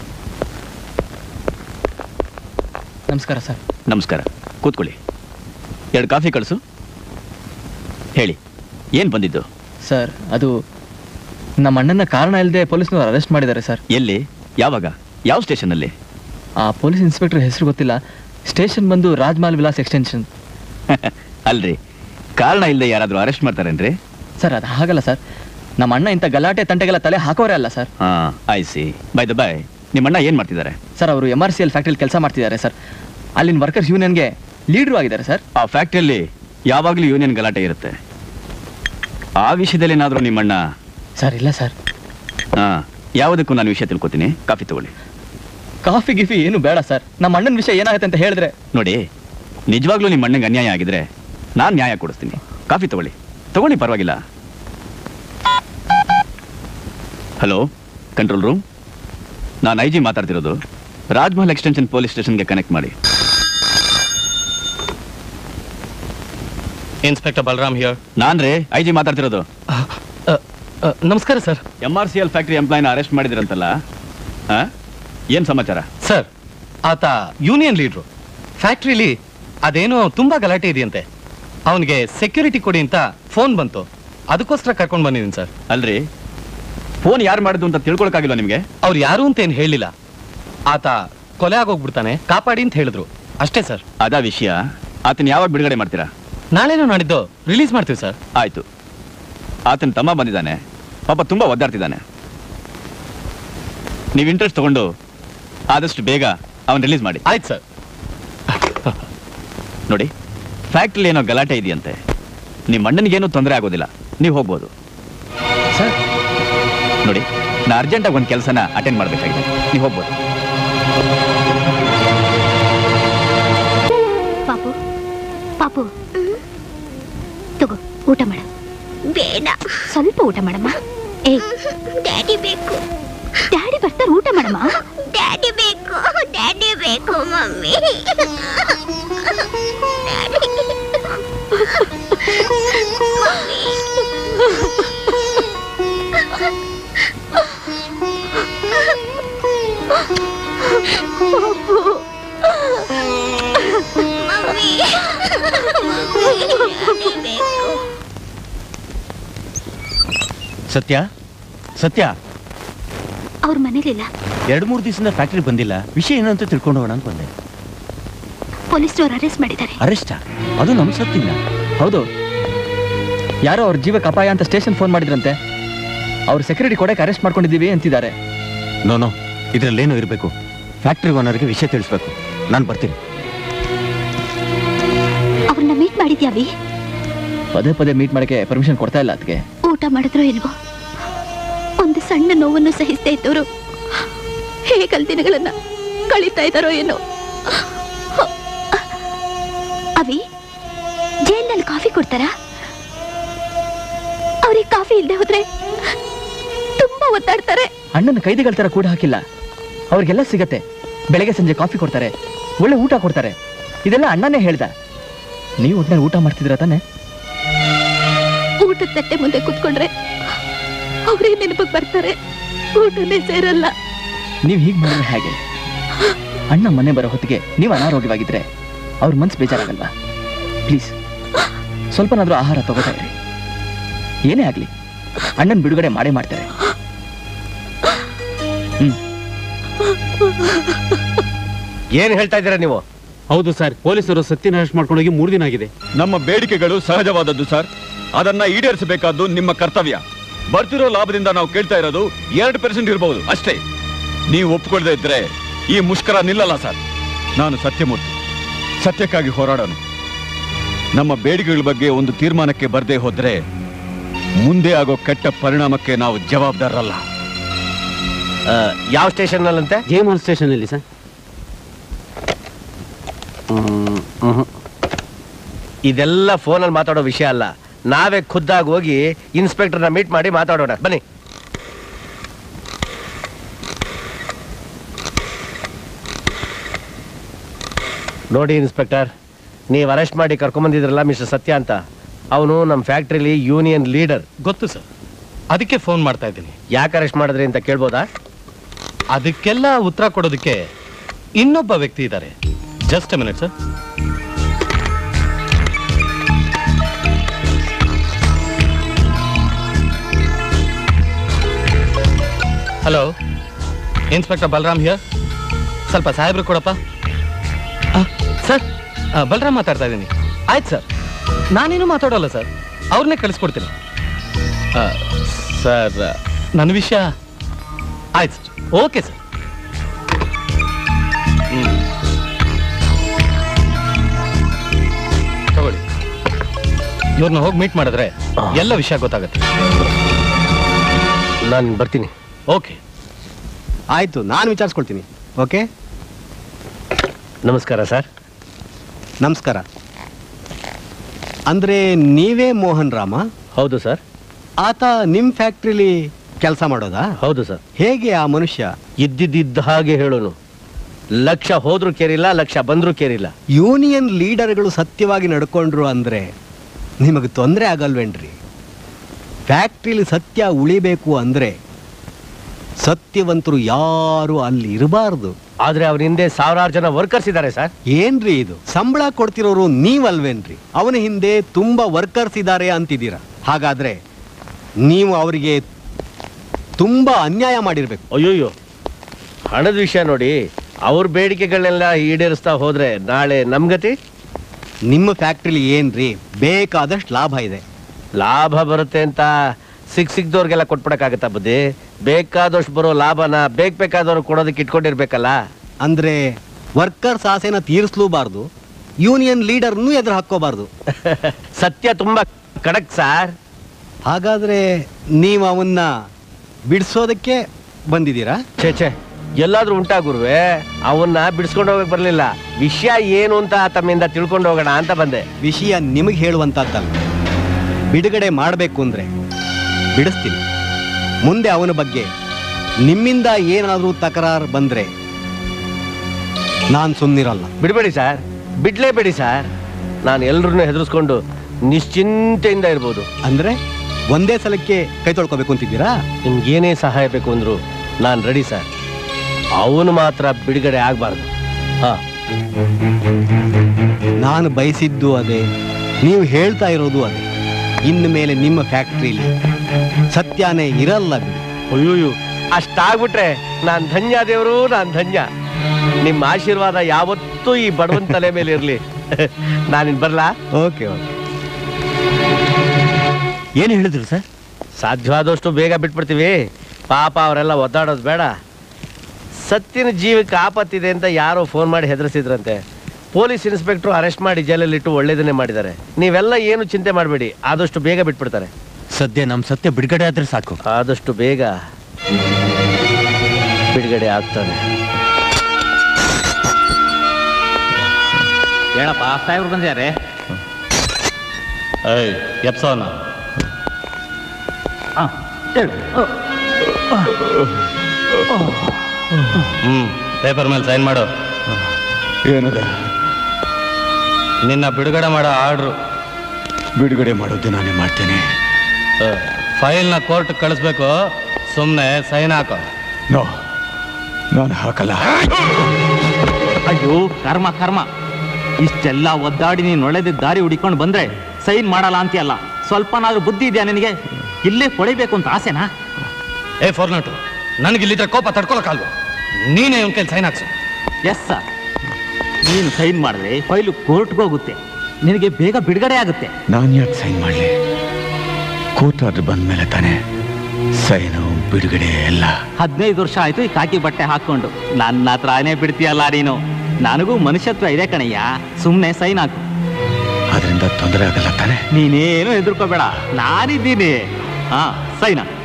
S10: ನಮಸ್ಕಾರ ಸರ್
S2: ನಮಸ್ಕಾರ ಕೂತ್ಕೊಳ್ಳಿ ಎರಡು ಕಾಫಿ ಕಳಿಸು ಹೇಳಿ ಏನ್ ಬಂದಿದ್ದು
S10: ಸರ್ ಅದು ನಮ್ಮ ಅಣ್ಣನ ಕಾರಣ ಇಲ್ಲದೆ ಪೊಲೀಸ್ನವ್ರು ಅರೆಸ್ಟ್ ಮಾಡಿದ್ದಾರೆ ಸರ್
S2: ಎಲ್ಲಿ ಯಾವಾಗ ಯಾವ ಸ್ಟೇಷನಲ್ಲಿ
S10: ಆ ಪೊಲೀಸ್ ಇನ್ಸ್ಪೆಕ್ಟರ್ ಹೆಸರು ಗೊತ್ತಿಲ್ಲ ಸ್ಟೇಷನ್ ಬಂದು ರಾಜ್ಮಾಲ್ ವಿಲಾಸ್ ಎಕ್ಸ್ಟೆನ್ಷನ್
S2: ಅಲ್ರಿ ಕಾರಣ ಇಲ್ಲದೆ ಯಾರಾದ್ರೂ ಅರೆಸ್ಟ್ ಮಾಡ್ತಾರೇನ್ರಿ
S10: ಸರ್ ಅದು ಹಾಗಲ್ಲ ಸರ್ ನಮ್ಮ ಅಣ್ಣ ಇಂಥ ಗಲಾಟೆ ತಂಟೆಗೆಲ್ಲ ತಲೆ ಹಾಕೋರೇ ಅಲ್ಲ ಸರ್
S2: ಹಾ I see by the by ನಿಮ್ಮ ಅಣ್ಣ ಏನ್ ಮಾಡ್ತಿದ್ದಾರೆ
S10: ಸರ್ ಅವರು ಎಮ್ ಆರ್ ಸಿ ಎಲ್ ಫ್ಯಾಕ್ಟ್ರಿಲಿ ಕೆಲಸ ಮಾಡ್ತಿದ್ದಾರೆ ಸರ್ ಅಲ್ಲಿನ ವರ್ಕರ್ಸ್ ಯೂನಿಯನ್ಗೆ ಲೀಡ್ರು ಆಗಿದ್ದಾರೆ ಸರ್
S2: ಆ ಫ್ಯಾಕ್ಟ್ರಿಯಲ್ಲಿ ಯಾವಾಗಲೂ ಯೂನಿಯನ್ ಗಲಾಟೆ ಇರುತ್ತೆ ಆ ವಿಷಯದಲ್ಲಿ ಏನಾದರೂ ನಿಮ್ಮಣ್ಣ
S10: ಸರ್ ಇಲ್ಲ ಸರ್
S2: ಹಾ ಯಾವುದಕ್ಕೂ ನಾನು ವಿಷಯ ತಿಳ್ಕೊತೀನಿ ಕಾಫಿ ತಗೊಳ್ಳಿ
S10: ಕಾಫಿ ಗಿಫಿ ಏನು ಬೇಡ ಸರ್ ನಮ್ಮ ಅಣ್ಣನ ವಿಷಯ ಏನಾಗುತ್ತೆ ಅಂತ ಹೇಳಿದ್ರೆ
S2: ನೋಡಿ ನಿಜವಾಗ್ಲೂ ನಿಮ್ಮ ಅಣ್ಣಂಗೆ ಅನ್ಯಾಯ ಆಗಿದ್ರೆ ನಾನು ನ್ಯಾಯ ಕೊಡಿಸ್ತೀನಿ ಕಾಫಿ ತಗೊಳ್ಳಿ ತಗೊಳ್ಳಿ ಪರವಾಗಿಲ್ಲ ಹಲೋ ಕಂಟ್ರೋಲ್ ರೂಮ್ ನಾನು ಐ ಜಿ ಮಾತಾಡ್ತಿರೋದು ರಾಜ್ಮಹಲ್ ಎಕ್ಸ್ಟೆನ್ಷನ್ ಪೊಲೀಸ್ ಸ್ಟೇಷನ್ಗೆ ಕನೆಕ್ಟ್ ಮಾಡಿ
S4: ಇನ್ಸ್ಪೆಕ್ಟರ್ ಬಲರಾಮ್ ಹಿಯರ್
S2: ನಾನ್ ರೀ ಐ ಜಿ ಮಾತಾಡ್ತಿರೋದು
S4: ನಮಸ್ಕಾರ sir
S2: M R C L factory ಎಂಪ್ಲಾಯ್ನ ಅರೆಸ್ಟ್ ಮಾಡಿದ್ರಂತಲ್ಲ ಆ? ಏನ್ ಸಮಾಚಾರ
S4: ಸರ್ ಆತ ಯೂನಿಯನ್ ಲೀಡ್ರು ಫ್ಯಾಕ್ಟ್ರಿಲಿ ಅದೇನೋ ತುಂಬಾ ಗಲಾಟೆ ಇದೆಯಂತೆ ಅವನಿಗೆ ಸೆಕ್ಯೂರಿಟಿ ಕೊಡಿ ಅಂತ ಫೋನ್ ಬಂತು ಅದಕ್ಕೋಸ್ಕರ ಕರ್ಕೊಂಡು ಬಂದಿದ್ದೀನಿ ಸರ್
S2: ಅಲ್ರಿ ಫೋನ್ ಯಾರು ಮಾಡಿದ್ದು ಅಂತ ತಿಳ್ಕೊಳಕ್ಕಾಗಿಲ್ಲ ನಿಮಗೆ
S4: ಅವ್ರು ಯಾರು ಅಂತ ಏನು ಹೇಳಿಲ್ಲ ಆತ ಕೊಲೆ ಆಗೋಗ್ಬಿಡ್ತಾನೆ ಕಾಪಾಡಿ ಅಂತ ಹೇಳಿದ್ರು ಅಷ್ಟೇ ಸರ್
S2: ಅದ ವಿಷಯ ಆತನ ಯಾವಾಗ ಬಿಡುಗಡೆ ಮಾಡ್ತೀರಾ
S4: ನಾಳೆನೋ ನಾಡಿದ್ದು ರಿಲೀಸ್ ಮಾಡ್ತೀವಿ ಸರ್
S2: ಆಯ್ತು ಆತನ ತಮ್ಮ ಬಂದಿದ್ದಾನೆ ಪಾಪ ತುಂಬಾ ಒದ್ದಾಡ್ತಿದ್ದಾನೆ ನೀವು ಇಂಟ್ರೆಸ್ಟ್ ತಗೊಂಡು ಆದಷ್ಟು ಬೇಗ ಅವನ್ ರಿಲೀಸ್ ಮಾಡಿ
S4: ಆಯ್ತು ಸರ್
S2: ನೋಡಿ ಫ್ಯಾಕ್ಟ್ರಿ ಏನೋ ಗಲಾಟೆ ಇದೆಯಂತೆ ನಿಮ್ಮ ಅಣ್ಣನಿಗೇನು ತೊಂದರೆ ಆಗೋದಿಲ್ಲ ನೀವು ಹೋಗ್ಬೋದು
S4: ಸರ್
S2: ನೋಡಿ ನಾ ಅರ್ಜೆಂಟಾಗಿ ಒಂದು ಕೆಲಸನ ಅಟೆಂಡ್ ಮಾಡಬೇಕಾಗಿದೆ ನೀವು ಹೋಗ್ಬೋದು
S8: ಪಾಪು ಪಾಪು ತಗೋ ಊಟ ಮಾಡ
S12: ಬೇಡ
S8: ಸ್ವಲ್ಪ ಊಟ ಮಾಡಮ್ಮ ಏ
S12: ಡ್ಯಾಡಿ ಬೇಕು
S8: ಡ್ಯಾಡಿ ಬರ್ತಾರೆ ಊಟ ಮಾಡಮ್ಮ
S12: ಡ್ಯಾಡಿ ಬೇಕು ಡ್ಯಾಡಿ ಬೇಕು ಮಮ್ಮಿ ಡ್ಯಾಡಿ ಮಮ್ಮಿ ಡ್ಯಾಡಿ ಬೇಕು
S3: ಸತ್ಯ ಸತ್ಯ
S8: ಅವ್ರ ಮನೇಲಿಲ್ಲ
S3: ಎರಡು ಮೂರು ದಿವಸದಿಂದ ಫ್ಯಾಕ್ಟ್ರಿ ಬಂದಿಲ್ಲ ವಿಷಯ ಏನಂತ ತಿಳ್ಕೊಂಡು ಹೋಗೋಣ ಅಂತ ಬಂದೆ
S8: ಪೊಲೀಸ್ನವ್ರು ಅರೆಸ್ಟ್ ಮಾಡಿದ್ದಾರೆ
S3: ಅರೆಸ್ಟಾ ಅದು ನಮ್ ಸತ್ತಿಲ್ಲ
S10: ಹೌದು ಯಾರೋ ಅವ್ರ ಜೀವಕ್ಕೆ ಅಪಾಯ ಅಂತ ಸ್ಟೇಷನ್ ಫೋನ್ ಮಾಡಿದ್ರಂತೆ ಅವ್ರ ಸೆಕ್ಯೂರಿಟಿ ಕೊಡಕ್ಕೆ ಅರೆಸ್ಟ್ ಮಾಡ್ಕೊಂಡಿದ್ದೀವಿ ಅಂತಿದ್ದಾರೆ
S3: ನೋ ನೋ ಇದ್ರಲ್ಲೇನೋ ಇರಬೇಕು ಫ್ಯಾಕ್ಟ್ರಿ ಓನರ್ಗೆ ವಿಷಯ ತಿಳಿಸ್ಬೇಕು ನಾನು ಬರ್ತೀನಿ
S8: ಅವ್ರನ್ನ ಮೀಟ್ ಮಾಡಿದ್ಯಾವಿ
S10: ಪದೇ ಪದೇ ಮೀಟ್ ಮಾಡಕ್ಕೆ ಪರ್ಮಿಷನ್ ಕೊಡ್ತಾ ಇಲ್ಲ ಅದಕ್ಕೆ
S8: ಊಟ ಮಾಡಿದ್ರೋ ಇಲ್ವೋ ಒಂದು ಸಣ್ಣ ನೋವನ್ನು ಸಹಿಸ್ತಾ ಇದ್ದವರು ಹೇಗಲ್ ದಿನಗಳನ್ನ ಕಳೀತಾ ಇದ್ದಾರೋ ಏನೋ ಅವಿ ಜೈಲ್ನಲ್ಲಿ ಕಾಫಿ ಕೊಡ್ತಾರಾ ಅವ್ರಿಗೆ ಕಾಫಿ ಇಲ್ಲದೆ ಹೋದ್ರೆ ತುಂಬಾ ಒತ್ತಾಡ್ತಾರೆ
S10: ಅಣ್ಣನ ಕೈದಿಗಳ ತರ ಕೂಡ ಹಾಕಿಲ್ಲ ಅವ್ರಿಗೆಲ್ಲ ಸಿಗತ್ತೆ ಬೆಳಗ್ಗೆ ಸಂಜೆ ಕಾಫಿ ಕೊಡ್ತಾರೆ ಒಳ್ಳೆ ಊಟ ಕೊಡ್ತಾರೆ ಇದೆಲ್ಲ ಅಣ್ಣನೇ ಹೇಳ್ದ ನೀವು ಒಟ್ಟಿನಲ್ಲಿ ಊಟ ಮಾಡ್ತಿದ್ರ ತಾನೆ
S16: ಊಟದ ತಟ್ಟೆ ಮುಂದೆ ಕುತ್ಕೊಂಡ್ರೆ ಅವರೇ ನೆನಪಿಗೆ ಬರ್ತಾರೆ ಊಟನೇ ಸೇರಲ್ಲ
S10: ನೀವು ಹೀಗೆ ಮಾಡಿದ್ರೆ ಹೇಗೆ ಅಣ್ಣ ಮನೆ ಬರೋ ಹೊತ್ತಿಗೆ ನೀವು ಅನಾರೋಗ್ಯವಾಗಿದ್ರೆ ಅವ್ರ ಮನ್ಸು ಬೇಜಾರಾಗಲ್ವಾ ಪ್ಲೀಸ್ ಸ್ವಲ್ಪನಾದ್ರೂ ಆಹಾರ ತಗೋತಾ ಇರಿ ಏನೇ ಆಗ್ಲಿ ಅಣ್ಣನ ಬಿಡುಗಡೆ ಮಾಡೇ ಮಾಡ್ತಾರೆ
S17: ಏನ್ ಹೇಳ್ತಾ ಇದ್ದೀರಾ ನೀವು
S18: ಹೌದು ಸರ್ ಪೊಲೀಸರು ಸತ್ಯನ ಅರೆಸ್ಟ್ ಮಾಡ್ಕೊಂಡೋಗಿ ಮೂರು ದಿನ ಆಗಿದೆ
S6: ನಮ್ಮ ಬೇಡಿಕೆಗಳು ಸಹಜವಾದದ್ದು ಸರ್ ಅದನ್ನ ಈಡೇರಿಸಬೇಕಾದ್ದು ನಿಮ್ಮ ಕರ್ತವ್ಯ ಬರ್ತಿರೋ ಲಾಭದಿಂದ ನಾವು ಕೇಳ್ತಾ ಇರೋದು ಎರಡು ಪರ್ಸೆಂಟ್ ಇರಬಹುದು ಅಷ್ಟೇ ನೀವು ಒಪ್ಕೊಳ್ದೇ ಇದ್ರೆ ಈ ಮುಷ್ಕರ ನಿಲ್ಲಲ್ಲ ಸರ್ ನಾನು ಸತ್ಯಮೂರ್ತಿ ಸತ್ಯಕ್ಕಾಗಿ ಹೋರಾಡೋನು ನಮ್ಮ ಬೇಡಿಕೆಗಳ ಬಗ್ಗೆ ಒಂದು ತೀರ್ಮಾನಕ್ಕೆ ಬರ್ದೇ ಹೋದ್ರೆ ಮುಂದೆ ಆಗೋ ಕೆಟ್ಟ ಪರಿಣಾಮಕ್ಕೆ ನಾವು ಜವಾಬ್ದಾರರಲ್ಲ
S17: ಯಾವ ಸ್ಟೇಷನ್ ಅಲ್ಲಂತೆ
S18: ಜೇಮಲ್ ಸ್ಟೇಷನ್ ಅಲ್ಲಿ ಸರ್
S17: ಇದೆಲ್ಲ ಫೋನಲ್ಲಿ ಮಾತಾಡೋ ವಿಷಯ ಅಲ್ಲ ನಾವೇ ಖುದ್ದಾಗಿ ಹೋಗಿ ಇನ್ಸ್ಪೆಕ್ಟರ್ನ ಮೀಟ್ ಮಾಡಿ ಮಾತಾಡೋಣ ಬನ್ನಿ ನೋಡಿ ಇನ್ಸ್ಪೆಕ್ಟರ್ ನೀವು ಅರೆಸ್ಟ್ ಮಾಡಿ ಕರ್ಕೊಂಬಂದಿದ್ರಲ್ಲ ಮಿಸ್ಟರ್ ಸತ್ಯ ಅಂತ ಅವನು ನಮ್ಮ ಫ್ಯಾಕ್ಟ್ರಿಲಿ ಯೂನಿಯನ್ ಲೀಡರ್
S4: ಗೊತ್ತು ಸರ್ ಅದಕ್ಕೆ ಫೋನ್ ಮಾಡ್ತಾ ಇದ್ದೀನಿ
S17: ಯಾಕೆ ಅರೆಸ್ಟ್ ಮಾಡಿದ್ರಿ ಅಂತ ಕೇಳ್ಬೋದಾ
S4: ಅದಕ್ಕೆಲ್ಲ ಉತ್ತರ ಕೊಡೋದಕ್ಕೆ ಇನ್ನೊಬ್ಬ ವ್ಯಕ್ತಿ ಇದ್ದಾರೆ just minute sir hello inspector Balram here ಸ್ವಲ್ಪ ಸಾಹೇಬ್ರು ಕೊಡಪ್ಪ ಸರ್ ಬಲರಾಮ್ ಮಾತಾಡ್ತಾ ಇದ್ದೀನಿ ಆಯ್ತು ಸರ್ ನಾನೇನು ಮಾತಾಡೋಲ್ಲ ಸರ್ ಅವ್ರನ್ನೇ ಕಳಿಸ್ಕೊಡ್ತೀನಿ ಆ, ಸರ್ ನನ್ನ ವಿಷಯ ಆಯ್ತು ಸರ್ ಓಕೆ ಸರ್ ಹ್ಮ್. ತಗೊಳ್ಳಿ ಇವ್ರನ್ನ ಹೋಗಿ ಮೀಟ್ ಮಾಡಿದ್ರೆ ಎಲ್ಲ ವಿಷಯ ಗೊತ್ತಾಗುತ್ತೆ
S17: ನಾನು ಬರ್ತೀನಿ
S4: ಓಕೆ
S19: ಆಯ್ತು ನಾನು ವಿಚಾರಿಸ್ಕೊಳ್ತೀನಿ ಓಕೆ
S17: ನಮಸ್ಕಾರ ಸರ್
S19: ನಮಸ್ಕಾರ ಅಂದ್ರೆ ನೀವೇ ಮೋಹನ್ ರಾಮ
S17: ಹೌದು ಸರ್
S19: ಆತ ನಿಮ್ ಫ್ಯಾಕ್ಟ್ರಿಲಿ ಕೆಲಸ ಮಾಡೋದಾ
S17: ಹೌದು ಸರ್
S19: ಹೇಗೆ ಆ ಮನುಷ್ಯ
S17: ಇದ್ದಿದ್ದ ಹಾಗೆ ಹೇಳೋನು ಲಕ್ಷ ಹೋದ್ರೂ ಕೇರಿಲ್ಲ ಲಕ್ಷ ಬಂದ್ರೂ ಕೇರಿಲ್ಲ
S19: ಯೂನಿಯನ್ ಲೀಡರ್ಗಳು ಸತ್ಯವಾಗಿ ನಡ್ಕೊಂಡ್ರು ಅಂದ್ರೆ ನಿಮಗೆ ತೊಂದರೆ ಆಗಲ್ವೇನ್ರಿ ಫ್ಯಾಕ್ಟ್ರಿಲಿ ಸತ್ಯ ಉಳಿಬೇಕು ಅಂದ್ರೆ ಸತ್ಯವಂತರು ಯಾರು ಅಲ್ಲಿ ಇರಬಾರ್ದು
S17: ಆದ್ರೆ ಅವ್ರ ಹಿಂದೆ ಸಾವಿರಾರು ಜನ ವರ್ಕರ್ಸ್ ಇದ್ದಾರೆ ಸರ್
S19: ಏನ್ರಿ ಇದು ಸಂಬಳ ಕೊಡ್ತಿರೋರು ನೀವಲ್ವೇನ್ರಿ ಅವನ ಹಿಂದೆ ತುಂಬಾ ವರ್ಕರ್ಸ್ ಇದ್ದಾರೆ ಅಂತಿದ್ದೀರಾ ಹಾಗಾದ್ರೆ ನೀವು ಅವರಿಗೆ ತುಂಬಾ ಅನ್ಯಾಯ ಮಾಡಿರ್ಬೇಕು
S17: ಅಯ್ಯೋಯ್ಯೋ ಹಣದ ವಿಷಯ ನೋಡಿ ಅವ್ರ ಬೇಡಿಕೆಗಳನ್ನೆಲ್ಲ ಈಡೇರಿಸ್ತಾ ಹೋದ್ರೆ ನಾಳೆ ನಮ್ಗತಿ
S19: ನಿಮ್ಮ ಫ್ಯಾಕ್ಟ್ರಿಲಿ ಏನ್ರಿ ಬೇಕಾದಷ್ಟು ಲಾಭ ಇದೆ
S17: ಲಾಭ ಬರುತ್ತೆ ಅಂತ ಸಿಕ್ ಸಿಕ್ದವ್ರಿಗೆಲ್ಲ ಕೊಟ್ಬಿಡಕ್ಕಾಗತ್ತಾ ಬುದ್ಧಿ ಬೇಕಾದಷ್ಟು ಬರೋ ಲಾಭನ ಬೇಕ್ ಬೇಕಾದವ್ರು ಕೊಡೋದಕ್ಕೆ ಇಟ್ಕೊಂಡಿರ್ಬೇಕಲ್ಲ
S19: ಅಂದ್ರೆ ವರ್ಕರ್ಸ್ ಆಸೆನ ತೀರಿಸ್ಲೂಬಾರ್ದು ಯೂನಿಯನ್ ಲೀಡರ್ನೂ ಎದುರು ಹಾಕ್ಕೋಬಾರ್ದು
S17: ಸತ್ಯ ತುಂಬಾ ಕಡಕ್ ಸರ್
S19: ಹಾಗಾದ್ರೆ ನೀವು ಅವನ್ನ ಬಿಡಿಸೋದಕ್ಕೆ ಬಂದಿದ್ದೀರಾ
S17: ಛೇ ಛೇ ಎಲ್ಲಾದ್ರೂ ಉಂಟಾ ಗುರುವೆ ಅವನ್ನ ಬಿಡಿಸ್ಕೊಂಡು ಹೋಗಕ್ ಬರ್ಲಿಲ್ಲ ವಿಷಯ ಏನು ಅಂತ ತಮ್ಮಿಂದ ತಿಳ್ಕೊಂಡು ಹೋಗೋಣ ಅಂತ ಬಂದೆ
S19: ವಿಷಯ ನಿಮಗೆ ಹೇಳುವಂತದ್ದಲ್ಲ ಬಿಡುಗಡೆ ಮಾಡಬೇಕು ಅಂದ್ರೆ ಬಿಡಿಸ್ತೀನಿ ಮುಂದೆ ಅವನ ಬಗ್ಗೆ ನಿಮ್ಮಿಂದ ಏನಾದರೂ ತಕರಾರು ಬಂದ್ರೆ ನಾನು ಸುಮ್ಮನಿರಲ್ಲ
S17: ಬಿಡಬೇಡಿ ಸರ್ ಬಿಡ್ಲೇಬೇಡಿ ಸರ್ ನಾನು ಎಲ್ರನ್ನೂ ಹೆದರ್ಸ್ಕೊಂಡು ನಿಶ್ಚಿಂತೆಯಿಂದ ಇರ್ಬೋದು
S19: ಅಂದ್ರೆ ಒಂದೇ ಸಲಕ್ಕೆ ಕೈ ತೊಳ್ಕೊಬೇಕು ಅಂತಿದ್ದೀರಾ
S17: ನಿಮ್ಗೇನೇ ಸಹಾಯ ಬೇಕು ಅಂದ್ರು ನಾನು ರೆಡಿ ಸರ್ ಅವನು ಮಾತ್ರ ಬಿಡುಗಡೆ ಆಗಬಾರ್ದು ಹಾ
S19: ನಾನು ಬಯಸಿದ್ದು ಅದೇ ನೀವು ಹೇಳ್ತಾ ಇರೋದು ಅದೇ ಇನ್ನು ಮೇಲೆ ನಿಮ್ಮ ಫ್ಯಾಕ್ಟ್ರಿಲಿ ಸತ್ಯಾನೇ ಇರಲ್ಲ ಬಿಡಿ
S17: ಅಯ್ಯೋಯ್ಯೋ ಅಷ್ಟಾಗ್ಬಿಟ್ರೆ ನಾನ್ ಧನ್ಯ ದೇವರು ನಾನ್ ಧನ್ಯ ನಿಮ್ಮ ಆಶೀರ್ವಾದ ಯಾವತ್ತೂ ಈ ಬಡವನ್ ತಲೆ ಮೇಲೆ ಇರ್ಲಿ ನಾನಿನ್ ಬರ್ಲಾ
S19: ಓಕೆ ಓಕೆ
S17: ಏನು ಹೇಳಿದ್ರು ಸರ್ ಸಾಧ್ಯವಾದಷ್ಟು ಬೇಗ ಬಿಟ್ಬಿಡ್ತೀವಿ ಪಾಪ ಅವರೆಲ್ಲ ಒದ್ದಾಡೋದು ಬೇಡ ಸತ್ತಿನ ಜೀವಕ್ಕೆ ಆಪತ್ತಿದೆ ಅಂತ ಯಾರೋ ಫೋನ್ ಮಾಡಿ ಹೆದರ್ಸಿದ್ರಂತೆ ಪೊಲೀಸ್ ಇನ್ಸ್ಪೆಕ್ಟ್ರು ಅರೆಸ್ಟ್ ಮಾಡಿ ಜೈಲಲ್ಲಿಟ್ಟು ಒಳ್ಳೇದನ್ನೇ ಮಾಡಿದ್ದಾರೆ ನೀವೆಲ್ಲ ಏನು ಚಿಂತೆ ಮಾಡಬೇಡಿ ಆದಷ್ಟು ಬೇಗ ಬಿಟ್ಬಿಡ್ತಾರೆ
S10: ಸದ್ಯ ನಮ್ಮ ಸತ್ಯ ಬಿಡುಗಡೆ ಆದ್ರೆ ಸಾಕು
S17: ಆದಷ್ಟು ಬೇಗ ಬಿಡುಗಡೆ ಆಗ್ತಾನೆ
S4: ಹೇಳಪ್ಪ ಸಾಹೇಬ್ರು ಬಂದಿದ್ದಾರೆ ಏಯ್ ಎಪ್ಸೋನ ಹ್ಮ್ ಪೇಪರ್ ಮೇಲೆ ಸೈನ್ ಮಾಡು
S6: ಏನದ
S4: ನಿನ್ನ ಬಿಡುಗಡೆ ಮಾಡೋ ಆರ್ಡ್ರು
S6: ಬಿಡುಗಡೆ ಮಾಡೋದು ನಾನೇ ಮಾಡ್ತೇನೆ
S4: ಫೈಲ್ನ ಕೋರ್ಟ್ ಕಳಿಸ್ಬೇಕು ಸುಮ್ಮನೆ ಸೈನ್ ಹಾಕೋ
S6: ನೋ ನಾನು ಹಾಕಲ್ಲ
S20: ಅಯ್ಯೋ ಕರ್ಮ ಕರ್ಮ ಇಷ್ಟೆಲ್ಲ ಒದ್ದಾಡಿ ನೀನು ಒಳ್ಳೆದ ದಾರಿ ಹುಡಿಕೊಂಡು ಬಂದ್ರೆ ಸೈನ್ ಮಾಡಲ್ಲ ಅಂತೀಯಲ್ಲ ಸ್ವಲ್ಪನಾದ್ರೂ ಬುದ್ಧಿ ಇದೆಯಾ ನಿನಗೆ ಇಲ್ಲೇ ಹೊಡಿಬೇಕು ಅಂತ ಆಸೆನಾ
S4: ಏ ಫೋರ್ನಟು ನನಗೆ ಇಲ್ಲಿದ್ರೆ ಕೋಪ ತಡ್ಕೊಳಕ್ಕಾಲ್ವ ನೀನೇ ಇವನ್ ಕೈಲಿ ಸೈನ್ ಹಾಕ್ಸು
S20: ಎಸ್ ಸರ್ ನೀನು ಸೈನ್ ಮಾಡಿದ್ರೆ ಫೈಲು ಕೋರ್ಟ್ಗೆ ಹೋಗುತ್ತೆ ನಿನಗೆ ಬೇಗ ಬಿಡುಗಡೆ ಆಗುತ್ತೆ
S6: ನಾನು ಯಾಕೆ ಸೈನ್ ಮಾಡಲಿ ಕೂತಾದ್ರು ಬಂದ ಮೇಲೆ ತಾನೇ ಸೈನು ಬಿಡುಗಡೆ ಎಲ್ಲ
S20: ಹದಿನೈದು ವರ್ಷ ಆಯ್ತು ಈ ಕಾಕಿ ಬಟ್ಟೆ ಹಾಕೊಂಡು ನನ್ನ ಹತ್ರನೇ ಬಿಡ್ತೀಯಲ್ಲ ನೀನು ನನಗೂ ಮನುಷ್ಯತ್ವ ಇದೆ ಕಣಯ್ಯ ಸುಮ್ಮನೆ ಸೈನ್ ಹಾಕು
S6: ಅದರಿಂದ ತೊಂದರೆ ಆಗಲ್ಲ ತಾನೇ
S20: ನೀನೇನು ಹೆದರ್ಕೋಬೇಡ ನಾನಿದ್ದೀನಿ ಹಾ ಸೈನ್ ಹಾಕು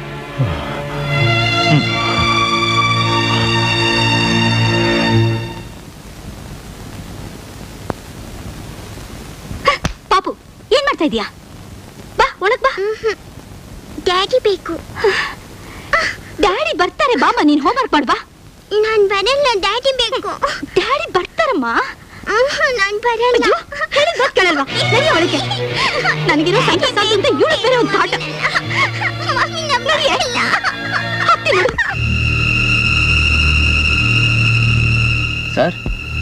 S8: ಪಾಪು ಏನ್ ಮಾಡ್ತಾ ಇದೀಯಾ ಬಾ ಒಳಗ್ ಬಾ ಡ್ಯಾಡಿ ಬೇಕು ಡ್ಯಾಡಿ ಬರ್ತಾರೆ ಬಾಮ ನೀನ್ ಹೋಮ್ವರ್ಕ್ ಮಾಡ್ಬಾ ನಾನ್ ಬರಲ್ಲ ಡ್ಯಾಡಿ ಬೇಕು ಡ್ಯಾಡಿ ಬರ್ತಾರಮ್ಮ ನಾನ್ ಬರಲ್ಲ ಹೇಳಿದ್ ಮಾತ್ ಕೇಳಲ್ವಾ ನಡಿ ಒಳಗೆ ನನಗಿರೋ ಸಂಕಟ ಸಾಕು ಅಂತ ಇವಳು ಬೇರೆ ಒಂದು ಕಾಟ ನಡಿ. ಹತ್ತಿ ನೋಡು.
S10: ಸರ್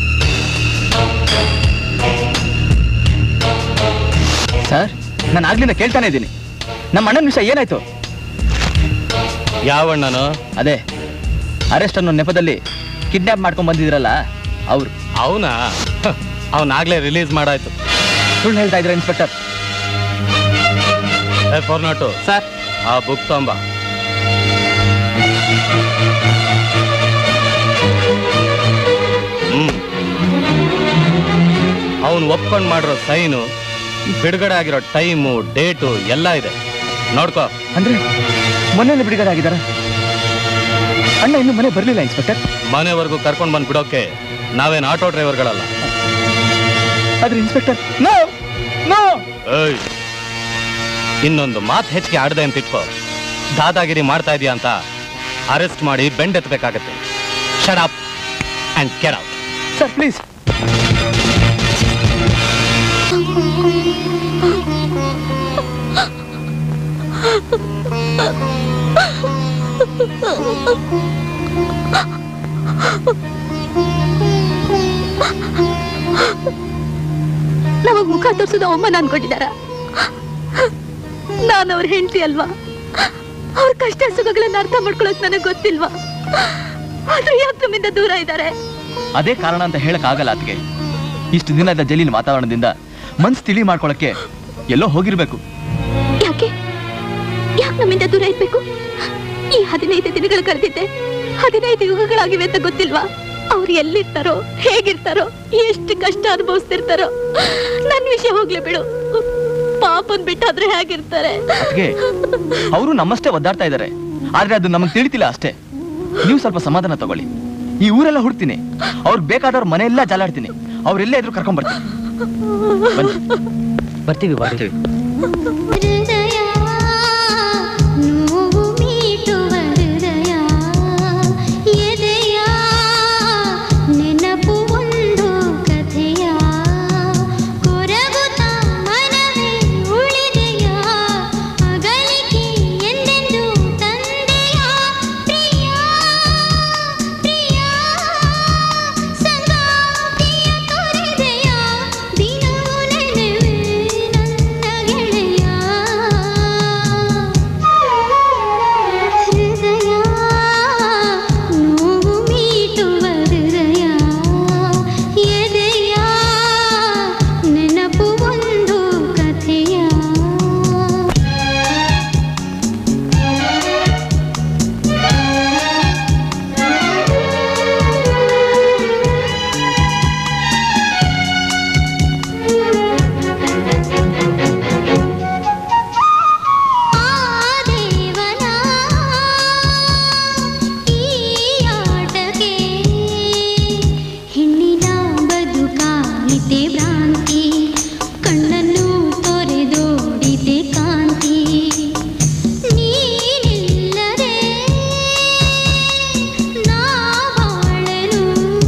S10: ಸರ್ ನಾನು ಆಗ್ಲಿಂದ ಕೇಳ್ತಾನೆ ಇದ್ದೀನಿ ನಮ್ಮ ಅಣ್ಣನ ವಿಷಯ ಏನಾಯ್ತು
S4: ಯಾವಣ್ಣನು
S10: ಅದೇ ಅರೆಸ್ಟ್ ಅನ್ನೋ ನೆಪದಲ್ಲಿ ಕಿಡ್ನಾಪ್ ಮಾಡ್ಕೊಂಡ್ ಬಂದಿದ್ರಲ್ಲ ಅವ್ರು
S4: ಅವನಾ ಅವನಾಗ್ಲೇ ರಿಲೀಸ್ ಮಾಡಾಯ್ತು
S10: ಸುಳ್ಳು ಹೇಳ್ತಾ ಇದ್ರ ಇನ್ಸ್ಪೆಕ್ಟರ್
S4: ಏ ಫೋರ್ನಾಟು
S20: ಸರ್
S4: ಆ ಬುಕ್ ತೊಂಬ ಹ್ಮ್ ಅವನು ಒಪ್ಕೊಂಡು ಮಾಡಿರೋ ಸೈನು ಬಿಡುಗಡೆ ಆಗಿರೋ ಟೈಮು ಡೇಟು ಎಲ್ಲ ಇದೆ ನೋಡ್ಕೋ
S10: ಅಂದ್ರೆ ಮೊನ್ನೆ ಬಿಡುಗಡೆ ಆಗಿದಾರ ಅಣ್ಣ ಇನ್ನು ಮನೆ ಬರ್ಲಿಲ್ಲ ಇನ್ಸ್ಪೆಕ್ಟರ್
S4: ಮನೆವರೆಗೂ ಕರ್ಕೊಂಡು ಬಂದು ಬಿಡೋಕೆ ನಾವೇನು ಆಟೋ ಡ್ರೈವರ್ಗಳಲ್ಲ
S10: ಆದ್ರೆ ಇನ್ಸ್ಪೆಕ್ಟರ್ ನೋ ನೋ
S4: ಏಯ್ ಇನ್ನೊಂದು ಮಾತು ಹೆಚ್ಚಿಗೆ ಆಡದೆ ಅಂತ ಇಟ್ಕೋ ದಾದಾಗಿರಿ ಮಾಡ್ತಾ ಇದೀಯ ಅಂತ ಅರೆಸ್ಟ್ ಮಾಡಿ ಬೆಂಡ್ ಎತ್ತಬೇಕಾಗತ್ತೆ shut up and get out
S10: sir please
S16: ನಮಗ್ ಮುಖ ತೋರಿಸೋದು ಅವಮಾನ ಅನ್ಕೊಂಡಿದಾರ ನಾನು ಅವ್ರ ಹೆಂಡತಿ ಅಲ್ವಾ ಅವ್ರ ಕಷ್ಟ ಸುಖಗಳನ್ನ ಅರ್ಥ ಮಾಡ್ಕೊಳಕ್ ನನಗ್ ಗೊತ್ತಿಲ್ವಾ ಆದ್ರೆ ಯಾಕೆ ನಮ್ಮಿಂದ ದೂರ ಇದ್ದಾರೆ
S10: ಅದೇ ಕಾರಣ ಅಂತ ಹೇಳಕ್ ಆಗಲ್ಲ ಅದಕ್ಕೆ ಇಷ್ಟು ದಿನದ ಜೈಲಿನ ವಾತಾವರಣದಿಂದ ಮನ್ಸು ತಿಳಿ ಮಾಡ್ಕೊಳಕ್ಕೆ ಎಲ್ಲೋ ಹೋಗಿರ್ಬೇಕು
S16: ಯಾಕೆ ಯಾಕೆ ನಮ್ಮಿಂದ ದೂರ ಇರ್ಬೇಕು ಈ ಹದಿನೈದು ದಿನಗಳು ಕಳೆದಿದ್ದೆ ಹದಿನೈದು ಯುಗಗಳಾಗಿವೆ ಅಂತ ಗೊತ್ತಿಲ್ವಾ ಅವ್ರು ಎಲ್ಲಿರ್ತಾರೋ ಹೇಗಿರ್ತಾರೋ ಎಷ್ಟು ಕಷ್ಟ ಅನುಭವಿಸ್ತಿರ್ತಾರೋ ನನ್ ವಿಷಯ ಹೋಗ್ಲಿ ಬಿಡು ಪಾಪನ್ ಬಿಟ್ಟಾದ್ರೆ ಹೇಗಿರ್ತಾರೆ
S10: ಅದಕ್ಕೆ ಅವರು ನಮ್ಮಷ್ಟೇ ಒದ್ದಾಡ್ತಾ ಇದ್ದಾರೆ ಆದ್ರೆ ಅದು ನಮಗೆ ತಿಳಿತಿಲ್ಲ ಅಷ್ಟೇ ನೀವು ಸ್ವಲ್ಪ ಸಮಾಧಾನ ತಗೊಳ್ಳಿ ಈ ಊರೆಲ್ಲ ಹುಡ್ತೀನಿ ಅವ್ರಿಗೆ ಬೇಕಾದವ್ರ ಮನೆಯೆಲ್ಲ ಜಾಲಾಡ್ತೀನಿ ಅವ್ರೆಲ್ಲೇ ಇದ್ರು ಕರ್ಕೊಂಡ್ ಬರ್ತೀನಿ
S14: ಬರ್ತೀವಿ ಬರ್ತೀವಿ
S12: ನೋವು ಮೀಟುವ ಹೃದಯ ಎದೆಯ ನೆನಪು ಒಂದು ಕಥೆಯ ಕೊರಗುತ್ತ ಮನವೇ ಉಳಿದೆಯ ಅಗಲಿಕೆ ಎಂದೆಂದು ತಂದೆಯ ಪ್ರಿಯ ಪ್ರಿಯ ಸಂಗಾತಿಯ ತೊರೆದೆಯ ದಿನವೂ ನೆನೆವೆ ನನ್ನ ಗೆಳೆಯ ಹೃದಯ ನೋವು ಮೀಟುವ ಹೃದಯ ಎದೆಯ ನೆನಪು ಒಂದು ಕಥೆಯ ದೇವನ ಈ ಆಟಕ್ಕೆ ಹೆಣ್ಣಿನ ಬದುಕಾಯಿತೆ ಭ್ರಾಂತಿ ಕಣ್ಣನ್ನು ತೊರೆದೋಡಿದೆ ಕಾಂತಿ ನೀನಿಲ್ಲದೆ ನಾ ಬಾಳಲು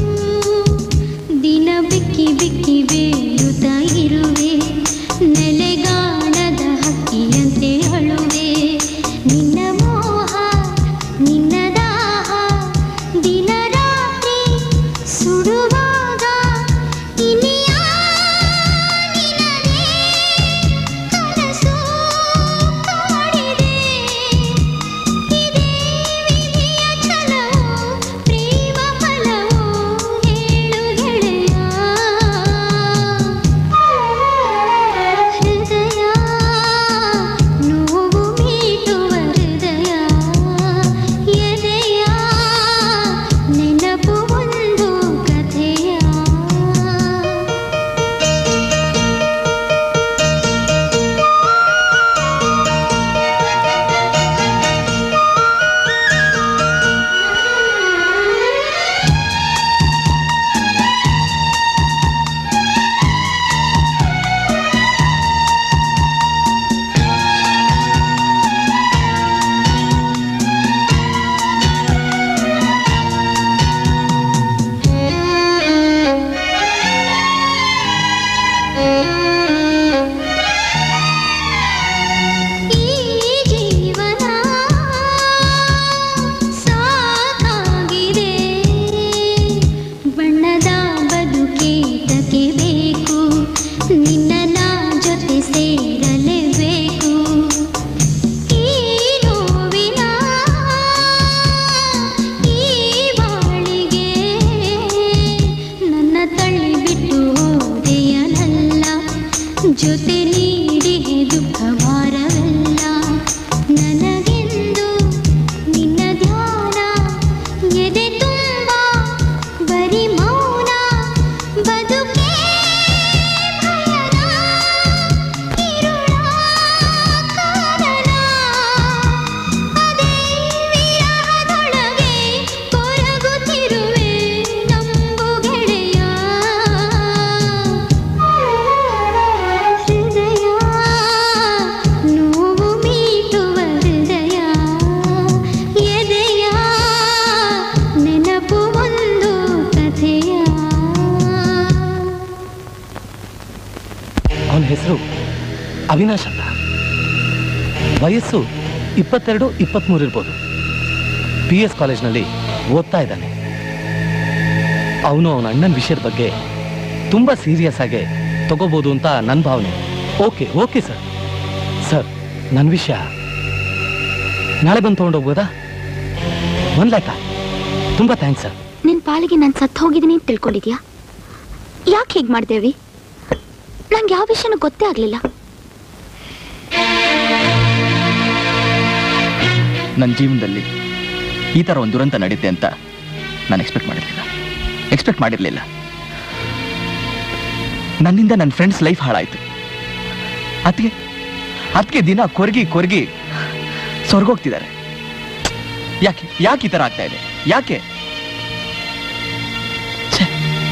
S12: ದಿನ ಬಿಕ್ಕಿ ಬಿಕ್ಕಿ ಬೇಯುತ್ತಾ ಇರುವೆ ನೆಲೆಗಾಣದ ಹಕ್ಕಿಯಂತೆ ಅಳುವೆ ನಿನ್ನ ಮೋಹ ನಿನ್ನ ದಾಹ ದಿನ ರಾತ್ರಿ ಸುಡುವಾಗ ಇನಿಯ ನಿನಗೆ ಕನಸು ಕಾಡಿದೆ ಇದೇ ವಿಧಿಯ ಛಲವೋ ಪ್ರೇಮ ಫಲವೋ ಹೇಳು ಗೆಳೆಯ ಹೃದಯ ನೋವು ಮೀಟುವ ಹೃದಯ ಎದೆಯ ನೆನಪು ಒಂದು ಕಥೆಯ ಈ ಜೀವನ ಸಾಕಾಗಿದೆ ಬಣ್ಣದ ಬದುಕೇತಕ್ಕೆ ಬೇಕು ನಿನ್ನ ಜೊತೆ ಸೇರಲೇಬೇಕು ಈ ನೋವಿನ ಈ ಬಾಳಿಗೆ ನನ್ನ ತಳ್ಳಿ ಬಿಟ್ಟು ಹೋದೆಯನಲ್ಲ ಜೊತೆ ನೀಡಿಹೆ ದುಃಖ ಭಾರವೆಲ್ಲ ನನಗೆಂದು ನಿನ್ನ ಧ್ಯಾನ ಎದೆ ತುಂಬ ಬರಿ ಮೌನ ಬದುಕೇ ಭಯನ ಇರುಳ ಕಾರಣ ಅದೇ ವಿರಹದೊಳಗೆ ಕೊರಗುತ್ತಿರುವೆ ನಂಬು ಗೆಳೆಯ ಹೃದಯ ನೋವು ಮೀಟುವ ಹೃದಯ ಎದೆಯ ನೆನಪು ಒಂದು ಕಥೆಯ
S4: ಅವನ ಹೆಸರು ಅವಿನಾಶ್ ಅಂತ ವಯಸ್ಸು ಇಪ್ಪತ್ತೆರಡು ಇಪ್ಪತ್ತ್ಮೂರು ಇರ್ಬೋದು ಪಿ ಎಸ್ ಕಾಲೇಜ್ನಲ್ಲಿ ಓದ್ತಾ ಇದ್ದಾನೆ ಅವನು ಅವನ ಅಣ್ಣನ ವಿಷಯದ ಬಗ್ಗೆ ತುಂಬ ಸೀರಿಯಸ್ ಆಗಿ ತಗೋಬೋದು ಅಂತ ನನ್ನ ಭಾವನೆ ಓಕೆ ಓಕೆ ಸರ್ ಸರ್ ನನ್ನ ವಿಷಯ ನಾಳೆ ಬಂದು ತೊಗೊಂಡೋಗ್ಬೋದಾ ಒನ್ ಲ್ಯಾಕ ತುಂಬ ಥ್ಯಾಂಕ್ಸ್ ಸರ್
S8: ನಿನ್ ಪಾಲಿಗೆ ನಾನು ಸತ್ತು ಹೋಗಿದ್ದೀನಿ ಅಂತ ತಿಳ್ಕೊಂಡಿದ್ಯಾ ಯಾಕೆ ಹೀಗೆ ಮಾಡ್ದೇವಿ ನಂಗೆ ಯಾವ ವಿಷಯನೂ ಗೊತ್ತೇ ಆಗ್ಲಿಲ್ಲ
S10: ನನ್ನ ಜೀವನದಲ್ಲಿ ಈ ಥರ ಒಂದು ದುರಂತ ನಡೆಯುತ್ತೆ ಅಂತ ನಾನು ಎಕ್ಸ್ಪೆಕ್ಟ್ ಮಾಡಿರಲಿಲ್ಲ ಎಕ್ಸ್ಪೆಕ್ಟ್ ಮಾಡಿರಲಿಲ್ಲ ನನ್ನಿಂದ ನನ್ನ ಫ್ರೆಂಡ್ಸ್ ಲೈಫ್ ಹಾಳಾಯ್ತು ಅದಕ್ಕೆ ಅದಕ್ಕೆ ದಿನ ಕೊರಗಿ ಕೊರಗಿ ಸ್ವರ್ಗೋಗ್ತಿದ್ದಾರೆ ಯಾಕೆ ಯಾಕೆ ಈ ಥರ ಆಗ್ತಾ ಇದೆ ಯಾಕೆ ಛೆ.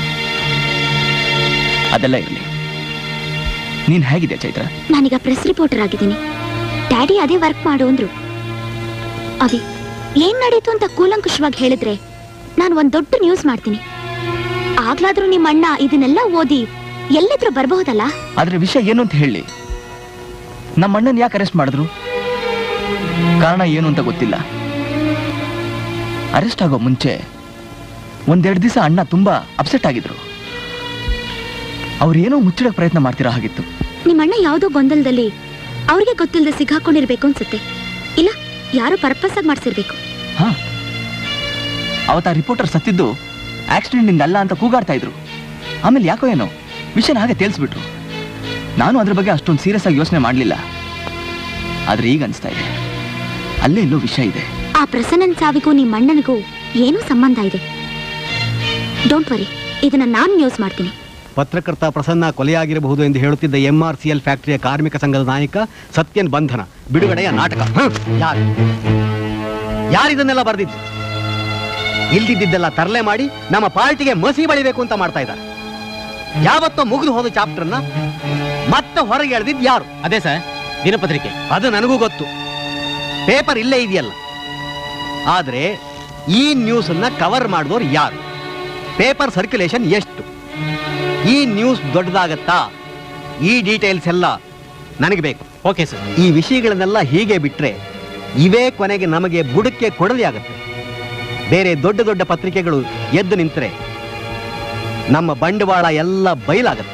S10: ಅದೆಲ್ಲ ಇರಲಿ ನೀನ್ ಹೇಗಿದೆ ಚೈತ್ರ
S8: ನಾನೀಗ ಪ್ರೆಸ್ ರಿಪೋರ್ಟರ್ ಆಗಿದ್ದೀನಿ ಡ್ಯಾಡಿ ಅದೇ ವರ್ಕ್ ಮಾಡು ಅಂದ್ರು ಅವಿ ಏನ್ ನಡೀತು ಅಂತ ಕೂಲಂಕುಷವಾಗಿ ಹೇಳಿದ್ರೆ ನಾನು ಒಂದ್ ದೊಡ್ಡ ನ್ಯೂಸ್ ಮಾಡ್ತೀನಿ ಆಗ್ಲಾದ್ರೂ ನಿಮ್ಮ ಅಣ್ಣ ಇದನ್ನೆಲ್ಲ ಓದಿ ಎಲ್ಲಿದ್ರು ಬರಬಹುದಲ್ಲ
S10: ಆದ್ರೆ ವಿಷಯ ಏನು ಅಂತ ಹೇಳಿ ನಮ್ಮ ಅಣ್ಣನ್ ಯಾಕೆ ಅರೆಸ್ಟ್ ಮಾಡಿದ್ರು ಕಾರಣ ಏನು ಅಂತ ಗೊತ್ತಿಲ್ಲ ಅರೆಸ್ಟ್ ಆಗೋ ಮುಂಚೆ ಒಂದೆರಡು ದಿವಸ ಅಣ್ಣ ತುಂಬಾ ಅಪ್ಸೆಟ್ ಆಗಿದ್ರು ಅವ್ರು ಏನೋ ಮುಚ್ಚಿಡಕ್ ಪ್ರಯತ್ನ ಮಾಡ್ತಿರೋ ಹಾಗಿತ್ತು
S8: ನಿಮ್ಮ ಅಣ್ಣ ಯಾವುದೋ ಗೊಂದಲದಲ್ಲಿ ಅವ್ರಿಗೆ ಗೊತ್ತಿಲ್ಲದೆ ಸಿಗಾಕೊಂಡಿರ್ಬೇಕು ಅನ್ಸುತ್ತೆ ಇಲ್ಲ ಯಾರೋ ಪರ್ಪಸ್ ಆಗಿ ಮಾಡ್ಸಿರ್ಬೇಕು
S10: ಹಾ ಅವತ್ತ ರಿಪೋರ್ಟರ್ ಸತ್ತಿದ್ದು ಆಕ್ಸಿಡೆಂಟ್ ಇಂದ ಅಲ್ಲ ಅಂತ ಕೂಗಾಡ್ತಾ ಇದ್ರು ಆಮೇಲೆ ಯಾಕೋ ಏನೋ ವಿಷಯನ ಹಾಗೆ ತೇಲ್ಸ್ಬಿಟ್ರು ನಾನು ಅದ್ರ ಬಗ್ಗೆ ಅಷ್ಟೊಂದು ಸೀರಿಯಸ್ ಆಗಿ ಯೋಚನೆ ಮಾಡಲಿಲ್ಲ ಆದ್ರೆ ಈಗ ಅನಿಸ್ತಾ ಇದೆ ಅಲ್ಲೇ ಎಲ್ಲೋ ವಿಷಯ ಇದೆ
S8: ಆ ಪ್ರಸನ್ನನ್ ಸಾವಿಗೂ ನಿಮ್ಮ ಅಣ್ಣನಿಗೂ ಏನೂ ಸಂಬಂಧ ಇದೆ ಡೋಂಟ್ ವರಿ ಇದನ್ನ ನಾನು ನ್ಯೂಸ್ ಮಾಡ್ತೀನಿ
S19: ಪತ್ರಕರ್ತ ಪ್ರಸನ್ನ ಕೊಲೆಯಾಗಿರಬಹುದು ಎಂದು ಹೇಳುತ್ತಿದ್ದ ಎಂಆರ್ಸಿಎಲ್ ಫ್ಯಾಕ್ಟರಿಯ ಕಾರ್ಮಿಕ ಸಂಘದ ನಾಯಕ ಸತ್ಯನ್ ಬಂಧನ ಬಿಡುಗಡೆಯ ನಾಟಕ
S13: ಯಾರು ಯಾರಿದನ್ನೆಲ್ಲ ಬರೆದಿದ್ದು ಇಲ್ದಿದ್ದೆಲ್ಲ ತರಲೆ ಮಾಡಿ ನಮ್ಮ ಪಾರ್ಟಿಗೆ ಮಸಿ ಬಳಿಬೇಕು ಅಂತ ಮಾಡ್ತಾ ಇದ್ದಾರೆ ಯಾವತ್ತೋ ಮುಗಿದು ಹೋದ ಚಾಪ್ಟರ್ನ ಮತ್ತೆ ಹೊರಗೆ ಎಳೆದಿದ್ದು ಯಾರು
S5: ಅದೇ ಸರ್ ದಿನಪತ್ರಿಕೆ
S13: ಅದು ನನಗೂ ಗೊತ್ತು ಪೇಪರ್ ಇಲ್ಲೇ ಇದೆಯಲ್ಲ ಆದ್ರೆ ಈ ನ್ಯೂಸ್ ಅನ್ನ ಕವರ್ ಮಾಡಿದವರು ಯಾರು ಪೇಪರ್ ಸರ್ಕ್ಯುಲೇಷನ್ ಎಷ್ಟು ಈ ನ್ಯೂಸ್ ದೊಡ್ಡದಾಗತ್ತಾ ಈ ಡೀಟೇಲ್ಸ್ ಎಲ್ಲ ನನಗೆ ಬೇಕು
S5: ಓಕೆ ಸರ್
S13: ಈ ವಿಷಯಗಳನ್ನೆಲ್ಲ ಹೀಗೆ ಬಿಟ್ರೆ ಇವೇ ಕೊನೆಗೆ ನಮಗೆ ಬುಡಕ್ಕೆ ಕೊಡಲಿ ಆಗುತ್ತೆ ಬೇರೆ ದೊಡ್ಡ ದೊಡ್ಡ ಪತ್ರಿಕೆಗಳು ಎದ್ದು ನಿಂತರೆ ನಮ್ಮ ಬಂಡವಾಳ ಎಲ್ಲ ಬಯಲಾಗತ್ತೆ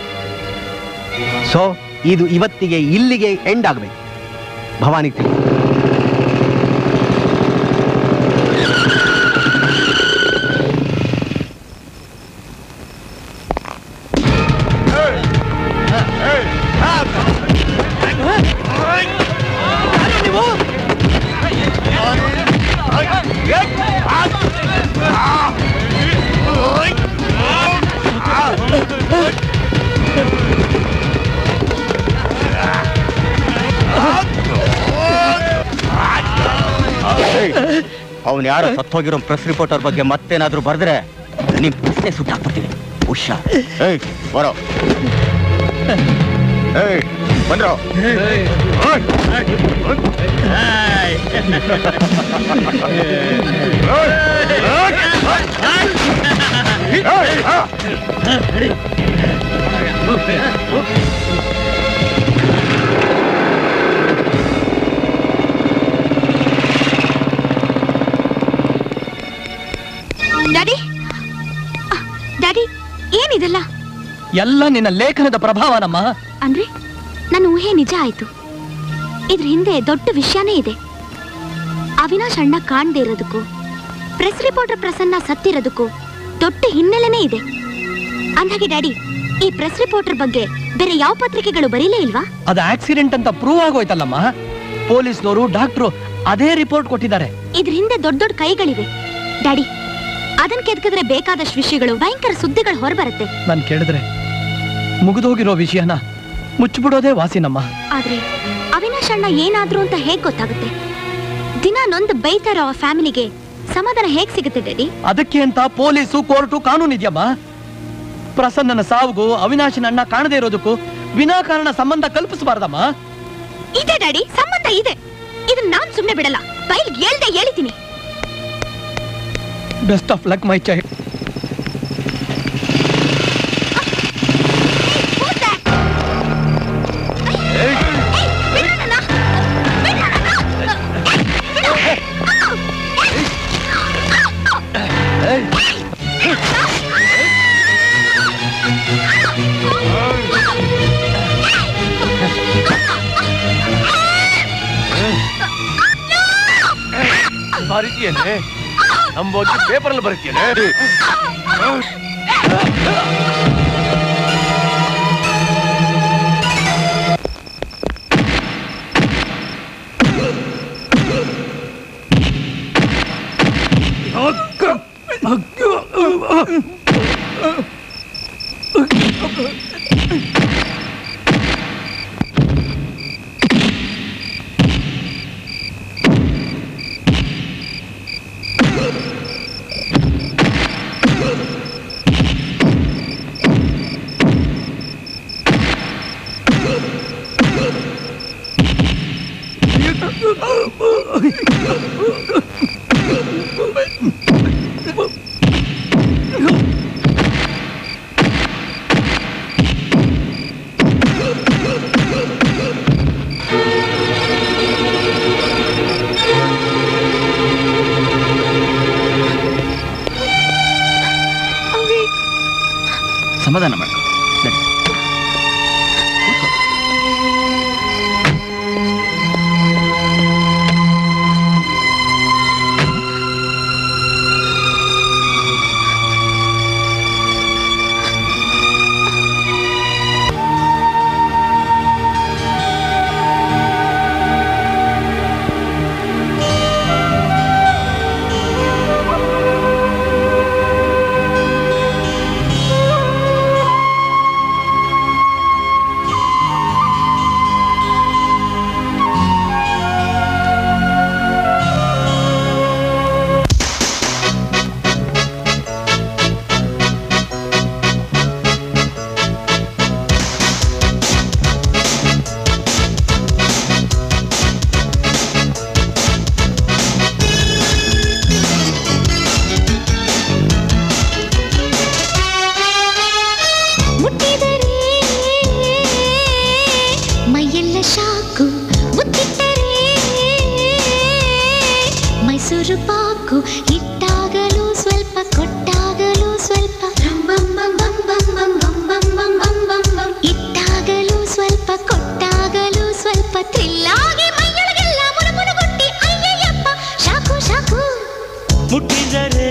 S13: ಸೊ ಇದು ಇವತ್ತಿಗೆ ಇಲ್ಲಿಗೆ ಎಂಡ್ ಆಗಬೇಕು ಭವಾನಿ ತಿಳಿಸಿ ಅವನು ಯಾರೋ ಸತ್ತೋಗಿರೋ ಪ್ರೆಸ್ ರಿಪೋರ್ಟರ್ ಬಗ್ಗೆ ಮತ್ತೇನಾದ್ರೂ ಬರೆದ್ರೆ ನಿಮ್ ಪ್ರಶ್ನೆ ಸುಟ್ಟಾಕ್ಬಿಡ್ತೀನಿ ಹುಷಾ ಏಯ್ ಬರೋ ಏಯ್ ಬಂದ್ರೋ
S8: ಡ್ಯಾಡಿ ಡ್ಯಾಡಿ ಏನಿದೆಲ್ಲ
S9: ಎಲ್ಲ ನಿನ್ನ ಲೇಖನದ ಪ್ರಭಾವನಮ್ಮ
S8: ಅಂದ್ರೆ ನನ್ನ ಊಹೆ ನಿಜ ಆಯ್ತು ಇದ್ರ ಹಿಂದೆ ದೊಡ್ಡ ವಿಷಯನೇ ಇದೆ ಅವಿನಾಶ್ ಅಣ್ಣ ಕಾಣ್ದೇ ಇರೋದಕ್ಕೂ ಪ್ರೆಸ್ ರಿಪೋರ್ಟರ್ ಪ್ರಸನ್ನ ಸತ್ತಿರೋದಕ್ಕೂ ದೊಡ್ಡ ಹಿನ್ನೆಲೆನೇ ಇದೆ ಅಂದಾಗೆ ಡ್ಯಾಡಿ ಈ ಪ್ರೆಸ್ ರಿಪೋರ್ಟರ್ ಬಗ್ಗೆ ಬೇರೆ ಯಾವ ಪತ್ರಿಕೆಗಳು ಬರೀಲೇ ಇಲ್ವಾ
S9: ಅದು ಆಕ್ಸಿಡೆಂಟ್ ಅಂತ ಪ್ರೂವ್ ಆಗೋಯ್ತಲ್ಲಮ್ಮ ಪೊಲೀಸ್ನವರು ಡಾಕ್ಟ್ರು ಅದೇ ರಿಪೋರ್ಟ್ ಕೊಟ್ಟಿದ್ದಾರೆ
S8: ಇದ್ರ ಹಿಂದೆ ದೊಡ್ಡ ದೊಡ್ಡ ಕೈಗಳಿವೆ ಡ್ಯಾಡಿ ಅದನ್ ಕೆದಕಿದ್ರೆ ಬೇಕಾದಷ್ಟು ವಿಷಯಗಳು ಭಯಂಕರ ಸುದ್ದಿಗಳು ಹೊರಬರುತ್ತೆ
S9: ನಾನು ಕೇಳಿದ್ರೆ ಮುಗಿದೋಗಿರೋ ವಿಷಯನ ಮುಚ್ಚಿಬಿಡೋದೇ ವಾಸಿನಮ್ಮ
S8: ಆದ್ರೆ ಅವಿನಾಶ್ ಅಣ್ಣ ಏನಾದ್ರು ಅಂತ ಹೇಗ್ ಗೊತ್ತಾಗುತ್ತೆ ದಿನ ನೊಂದು ಬೈತಾ ಇರೋ ಆ ಫ್ಯಾಮಿಲಿಗೆ ಸಮಾಧಾನ ಹೇಗ್ ಸಿಗುತ್ತೆ ಡ್ಯಾಡಿ
S9: ಅದಕ್ಕೆ ಅಂತ ಪೊಲೀಸು ಕೋರ್ಟು ಕಾನೂನು ಇದೆಯಮ್ಮ ಪ್ರಸನ್ನನ ಸಾವುಗೂ ಅವಿನಾಶನ ಅಣ್ಣ ಕಾಣದೇ ಇರೋದಕ್ಕೂ ವಿನಾಕಾರಣ ಸಂಬಂಧ ಕಲ್ಪಿಸಬಾರ್ದಮ್ಮ
S8: ಇದೆ ಡ್ಯಾಡಿ ಸಂಬಂಧ ಇದೆ ಇದನ್ನ ನಾನ್ ಸುಮ್ನೆ ಬಿಡಲ್ಲ ಬೈಲ್ ಹೇಳ್ದೆ ಹೇಳಿತೀನಿ
S9: best of luck my child
S17: ಬರೀತಿಯೇನೆ ನಮ್ಮ ಬಗ್ಗೆ ಪೇಪರಲ್ಲಿ ಬರೀತಿಯೇನೆ
S11: ಅಕ್ಕ
S10: ಸಮಾಧಾನ ಮಾಡು ನಡಿ.
S12: ಮುಟ್ಟಿದರೆ ಮೈಯೆಲ್ಲ ಶಾಕು ಮುತ್ತಿಟ್ಟರೆ ಮೈಸೂರು ಪಾಕು ಇಟ್ಟಾಗಲೂ ಸ್ವಲ್ಪ ಕೊಟ್ಟಾಗಲೂ ಸ್ವಲ್ಪ ಇಟ್ಟಾಗಲೂ ಸ್ವಲ್ಪ ಕೊಟ್ಟಾಗಲೂ ಸ್ವಲ್ಪ ಥ್ರಿಲ್ಲಾಗಿ ಮೈಯೊಳಗೆಲ್ಲ ಮುಳುಗುಳುಗುಟ್ಟಿ ಅಯ್ಯಯ್ಯಪ್ಪ ಶಾಕು ಶಾಕು
S11: ಮುಟ್ಟಿದರೆ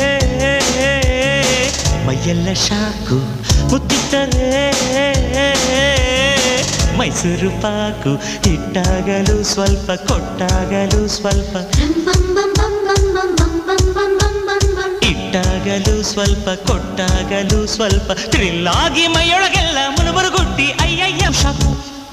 S11: ಮೈಯೆಲ್ಲ ಶಾಕು ಮುತ್ತಿಟ್ಟರೆ ಮೈಸೂರು ಪಾಕು ಇಟ್ಟಾಗಲೂ ಸ್ವಲ್ಪ ಕೊಟ್ಟಾಗಲೂ ಸ್ವಲ್ಪ ಇಟ್ಟಾಗಲೂ ಸ್ವಲ್ಪ ಕೊಟ್ಟಾಗಲೂ ಸ್ವಲ್ಪ ಥ್ರಿಲ್ಲಾಗಿ ಮೈಯೊಳಗೆಲ್ಲ ಮುಳುಬರುಗುಟ್ಟಿ ಅಯ್ಯಯ್ಯ ಶಾಕು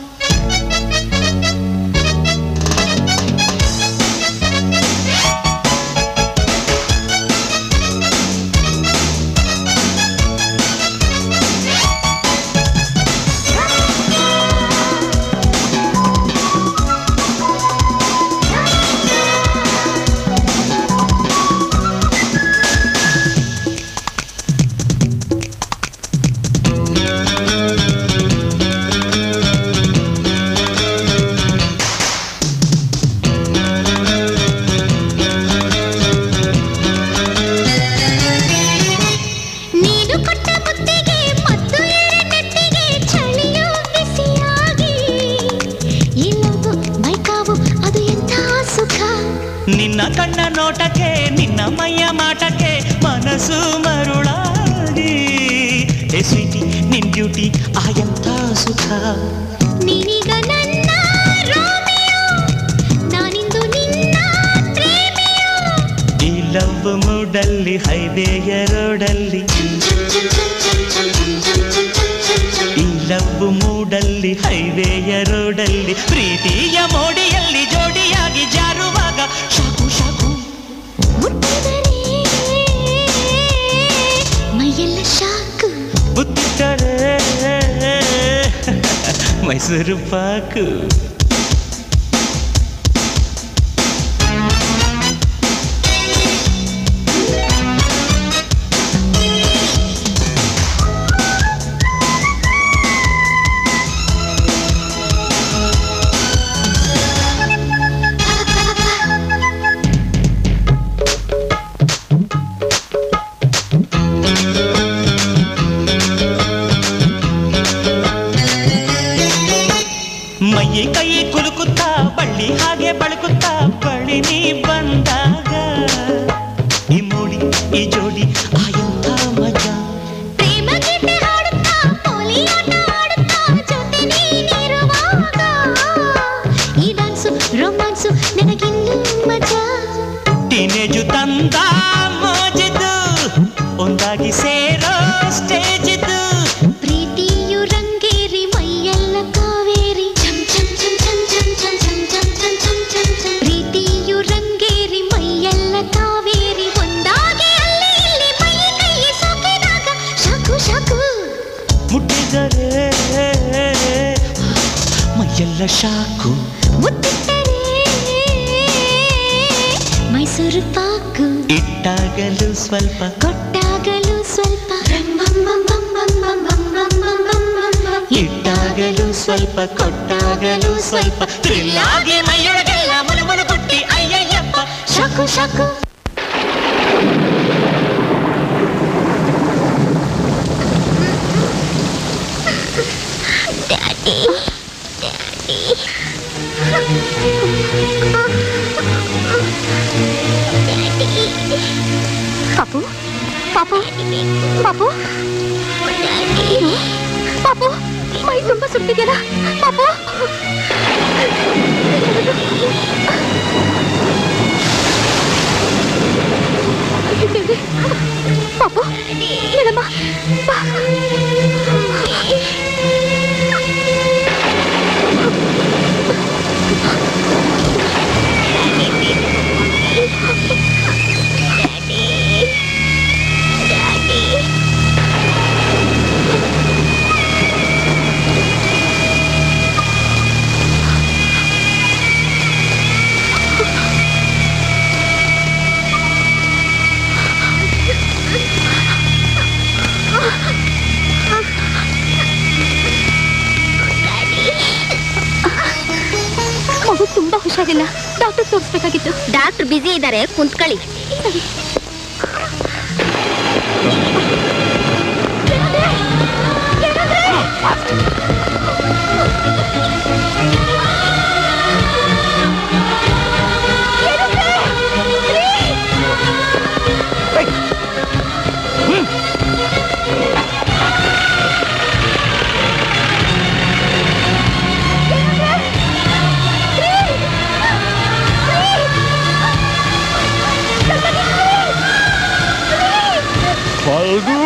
S12: ನೀನು ಕೊಟ್ಟ ಮುತ್ತಿಗೆ ಮತ್ತು ಎಳೆ ನೆತ್ತಿಗೆ ಚಳಿಯು ಬಿಸಿಯಾಗಿ ಇಲ್ಲವು ಮೈಕಾವು ಅದು ಎಂಥ ಸುಖ
S11: ನಿನ್ನ ಕಣ್ಣ ನೋಟಕ್ಕೆ ನಿನ್ನ ಮೈಯ ಮಾಟಕ್ಕೆ ಮನಸ್ಸು ಮರುಳಾಗಿ ಏ ಸ್ವೀಟಿ ನಿನ್ ಬ್ಯೂಟಿ ಆ ಎಂಥ ಸುಖ
S12: ನೀನೀಗ ನನ್ನ ರೋಮಿಯೋ ನಾನಿಂದು ನಿನ್ನ ಪ್ರೇಮಿಯೋ
S11: ಈ ಲವ್ ಮೂಡಲ್ಲಿ ಹೈವೇಯ ರೋಡಲ್ಲಿ ಈ ಲವ್ ಮೂಡಲ್ಲಿ ಹೈವೇಯ ರೋಡಲ್ಲಿ ಪ್ರೀತಿಯ ಮೋಡಿಯಲ್ಲಿ ಜೋಡಿಯಾಗಿ ಜಾರುವಾಗ ಶಾಕು ಶಾಕು
S12: ಮೈಯೆಲ್ಲ ಶಾಕು
S11: ಬುತ್ತಿಟ್ಟರೆ ಮೈಸೂರು ಪಾಕು ಮೈ ಕೈ ಕುಲುಕುತ್ತಾ ಬಳ್ಳಿ ಹಾಗೆ ಬಳುಕುತ್ತಾ ಬಳಿ ನೀ ಬಂದಾಗ ಈ ಮೋಡಿ ಈ ಜೋಡಿ ಆ ಎಂಥ ಮಜಾ
S12: ಪ್ರೇಮ ಗೀತೆ ಹಾಡುತ್ತಾ ಪೋಲಿ ಆಟ ಆಡುತ್ತಾ ಜೊತೆ ನೀನಿರುವಾಗ ಈ ಡಾನ್ಸು ರೊಮ್ಯಾನ್ಸು ನನಗಿನ್ನೂ ಮಜಾ
S11: ಟೀನೇಜು ತಂದ ಮೋಜಿದು ಒಂದಾಗಿ ಸೇರೋ ಸ್ಟೇಜ್ ಇದು
S12: ಪ್ರೀತಿಯು ರಂಗೇರಿ ಮೈಯೆಲ್ಲ ಕಾವೇರಿ ಛಂ ಛಂ ಛಂ ಛಂ ಛಂ ಛಂ ಛಂ ಛಂ ಛಂ ಛಂ ಛಂ ಛಂ ಪ್ರೀತಿಯು ರಂಗೇರಿ ಮೈಯೆಲ್ಲ ಕಾವೇರಿ ಒಂದಾಗಿ ಅಲ್ಲಿ ಇಲ್ಲಿ ಮೈ
S11: ಎಲ್ಲ ಶಾಕು
S12: ಮೈಸೂರು ಪಾಕು
S11: ಇಟ್ಟಾಗಲು ಸ್ವಲ್ಪ
S12: ಕೊಟ್ಟಾಗಲು ಸ್ವಲ್ಪ
S11: ಇಟ್ಟಾಗಲು ಸ್ವಲ್ಪ ಕೊಟ್ಟಾಗಲು ಸ್ವಲ್ಪ ಥ್ರಿಲ್ಲಾಗಿ ಮೈಯೊಳಗೆಲ್ಲ ಮುಳುಮುಳು ಪುಟ್ಟಿ ಅಯ್ಯಯ್ಯಪ್ಪ
S12: ಶಾಕು ಶಾಕು ಡ್ಯಾಡಿ ಡ್ಯಾಡಿ
S16: ಪಾಪು ಪಾಪು ಪಾಪು ಏನು? ಪಾಪು ಮೈ ತುಂಬಾ ಸುಟ್ಟಿದ್ಯಲ್ಲ ಪಾಪು ಅಯ್ಯೋ ದೇವ್ರೇ. ಪಾಪು ಹೇಳಮ್ಮ ಬಾ. ಮಗು ತುಂಬಾ ಹುಷಾರಿಲ್ಲ ಡಾಕ್ಟರ್ ತೋರಿಸ್ಬೇಕಾಗಿತ್ತು
S8: ಡಾಕ್ಟರ್ ಬ್ಯುಸಿ ಇದ್ದಾರೆ ಕುಂತ್ಕೊಳ್ಳಿ
S17: ಫಲ್ಗು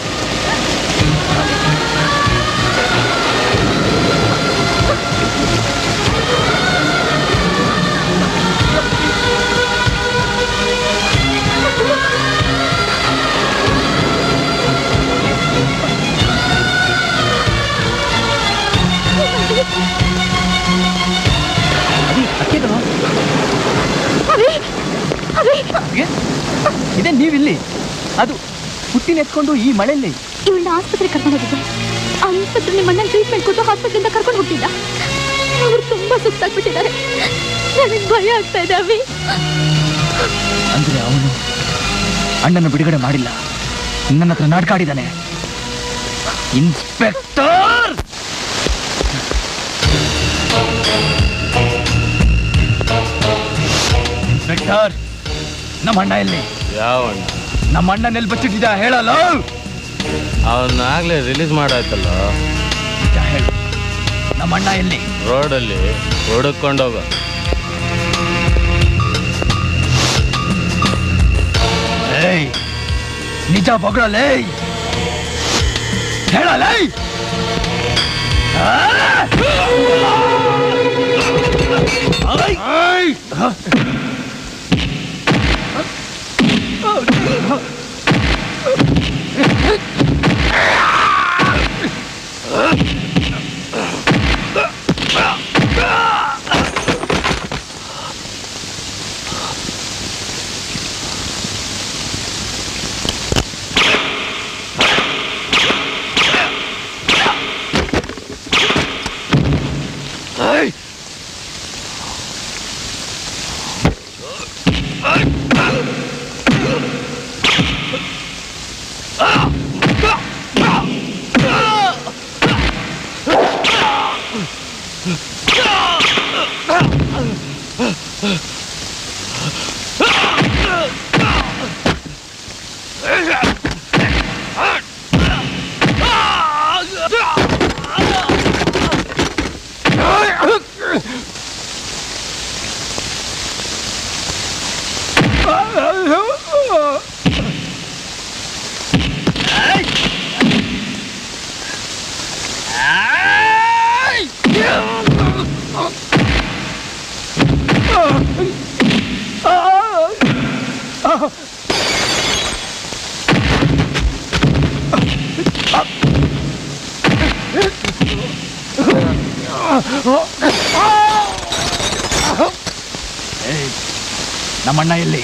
S14: ಇದೇ ನೀವಿಲ್ಲಿ ಅದು ಹುಟ್ಟಿನ ಎತ್ಕೊಂಡು ಈ ಮಳೆಯಲ್ಲಿ
S16: ಇವಳನ್ನ ಆಸ್ಪತ್ರೆ ಕರ್ಕೊಂಡು ಹೋಗಿದ್ದೆ ಆಸ್ಪತ್ರೆ ನಿಮ್ಮ ಅಣ್ಣನ ಟ್ರೀಟ್ಮೆಂಟ್ ಕೊಟ್ಟು ಆಸ್ಪತ್ರೆಯಿಂದ ಕರ್ಕೊಂಡು ಹೋಗ್ತಿದ್ದ ಅವ್ರು ತುಂಬಾ ಸುಸ್ತಾಗ್ಬಿಟ್ಟಿದ್ದಾರೆ ನನಗೆ ಭಯ ಆಗ್ತಾ ಇದೆ ಅವಿ
S14: ಅಂದ್ರೆ ಅವನು ಅಣ್ಣನ ಬಿಡುಗಡೆ ಮಾಡಿಲ್ಲ ನನ್ನ ಹತ್ರ ನಾಟಕ ಆಡಿದ್ದಾನೆ ಇನ್ಸ್ಪೆಕ್ಟರ್ ಇನ್ಸ್ಪೆಕ್ಟರ್ ನಮ್ಮ ಅಣ್ಣ ಎಲ್ಲಿ
S17: ಯಾವ
S14: ನಮ್ಮ ಅಣ್ಣ ಎಲ್ಲಿ ಬಚ್ಚಿಟ್ಟಿದ್ದ ಹೇಳಲ್ಲ
S17: ಅವನ್ನಾಗ್ಲೇ ರಿಲೀಸ್ ಮಾಡಾಯ್ತಲ್ಲ
S14: ನಿಜ ಹೇಳು ನಮ್ಮ ಅಣ್ಣ ಎಲ್ಲಿ
S17: ರೋಡಲ್ಲಿ ಹುಡುಕೊಂಡೋಗ
S14: ಏಯ್ ನಿಜ ಬೊಗಳಲ್ಲೇ ಹೇಳಲ್ಲ
S20: ನಮ್ಮಣ್ಣ ಎಲ್ಲಿ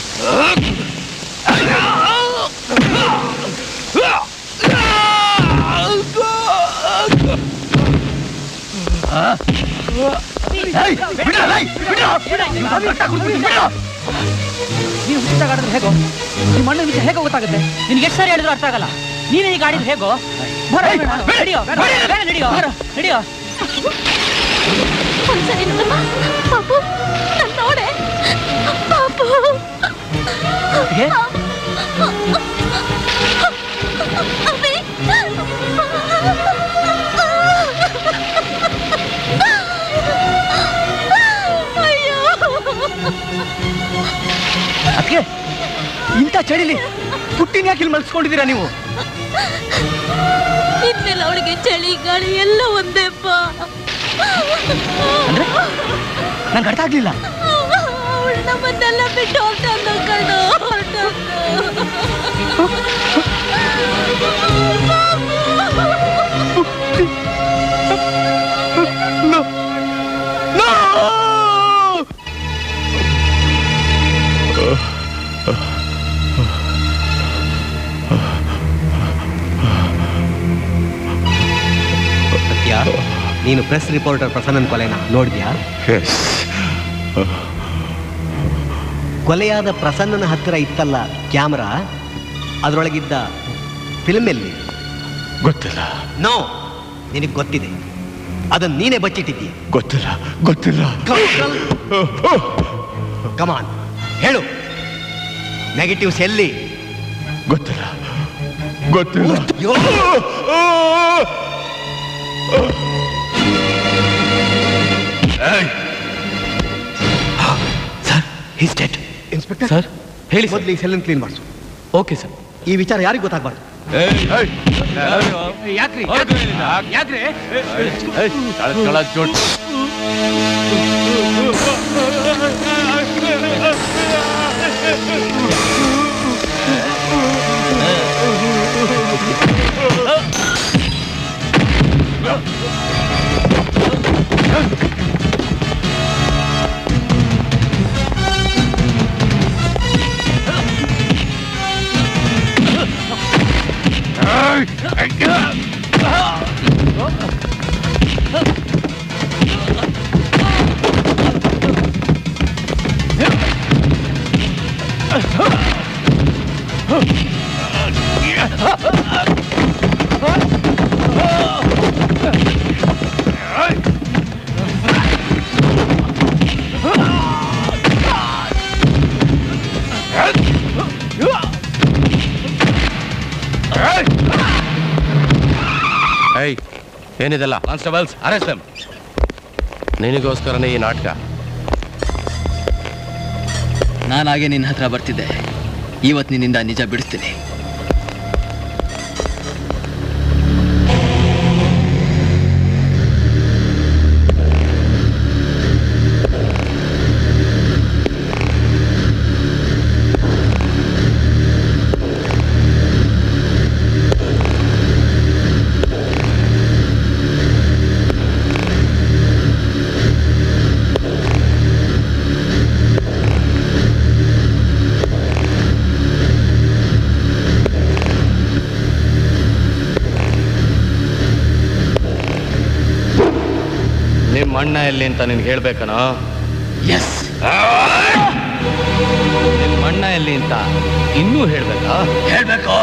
S14: ನೀವು ಹುಚ್ಚಾಗ ಆಡಿದ್ರೆ ಹೇಗೋ ನಿಮ್ಮ ಅಣ್ಣನ ವಿಷಯ ಹೇಗೋ ಗೊತ್ತಾಗುತ್ತೆ ನಿನ್ಗೆ ಎಷ್ಟು ಸಾರಿ ಹೇಳಿದ್ರು ಅರ್ಥ ಆಗಲ್ಲ ನೀನೇ ಈಗ ಆಡಿದ್ರೆ ಹೇಗೋ ಬರೋ, ಬೇಡ, ನಡಿಯೋ ಬೇಡ, ಬೇಡ, ನಡಿಯೋ ಬರೋ, ನಡಿಯೋ
S16: ಒಂದ್ಸರಿ ನೋಡಮ್ಮ ಪಾಪು ನನ್ ನೋಡೆ ಪಾಪು
S14: ಹೇಗೆ?
S16: ಅಭಿ ಅಯ್ಯೋ
S9: ಅದಕ್ಕೆ ಇಂಥ ಚಳಿಲಿ ಪುಟ್ಟಿನ ಯಾಕೆ ಇಲ್ಲಿ ಮಲ್ಸ್ಕೊಂಡಿದ್ದೀರಾ ನೀವು
S16: ಇನ್ಮೇಲೆ ಅವಳಿಗೆ ಚಳಿ ಗಾಳಿ ಎಲ್ಲ ಒಂದೇಪ್ಪ
S9: ನಂಗೆ ಅರ್ಥ ಆಗ್ಲಿಲ್ಲ
S16: ಅವಳು ನಮ್ಮನ್ನೆಲ್ಲ ಬಿಟ್ಟು ಹೊರಟಂದು ಕಣೋ
S19: ಸತ್ಯ ನೀನು ಪ್ರೆಸ್ ರಿಪೋರ್ಟರ್ ಪ್ರಸನ್ನನ್ ಕೊಲೆನ ನೋಡಿದ್ಯಾ ಕೊಲೆಯಾದ ಪ್ರಸನ್ನನ ಹತ್ತಿರ ಇತ್ತಲ್ಲ ಕ್ಯಾಮ್ರಾ ಅದರೊಳಗಿದ್ದ ಫಿಲ್ಮ್ ಎಲ್ಲಿ
S6: ಗೊತ್ತಿಲ್ಲ
S19: ನೋ ನಿನಗೆ ಗೊತ್ತಿದೆ ಅದನ್ನ ನೀನೇ ಬಚ್ಚಿಟ್ಟಿದ್ದೀಯ
S6: ಗೊತ್ತಿಲ್ಲ ಗೊತ್ತಿಲ್ಲ
S19: ಕಮಾನ್ ಹೇಳು ನೆಗೆಟಿವ್ಸ್ ಎಲ್ಲಿ
S6: ಗೊತ್ತಿಲ್ಲ ಗೊತ್ತಿಲ್ಲ
S19: sir his dead inspector
S4: sir ಹೇಳಿ
S19: ಮೊದಲು ಈ ಸೆಲ್ಲನ್ ಕ್ಲೀನ್ ಮಾಡಿಸು
S4: ಓಕೆ ಸರ್
S19: ಈ ವಿಚಾರ ಯಾರಿಗೂ ಗೊತ್ತಾಗಬಾರ್ದು
S9: ಯಾಕ್ರಿ ಯಾಕ್ರಿ
S17: ಏಯ್ ಏನಿದೆಲ್ಲ ಕಾನ್ಸ್ಟೇಬಲ್ಸ್ ಅರೆಸ್ಟ್ ದಮ್ ನಿನಗೋಸ್ಕರನೇ ಈ ನಾಟಕ
S10: ನಾನಾಗೆ ನಿನ್ನ ಹತ್ರ ಬರ್ತಿದ್ದೆ ಇವತ್ತು ನಿನ್ನಿಂದ ನಿಜ ಬಿಡಿಸ್ತೀನಿ
S17: ನಿಮ್ಮ ಅಣ್ಣ ಎಲ್ಲಿ ಅಂತ ನಿನ್ಗೆ ಹೇಳ್ಬೇಕಣ
S10: ಎಸ್
S17: ನಿಮ್ಮ ಅಣ್ಣ ಎಲ್ಲಿ ಅಂತ ಇನ್ನೂ ಹೇಳ್ಬೇಕಾ
S10: ಹೇಳ್ಬೇಕು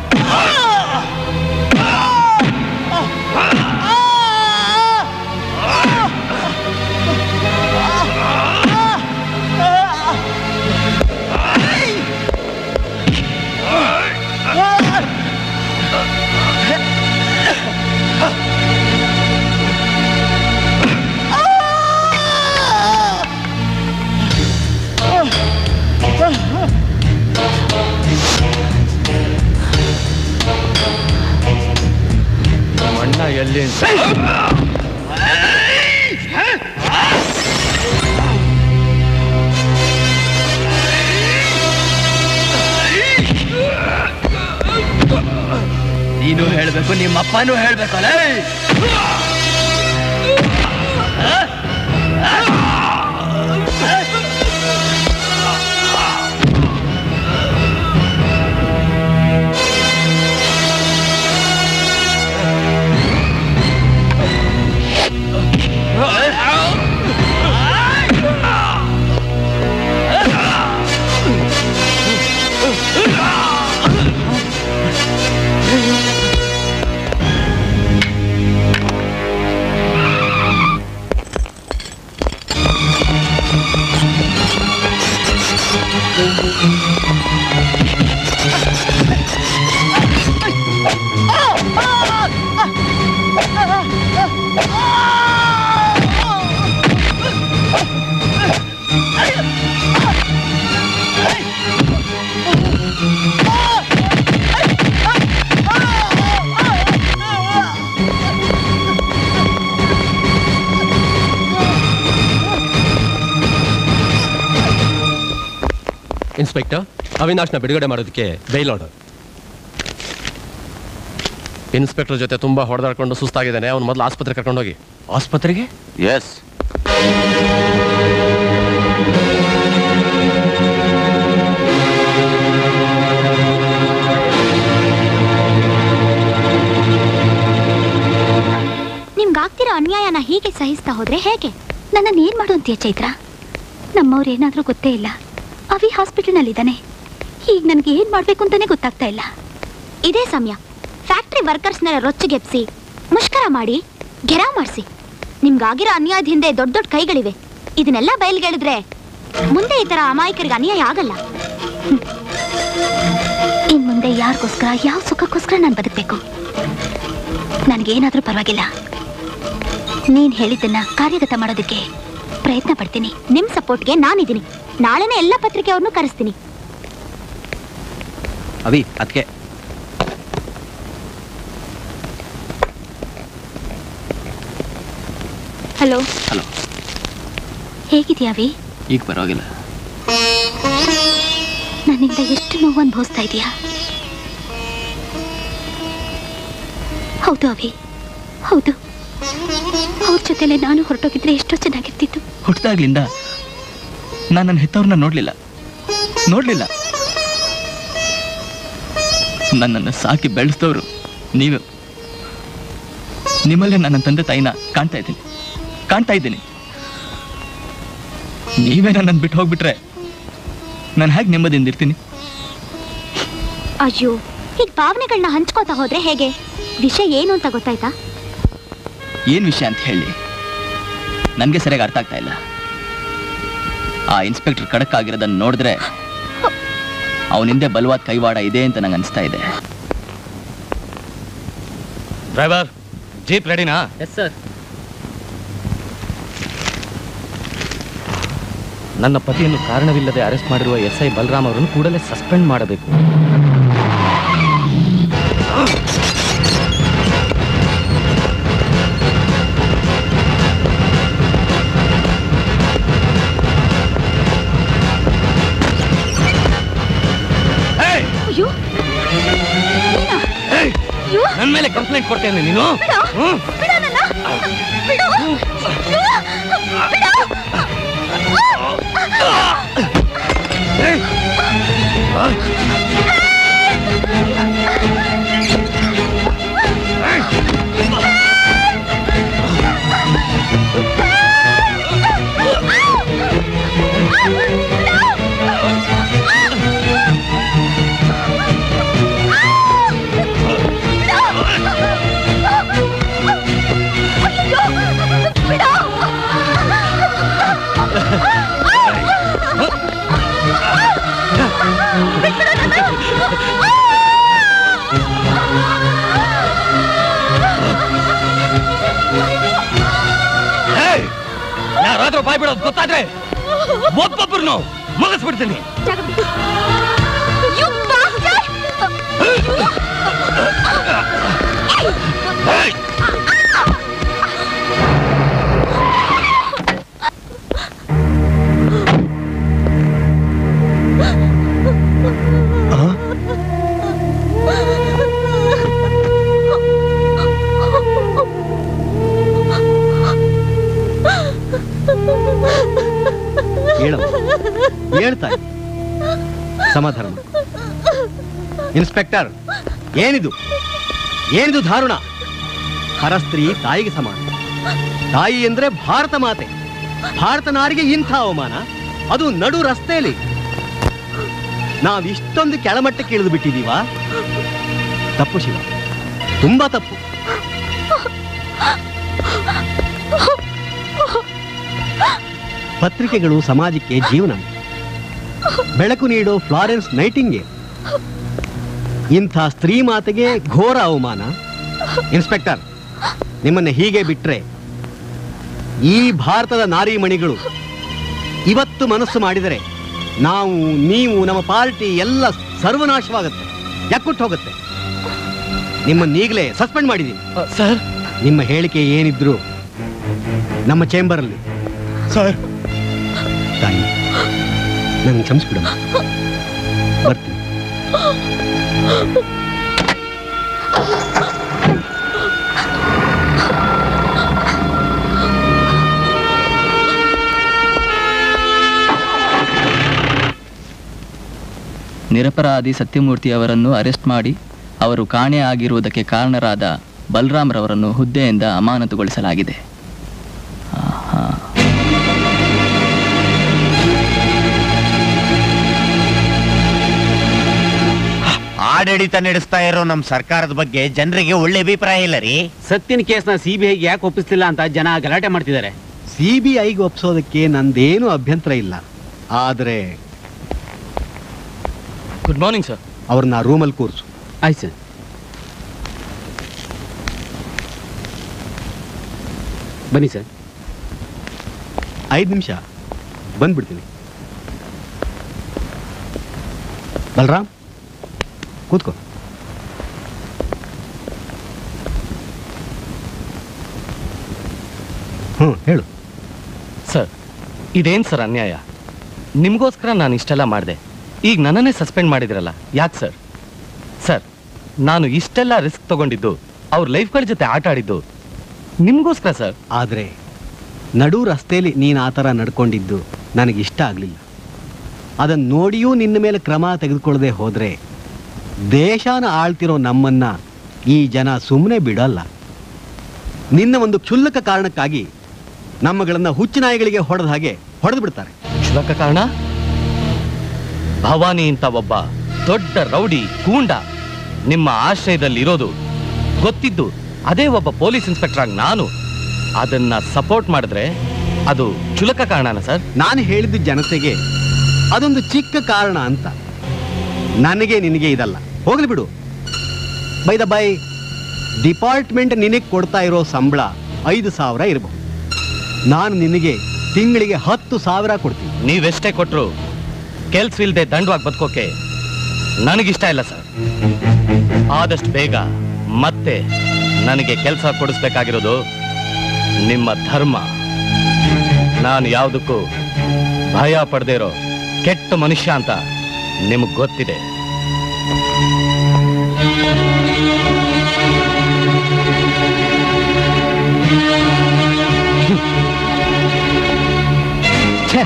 S17: ನಿಮ್ಮ ಅಣ್ಣ ಎಲ್ಲಿ ಅಂತ
S10: ನೀನು ಹೇಳ್ಬೇಕು ನಿಮ್ಮ ಅಪ್ಪನೂ ಹೇಳ್ಬೇಕಲ್ಲ
S21: ಇನ್ಸ್ಪೆಕ್ಟರ್ ಅವಿನಾಶ್ನ ಬಿಡುಗಡೆ ಮಾಡೋದಕ್ಕೆ ಬೈಲ್ ಆರ್ಡರ್ ಇನ್ಸ್ಪೆಕ್ಟರ್ ಜೊತೆ ತುಂಬಾ ಹೊಡೆದಾಡ್ಕೊಂಡು ಸುಸ್ತಾಗಿದ್ದಾನೆ ಅವ್ನು ಮೊದಲು ಆಸ್ಪತ್ರೆ ಕರ್ಕೊಂಡೋಗಿ
S2: ಆಸ್ಪತ್ರೆಗೆ ಎಸ್
S8: ನಿಮ್ಗಾಗ್ತಿರೋ ಅನ್ಯಾಯನ ಹೀಗೆ ಸಹಿಸ್ತಾ ಹೋದ್ರೆ ಹೇಗೆ ನನ್ನನ್ನು ಏನ್ ಮಾಡು ಅಂತೀಯ ಚೈತ್ರ ನಮ್ಮವ್ರು ಏನಾದ್ರೂ ಗೊತ್ತೇ ಇಲ್ಲ ಅವಿ ಹಾಸ್ಪಿಟಲ್ನಲ್ಲಿದ್ದಾನೆ ಈಗ ನನಗೆ ಏನ್ ಮಾಡ್ಬೇಕು ಅಂತಾನೆ ಗೊತ್ತಾಗ್ತಾ ಇಲ್ಲ ಇದೇ ಸಮಯ ಫ್ಯಾಕ್ಟ್ರಿ ವರ್ಕರ್ಸ್ನೆಲ್ಲ ರೊಚ್ಚಿಗೆಪ್ಸಿ ಮುಷ್ಕರ ಮಾಡಿ ಗೆರಾವ್ ಮಾಡಿಸಿ ನಿಮ್ಗಾಗಿರೋ ಅನ್ಯಾಯದ ಹಿಂದೆ ದೊಡ್ಡ ದೊಡ್ಡ ಕೈಗಳಿವೆ ಇದನ್ನೆಲ್ಲ ಬಯಲ್ಗೆಳಿದ್ರೆ ಮುಂದೆ ಈ ತರ ಅಮಾಯಕರಿಗೆ ಅನ್ಯಾಯ ಆಗಲ್ಲ ಹ್ಮ್. ಇನ್ ಮುಂದೆ ಯಾರಿಗೋಸ್ಕರ ಯಾವ ಸುಖಕ್ಕೋಸ್ಕರ ನಾನು ಬದುಕಬೇಕು ನನಗೇನಾದ್ರೂ ಪರವಾಗಿಲ್ಲ ನೀನ್ ಹೇಳಿದ್ದನ್ನ ಕಾರ್ಯಗತ ಮಾಡೋದಕ್ಕೆ ಪ್ರಯತ್ನ ಪಡ್ತೀನಿ ನಿಮ್ ಸಪೋರ್ಟ್ಗೆ ನಾನಿದ್ದೀನಿ ನಾಳೆನೇ ಎಲ್ಲ ಪತ್ರಿಕೆಯವ್ರನ್ನೂ ಕರೆಸ್ತೀನಿ
S3: ಅವಿ ಅದಕ್ಕೆ
S8: ಹಲೋ
S2: ಹಲೋ
S8: ಹೇಗಿದ್ಯಾ ಅವಿ
S2: ಈಗ ಪರವಾಗಿಲ್ಲ
S8: ನನ್ನಿಂದ ಎಷ್ಟು ನೋವು ಅನುಭವಿಸ್ತಾ ಇದೀಯಾ ಹೌದು ಅವಿ ಹೌದು ಅವ್ರ ಜೊತೆಲೆ ನಾನು ಹೊರಟೋಗಿದ್ರೆ ಎಷ್ಟೋ ಚೆನ್ನಾಗಿರ್ತಿತ್ತು
S20: ಹುಟ್ಟಿದಾಗ್ಲಿಂದ ನಾನು ನನ್ನ ಹೆತ್ತವ್ರನ್ನ ನೋಡ್ಲಿಲ್ಲ ನೋಡ್ಲಿಲ್ಲ ನನ್ನನ್ನು ಸಾಕಿ ಬೆಳೆಸಿದವರು ನೀವೇ ನಿಮ್ಮಲ್ಲೇ ನನ್ನ ತಂದೆ ತಾಯಿನ ಕಾಣ್ತಾ ಇದ್ದೀನಿ ಕಾಣ್ತಾ ಇದ್ದೀನಿ ನೀವೇ ನನ್ನನ್ನು ಬಿಟ್ಟು ಹೋಗ್ಬಿಟ್ರೆ ನಾನು ಹೇಗೆ ನೆಮ್ಮದಿಯಿಂದ ಇರ್ತೀನಿ
S8: ಅಯ್ಯೋ ಈಗ ಭಾವನೆಗಳನ್ನ ಹಂಚ್ಕೋತಾ ಹೋದ್ರೆ ಹೇಗೆ ವಿಷಯ ಏನು ಅಂತ ಗೊತ್ತಾಯ್ತಾ
S20: ಏನು ವಿಷಯ ಅಂತ ಹೇಳಿ ನನಗೆ ಸರಿಯಾಗಿ ಅರ್ಥ ಆಗ್ತಾ ಇಲ್ಲ ಆ ಇನ್ಸ್ಪೆಕ್ಟರ್ ಖಡಕ್ ಆಗಿರೋದನ್ನ ನೋಡಿದ್ರೆ ಅವನಿಂದೆ ಬಲವಾದ ಕೈವಾಡ ಇದೆ ಅಂತ ನಂಗೆ ಅನಿಸ್ತಾ ಇದೆ
S4: ಡ್ರೈವರ್ ಜೀಪ್ ರೆಡಿನಾ
S14: ಎಸ್ ಸರ್
S4: ನನ್ನ ಪತಿಯನ್ನು ಕಾರಣವಿಲ್ಲದೆ ಅರೆಸ್ಟ್ ಮಾಡಿರುವ ಎಸ್ ಐ ಬಲರಾಮ್ ಅವರನ್ನು ಕೂಡಲೇ ಸಸ್ಪೆಂಡ್ ಮಾಡಬೇಕು
S8: ಅಯ್ಯೋ
S4: ನನ್ನ ಮೇಲೆ ಕಂಪ್ಲೇಂಟ್ ಕೊಡ್ತೇನೆ ನೀನು ಹ್ಮ್? ಯಾರಾದ್ರೂ ಬಾಯ್ ಬಿಡೋದು ಗೊತ್ತಾದ್ರೆ ಒಬ್ಬೊಬ್ಬರನ್ನು ಮುಗಿಸ್ಬಿಡ್ತೀನಿ
S19: ಹೇಳು ಹೇಳ್ತಾರೆ ಸಮಾಧಾನ ಮಾಡು. ಇನ್ಸ್ಪೆಕ್ಟರ್ ಏನಿದು ಏನಿದು ದಾರುಣ ಹರಸ್ತ್ರೀ ತಾಯಿಗೆ ಸಮಾನ ತಾಯಿ ಅಂದ್ರೆ ಭಾರತ ಮಾತೆ ಭಾರತ ನಾರಿಗೆ ಇಂಥ ಅವಮಾನ ಅದು ನಡು ರಸ್ತೆಯಲ್ಲಿ ನಾವಿಷ್ಟೊಂದು ಕೆಳಮಟ್ಟಕ್ಕೆ ಇಳಿದು ಬಿಟ್ಟಿದೀವಾ ತಪ್ಪು ಶಿವ ತುಂಬಾ ತಪ್ಪು ಪತ್ರಿಕೆಗಳು ಸಮಾಜಕ್ಕೆ ಜೀವನ ಬೆಳಕು ನೀಡೋ ಫ್ಲಾರೆನ್ಸ್ ನೈಟಿಂಗೆ ಇಂಥ ಸ್ತ್ರೀ ಮಾತೆಗೆ ಘೋರ ಅವಮಾನ ಇನ್ಸ್ಪೆಕ್ಟರ್ ನಿಮ್ಮನ್ನ ಹೀಗೆ ಬಿಟ್ರೆ ಈ ಭಾರತದ ನಾರಿಮಣಿಗಳು ಇವತ್ತು ಮನಸ್ಸು ಮಾಡಿದರೆ ನಾವು ನೀವು ನಮ್ಮ ಪಾರ್ಟಿ ಎಲ್ಲ ಸರ್ವನಾಶವಾಗುತ್ತೆ ಯಾಕುಟ್ಟು ಹೋಗುತ್ತೆ ನಿಮ್ಮನ್ನೀಗಲೇ ಸಸ್ಪೆಂಡ್ ಮಾಡಿದ್ದೀನಿ
S4: ಸರ್
S19: ನಿಮ್ಮ ಹೇಳಿಕೆ ಏನಿದ್ರು ನಮ್ಮ ಚೇಂಬರಲ್ಲಿ ಸರ್ ತಾಯಿ ನನಗೆ ಕ್ಷಮಿಸ್ಬಿಡಮ್ಮ ಬರ್ತೀನಿ
S20: ನಿರಪರಾಧಿ ಸತ್ಯಮೂರ್ತಿ ಅವರನ್ನು ಅರೆಸ್ಟ್ ಮಾಡಿ ಅವರು ಕಾಣೆ ಆಗಿರುವುದಕ್ಕೆ ಕಾರಣರಾದ ಬಲರಾಮ್ರವರನ್ನು ಹುದ್ದೆಯಿಂದ ಅಮಾನತುಗೊಳಿಸಲಾಗಿದೆ ಆಹಾ.
S1: ಆಡಳಿತ ನಡೆಸ್ತಾ ಇರೋ ನಮ್ಮ ಸರ್ಕಾರದ ಬಗ್ಗೆ ಜನರಿಗೆ ಒಳ್ಳೆ ಅಭಿಪ್ರಾಯ ಇಲ್ಲ ರೀ
S18: ಸತ್ಯನ ಕೇಸ್ನ ಸಿ ಬಿ ಐಗೆ ಯಾಕೆ ಒಪ್ಪಿಸ್ತಿಲ್ಲ ಅಂತ ಜನ ಗಲಾಟೆ ಮಾಡ್ತಿದ್ದಾರೆ
S19: ಸಿ ಬಿ ಐಗೆ ಒಪ್ಸೋದಕ್ಕೆ ನಂದೇನು ಅಭ್ಯಂತರ ಇಲ್ಲ ಆದರೆ
S4: ಗುಡ್ ಮಾರ್ನಿಂಗ್ ಸರ್
S19: ಅವ್ರನ್ನ ರೂಮಲ್ಲಿ ಕೂರಿಸು
S18: ಆಯ್ತು ಸರ್ ಬನ್ನಿ ಸರ್
S19: ಐದು ನಿಮಿಷ ಬಂದ್ಬಿಡ್ತೀನಿ ಬಲರಾಮ್ ಕೂತ್ಕೋ ಹ್ಞೂ ಹೇಳು
S4: ಸರ್ ಇದೇನು ಸರ್ ಅನ್ಯಾಯ ನಿಮಗೋಸ್ಕರ ನಾನು ಇಷ್ಟೆಲ್ಲ ಮಾಡಿದೆ ಈಗ ನನ್ನನ್ನೇ ಸಸ್ಪೆಂಡ್ ಮಾಡಿದ್ರಲ್ಲ ಯಾಕೆ ಸರ್ ಸರ್ ನಾನು ಇಷ್ಟೆಲ್ಲ ರಿಸ್ಕ್ ತಗೊಂಡಿದ್ದು ಅವ್ರ ಲೈಫ್ಗಳ ಜೊತೆ ಆಟ ಆಡಿದ್ದು ನಿಮಗೋಸ್ಕರ ಸರ್
S19: ಆದರೆ ನಡು ರಸ್ತೆಯಲ್ಲಿ ನೀನು ಆ ಥರ ನಡ್ಕೊಂಡಿದ್ದು ನನಗೆ ಇಷ್ಟ ಆಗಲಿಲ್ಲ ಅದನ್ನು ನೋಡಿಯೂ ನಿನ್ನ ಮೇಲೆ ಕ್ರಮ ತೆಗೆದುಕೊಳ್ಳದೆ ಹೋದರೆ ದೇಶನ ಆಳ್ತಿರೋ ನಮ್ಮನ್ನ ಈ ಜನ ಸುಮ್ಮನೆ ಬಿಡಲ್ಲ ನಿನ್ನ ಒಂದು ಕ್ಷುಲ್ಲಕ ಕಾರಣಕ್ಕಾಗಿ ನಮ್ಮಗಳನ್ನು ಹುಚ್ಚು ನಾಯಿಗಳಿಗೆ ಹೊಡೆದ ಹಾಗೆ ಹೊಡೆದು ಬಿಡ್ತಾರೆ
S4: ಕ್ಷುಲ್ಲಕ ಕಾರಣ ಭವಾನಿ ಅಂತ ಒಬ್ಬ ದೊಡ್ಡ ರೌಡಿ ಗೂಂಡ ನಿಮ್ಮ ಆಶ್ರಯದಲ್ಲಿ ಇರೋದು ಗೊತ್ತಿದ್ದು ಅದೇ ಒಬ್ಬ ಪೊಲೀಸ್ ಇನ್ಸ್ಪೆಕ್ಟರ್ ಆಗಿ ನಾನು ಅದನ್ನ ಸಪೋರ್ಟ್ ಮಾಡಿದ್ರೆ ಅದು ಕ್ಷುಲ್ಲಕ ಕಾರಣನ ಸರ್
S19: ನಾನು ಹೇಳಿದ್ದು ಜನತೆಗೆ ಅದೊಂದು ಚಿಕ್ಕ ಕಾರಣ ಅಂತ ನನಗೆ ನಿನಗೆ ಇದಲ್ಲ ಹೋಗ್ಲಿ ಬಿಡು ಬೈ ದ ಬೈ ಡಿಪಾರ್ಟ್ಮೆಂಟ್ ನಿನಗೆ ಕೊಡ್ತಾ ಇರೋ ಸಂಬಳ ಐದು ಸಾವಿರ ಇರಬಹುದು ನಾನು ನಿನಗೆ ತಿಂಗಳಿಗೆ ಹತ್ತು ಸಾವಿರ ಕೊಡ್ತೀನಿ
S4: ನೀವೆಷ್ಟೇ ಕೊಟ್ರು ಕೆಲ್ಸವಿಲ್ದೆ ದಂಡವಾಗಿ ಬದುಕೋಕೆ ನನಗಿಷ್ಟ ಇಲ್ಲ ಸರ್ ಆದಷ್ಟು ಬೇಗ ಮತ್ತೆ ನನಗೆ ಕೆಲಸ ಕೊಡಿಸ್ಬೇಕಾಗಿರೋದು ನಿಮ್ಮ ಧರ್ಮ ನಾನು ಯಾವುದಕ್ಕೂ ಭಯ ಪಡದೇ ಇರೋ ಕೆಟ್ಟ ಮನುಷ್ಯ ಅಂತ ನಿಮಗೆ ಗೊತ್ತಿದೆ
S19: ಛೇ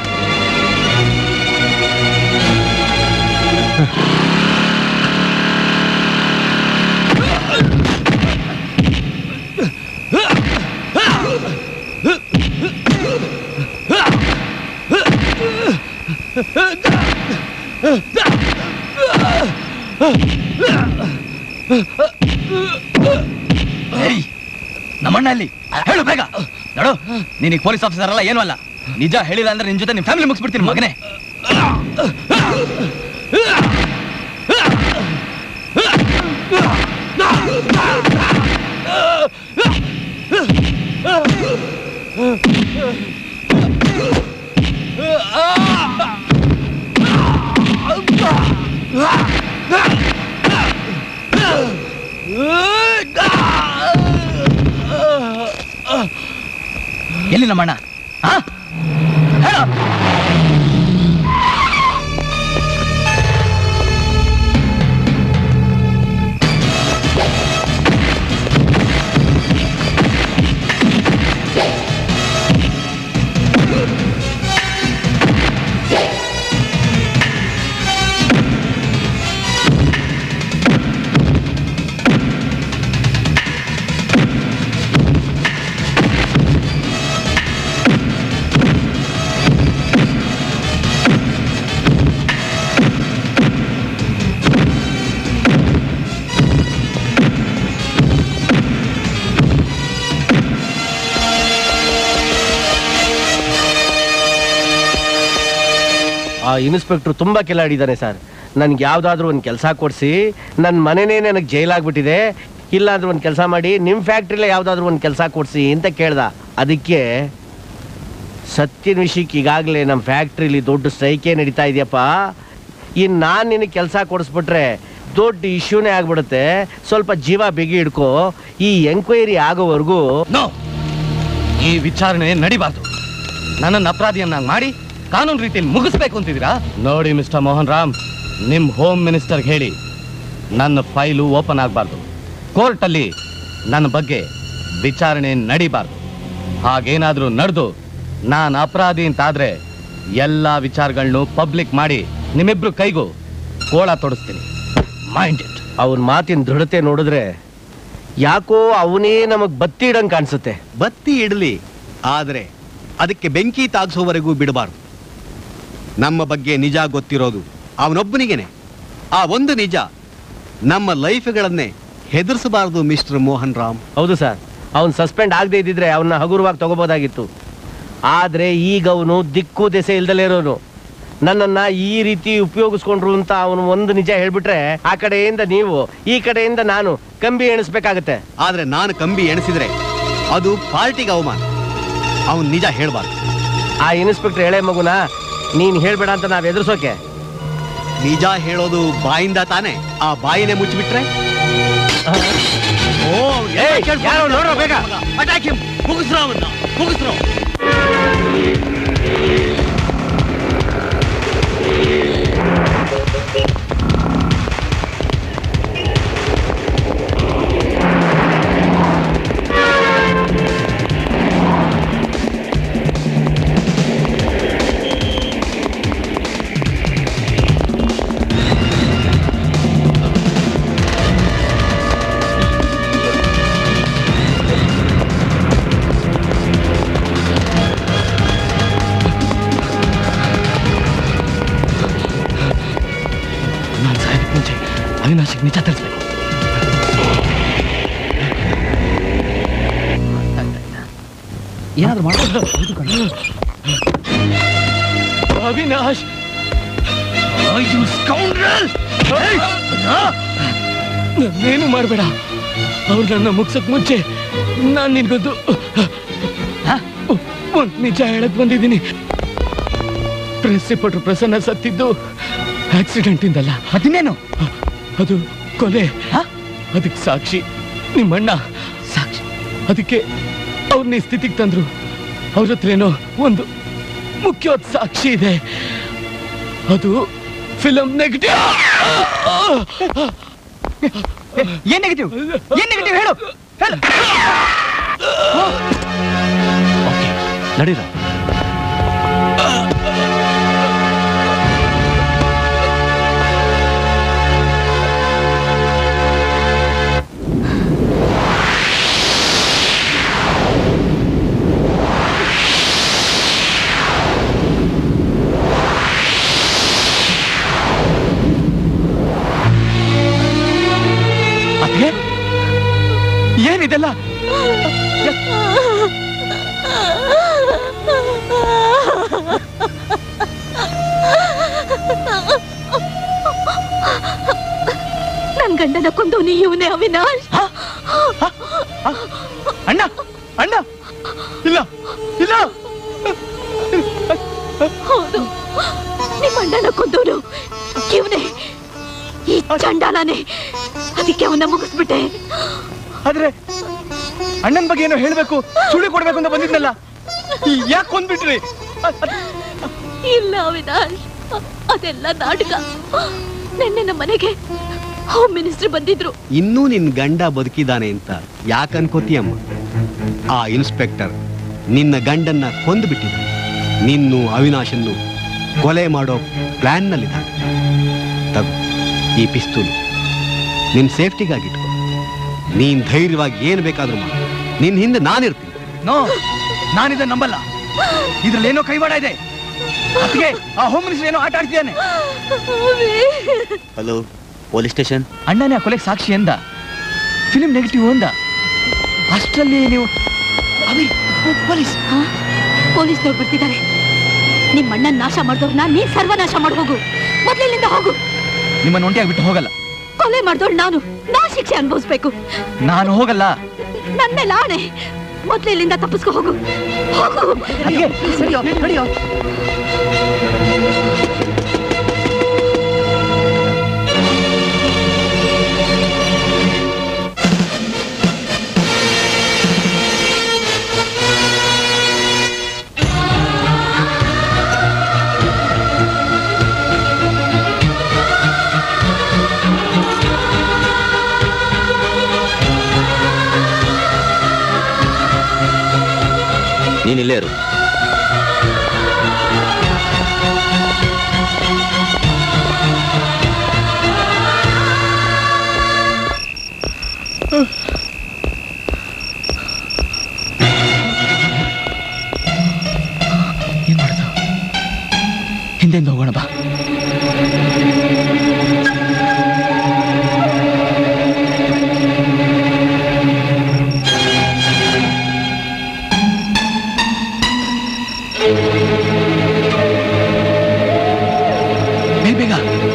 S20: ಏಯ್, ನಮ್ಮಣ್ಣ ಅಲ್ಲಿ ಹೇಳು ಬೇಗ ನೋಡು ನೀನೀಗ ಪೊಲೀಸ್ ಆಫೀಸರ್ ಅಲ್ಲ ಏನೂ ಅಲ್ಲ ನಿಜ ಹೇಳಿಲ್ಲ ಅಂದ್ರೆ ನಿನ್ ಜೊತೆ ನಿಮ್ ಫ್ಯಾಮಿಲಿ ಮುಗಿಸ್ಬಿಡ್ತೀನಿ ಮಗನೇ ಎಲ್ಲಿ ನಮ್ಮಣ್ಣ ಆ? ಹೇಳು
S17: ಆ ಇನ್ಸ್ಪೆಕ್ಟ್ರು ತುಂಬ ಕಿಲಾಡಿದ್ದಾನೆ ಸರ್ ನನ್ಗೆ ಯಾವ್ದಾದ್ರು ಒಂದು ಕೆಲಸ ಕೊಡಿಸಿ ನನ್ನ ಮನೆನೇ ನನಗೆ ಜೈಲಾಗ್ಬಿಟ್ಟಿದೆ ಇಲ್ಲಾಂದ್ರೆ ಒಂದು ಕೆಲಸ ಮಾಡಿ ನಿಮ್ಮ ಫ್ಯಾಕ್ಟ್ರಿಲೇ ಯಾವ್ದಾದ್ರು ಒಂದು ಕೆಲಸ ಕೊಡಿಸಿ ಅಂತ ಕೇಳ್ದ ಅದಕ್ಕೆ ಸತ್ಯನ ವಿಷಯಕ್ಕೆ ಈಗಾಗಲೇ ನಮ್ಮ ಫ್ಯಾಕ್ಟ್ರಿಲಿ ದೊಡ್ಡ ಸ್ಟ್ರೈಕೇ ನಡೀತಾ ಇದೆಯಪ್ಪ ಇನ್ನು ನಾನು ನಿನಗೆ ಕೆಲಸ ಕೊಡಿಸ್ಬಿಟ್ರೆ ದೊಡ್ಡ ಇಶ್ಯೂನೇ ಆಗ್ಬಿಡುತ್ತೆ ಸ್ವಲ್ಪ ಜೀವ ಬಿಗಿ ಹಿಡ್ಕೋ ಈ ಎಂಕ್ವೈರಿ ಆಗೋವರೆಗೂ
S4: ಈ ವಿಚಾರಣೆ ನಡಿಬಾರ್ದು ನನ್ನನ್ನು ಅಪರಾಧಿಯನ್ನಾಗಿ ಮಾಡಿ ಕಾನೂನು ರೀತಿಯಲ್ಲಿ ಮುಗಿಸ್ಬೇಕು ಅಂತಿದ್ದೀರಾ ನೋಡಿ ಮಿಸ್ಟರ್ ಮೋಹನ್ ರಾಮ್ ನಿಮ್ಮ ಹೋಮ್ ಮಿನಿಸ್ಟರ್ಗೆ ಹೇಳಿ ನನ್ನ ಫೈಲು ಓಪನ್ ಆಗಬಾರ್ದು ಕೋರ್ಟಲ್ಲಿ ನನ್ನ ಬಗ್ಗೆ ವಿಚಾರಣೆ ನಡಿಬಾರ್ದು ಹಾಗೇನಾದರೂ ನಡೆದು ನಾನು ಅಪರಾಧಿ ಅಂತಾದ್ರೆ ಎಲ್ಲ ವಿಚಾರಗಳನ್ನೂ ಪಬ್ಲಿಕ್ ಮಾಡಿ ನಿಮ್ಮಿಬ್ರು ಕೈಗೂ ಕೋಳ ತೊಡಿಸ್ತೀನಿ ಮೈಂಡ್ ಇಟ್
S17: ಅವನ ಮಾತಿನ ದೃಢತೆ ನೋಡಿದ್ರೆ ಯಾಕೋ ಅವನೇ ನಮಗ್ ಬತ್ತಿ ಇಡಂಗ್ ಕಾಣಿಸುತ್ತೆ
S19: ಬತ್ತಿ ಇಡಲಿ ಆದರೆ ಅದಕ್ಕೆ ಬೆಂಕಿ ತಾಗಿಸೋವರೆಗೂ ಬಿಡಬಾರ್ದು ನಮ್ಮ ಬಗ್ಗೆ ನಿಜ ಗೊತ್ತಿರೋದು ಅವನೊಬ್ಬನಿಗೇನೆ ಆ ಒಂದು ನಿಜ ನಮ್ಮ ಲೈಫ್ಗಳನ್ನೇ ಹೆದರ್ಸಬಾರದು ಮಿಸ್ಟರ್ ಮೋಹನ್ ರಾಮ್
S17: ಹೌದು ಸರ್ ಅವನು ಸಸ್ಪೆಂಡ್ ಆಗದೆ ಇದ್ದಿದ್ರೆ ಅವನ್ನ ಹಗುರವಾಗಿ ತಗೋಬೋದಾಗಿತ್ತು ಆದ್ರೆ ಈಗ ಅವನು ದಿಕ್ಕು ದೆಸೆ ಇಲ್ದಲೇ ಇರೋನು ನನ್ನನ್ನ ಈ ರೀತಿ ಉಪಯೋಗಿಸ್ಕೊಂಡ್ರು ಅಂತ ಅವನು ಒಂದು ನಿಜ ಹೇಳ್ಬಿಟ್ರೆ ಆ ಕಡೆಯಿಂದ ನೀವು ಈ ಕಡೆಯಿಂದ ನಾನು ಕಂಬಿ ಎಣಿಸ್ಬೇಕಾಗತ್ತೆ
S19: ಆದ್ರೆ ನಾನು ಕಂಬಿ ಎಣಿಸಿದ್ರೆ ಅದು ಪಾರ್ಟಿಗೆ ಅವಮಾನ ಅವನು ನಿಜ ಹೇಳ್ಬಾರ್ದು
S17: ಆ ಇನ್ಸ್ಪೆಕ್ಟರ್ ಎಳೆ ಮಗುನ ನೀನ್ ಹೇಳ್ಬೇಡ ಅಂತ ನಾವ್ ಎದುರಿಸೋಕೆ
S19: ನಿಜ ಹೇಳೋದು ಬಾಯಿಂದ ತಾನೆ ಆ ಬಾಯಿನೇ ಮುಚ್ಚಿಬಿಟ್ರೆ ಓ
S17: ಯಾರೋ ನೋಡ್ರೋ ಬೇಗ
S19: ಮುಗಿಸ್ರೋ ಅವನ್ನ ಮುಗಿಸ್ರೋ
S4: ನಾನು ಸಾಯೋದಕ್ಕೆ ಮುಂಚೆ ಅವಿನಾಶಿಗೆ ನಿಜ ತಿಳಿಸ್ಬೇಕು
S14: ಏನಾದ್ರು ಮಾಡೋದು
S4: ಅವಿನಾಶ್ ನನ್ನೇನು ಮಾಡಬೇಡ ಅವ್ರು ನನ್ನ ಮುಗ್ಸಕ್ ಮುಂಚೆ ನಾನು ನಿನ್ಗೊಂದು ಒಂದ್ ನಿಜ ಹೇಳಕ್ ಬಂದಿದ್ದೀನಿ ಪ್ರೆಸ್ ರಿಪೋರ್ಟರ್ ಪ್ರಸನ್ನ ಸತ್ತಿದ್ದು ಆಕ್ಸಿಡೆಂಟ್ ಇಂದಲ್ಲ
S14: ಮತ್ತಿನ್ನೇನು
S4: ಅದು ಕೊಲೆ ಅದಕ್ಕೆ ಸಾಕ್ಷಿ ನಿಮ್ಮಣ್ಣ ಸಾಕ್ಷಿ ಅದಕ್ಕೆ ಅವ್ರನ್ನ ಈ ಸ್ಥಿತಿಗೆ ತಂದ್ರು ಅವ್ರ ಹತ್ರ ಏನೋ ಒಂದು ಮುಖ್ಯವಾದ ಸಾಕ್ಷಿ ಇದೆ ಅದು ಫಿಲಂ ನೆಗೆಟಿವ್
S14: ಏನ್ ನೆಗೆಟಿವ್ ಏನ್ ನೆಗೆಟಿವ್ ಹೇಳು ಹೇಳು
S4: ನಡೀರ ಅದೇ ಏನಿದೆಲ್ಲ
S16: ನನ್ ಗಂಡನ ಕೊಂದವನು ಇವನೇ ಅವಿನಾಶ್
S4: ಅಣ್ಣ ಅಣ್ಣ ಇಲ್ಲ ಇಲ್ಲ
S16: ಹೌದು ನಿಮ್ಮ ಅಣ್ಣನ ಕೊಂದವನು ಇವನೇ ಈ ಚಂಡಾಲನೇ ಅದಕ್ಕೆ ಅವನ್ನ ಮುಗಿಸ್ಬಿಟ್ಟೆ
S4: ಆದ್ರೆ ಅಣ್ಣನ ಬಗ್ಗೆ ಏನೋ ಹೇಳ್ಬೇಕು ಸುಳಿ ಕೊಡ್ಬೇಕು ಅಂತ ಬಂದಿದ್ನಲ್ಲ ಯಾಕೆ ಕೊಂದ್ಬಿಟ್ರಿ
S16: ಇಲ್ಲ ಅವಿನಾಶ್ ಅದೆಲ್ಲ ನಾಟಕ ನಿನ್ನೆ ನಮ್ಮ ಮನೆಗೆ ಹೋಮ್ ಮಿನಿಸ್ಟರ್ ಬಂದಿದ್ರು
S19: ಇನ್ನೂ ನಿನ್ ಗಂಡ ಬದುಕಿದಾನೆ ಅಂತ ಯಾಕೆ ಅನ್ಕೋತೀಯಮ್ಮ ಆ ಇನ್ಸ್ಪೆಕ್ಟರ್ ನಿನ್ನ ಗಂಡನ್ನ ಕೊಂದುಬಿಟ್ಟಿದ್ದಾನೆ ನಿನ್ನು ಅವಿನಾಶನ್ನು ಕೊಲೆ ಮಾಡೋ ಪ್ಲಾನ್ನಲ್ಲಿದ್ದಾನೆ ತಗೋ ಈ ಪಿಸ್ತೂಲು ನಿನ್ ಸೇಫ್ಟಿಗಾಗಿಟ್ಕೋ ನೀನ್ ಧೈರ್ಯವಾಗಿ ಏನು ಬೇಕಾದ್ರೂ ಮಾಡು ನಿನ್ ಹಿಂದೆ ನಾನಿರ್ತೀನಿ
S4: ನೋ ನಾನಿದ ನಂಬಲ್ಲ ಇದ್ರಲ್ಲಿ ಏನೋ ಕೈವಾಡ ಇದೆ ಅದಕ್ಕೆ ಆ ಹೋಮ್ ಮಿನಿಸ್ಟರ್ ಏನೋ ಆಟ ಆಡ್ತಿದ್ದಾನೆ
S3: ಹಲೋ ಪೊಲೀಸ್ ಸ್ಟೇಷನ್
S10: ಅಣ್ಣನೇ ಆ ಕೊಲೆಗೆ ಸಾಕ್ಷಿ ಎಂದ ಫಿಲಿಂ ನೆಗೆಟಿವ್ ಅಂದ ಅಷ್ಟರಲ್ಲಿ ನೀವು
S16: ಪೊಲೀಸ್ ಪೊಲೀಸ್ನವ್ರು ಬರ್ತಿದ್ದಾರೆ ನಿಮ್ ಅಣ್ಣನ್ ನಾಶ ಮಾಡಿದವ್ರನ್ನ ನೀನ್ ಸರ್ವನಾಶ ಮಾಡಿ ಹೋಗು ಮೊದ್ಲಿನಿಂದ ಹೋಗು
S10: ನಿಮ್ಮನ್ನ ಒಂಟಿಯಾಗಿ ಬಿಟ್ಟು ಹೋಗಲ್ಲ
S16: ಕೊಲೆ ಮಾಡಿದವ್ಳು ನಾನು ನಾ ಶಿಕ್ಷೆ ಅನುಭವಿಸ್ಬೇಕು
S10: ನಾನು ಹೋಗಲ್ಲ
S16: ನನ್ ಮೇಲೆ ಆಣೆ ಮೊದ್ಲಿನಿಂದ ತಪ್ಪಿಸ್ಕೊ ಹೋಗು ಹೋಗು
S2: ನೀನಿಲ್ಲೇ ಇರು
S10: ಏನ್ ಮಾಡೋದು ಹಿಂದೆಂದ ಹೋಗೋಣ ಬಾ ಬೇಗ ಬೇಗ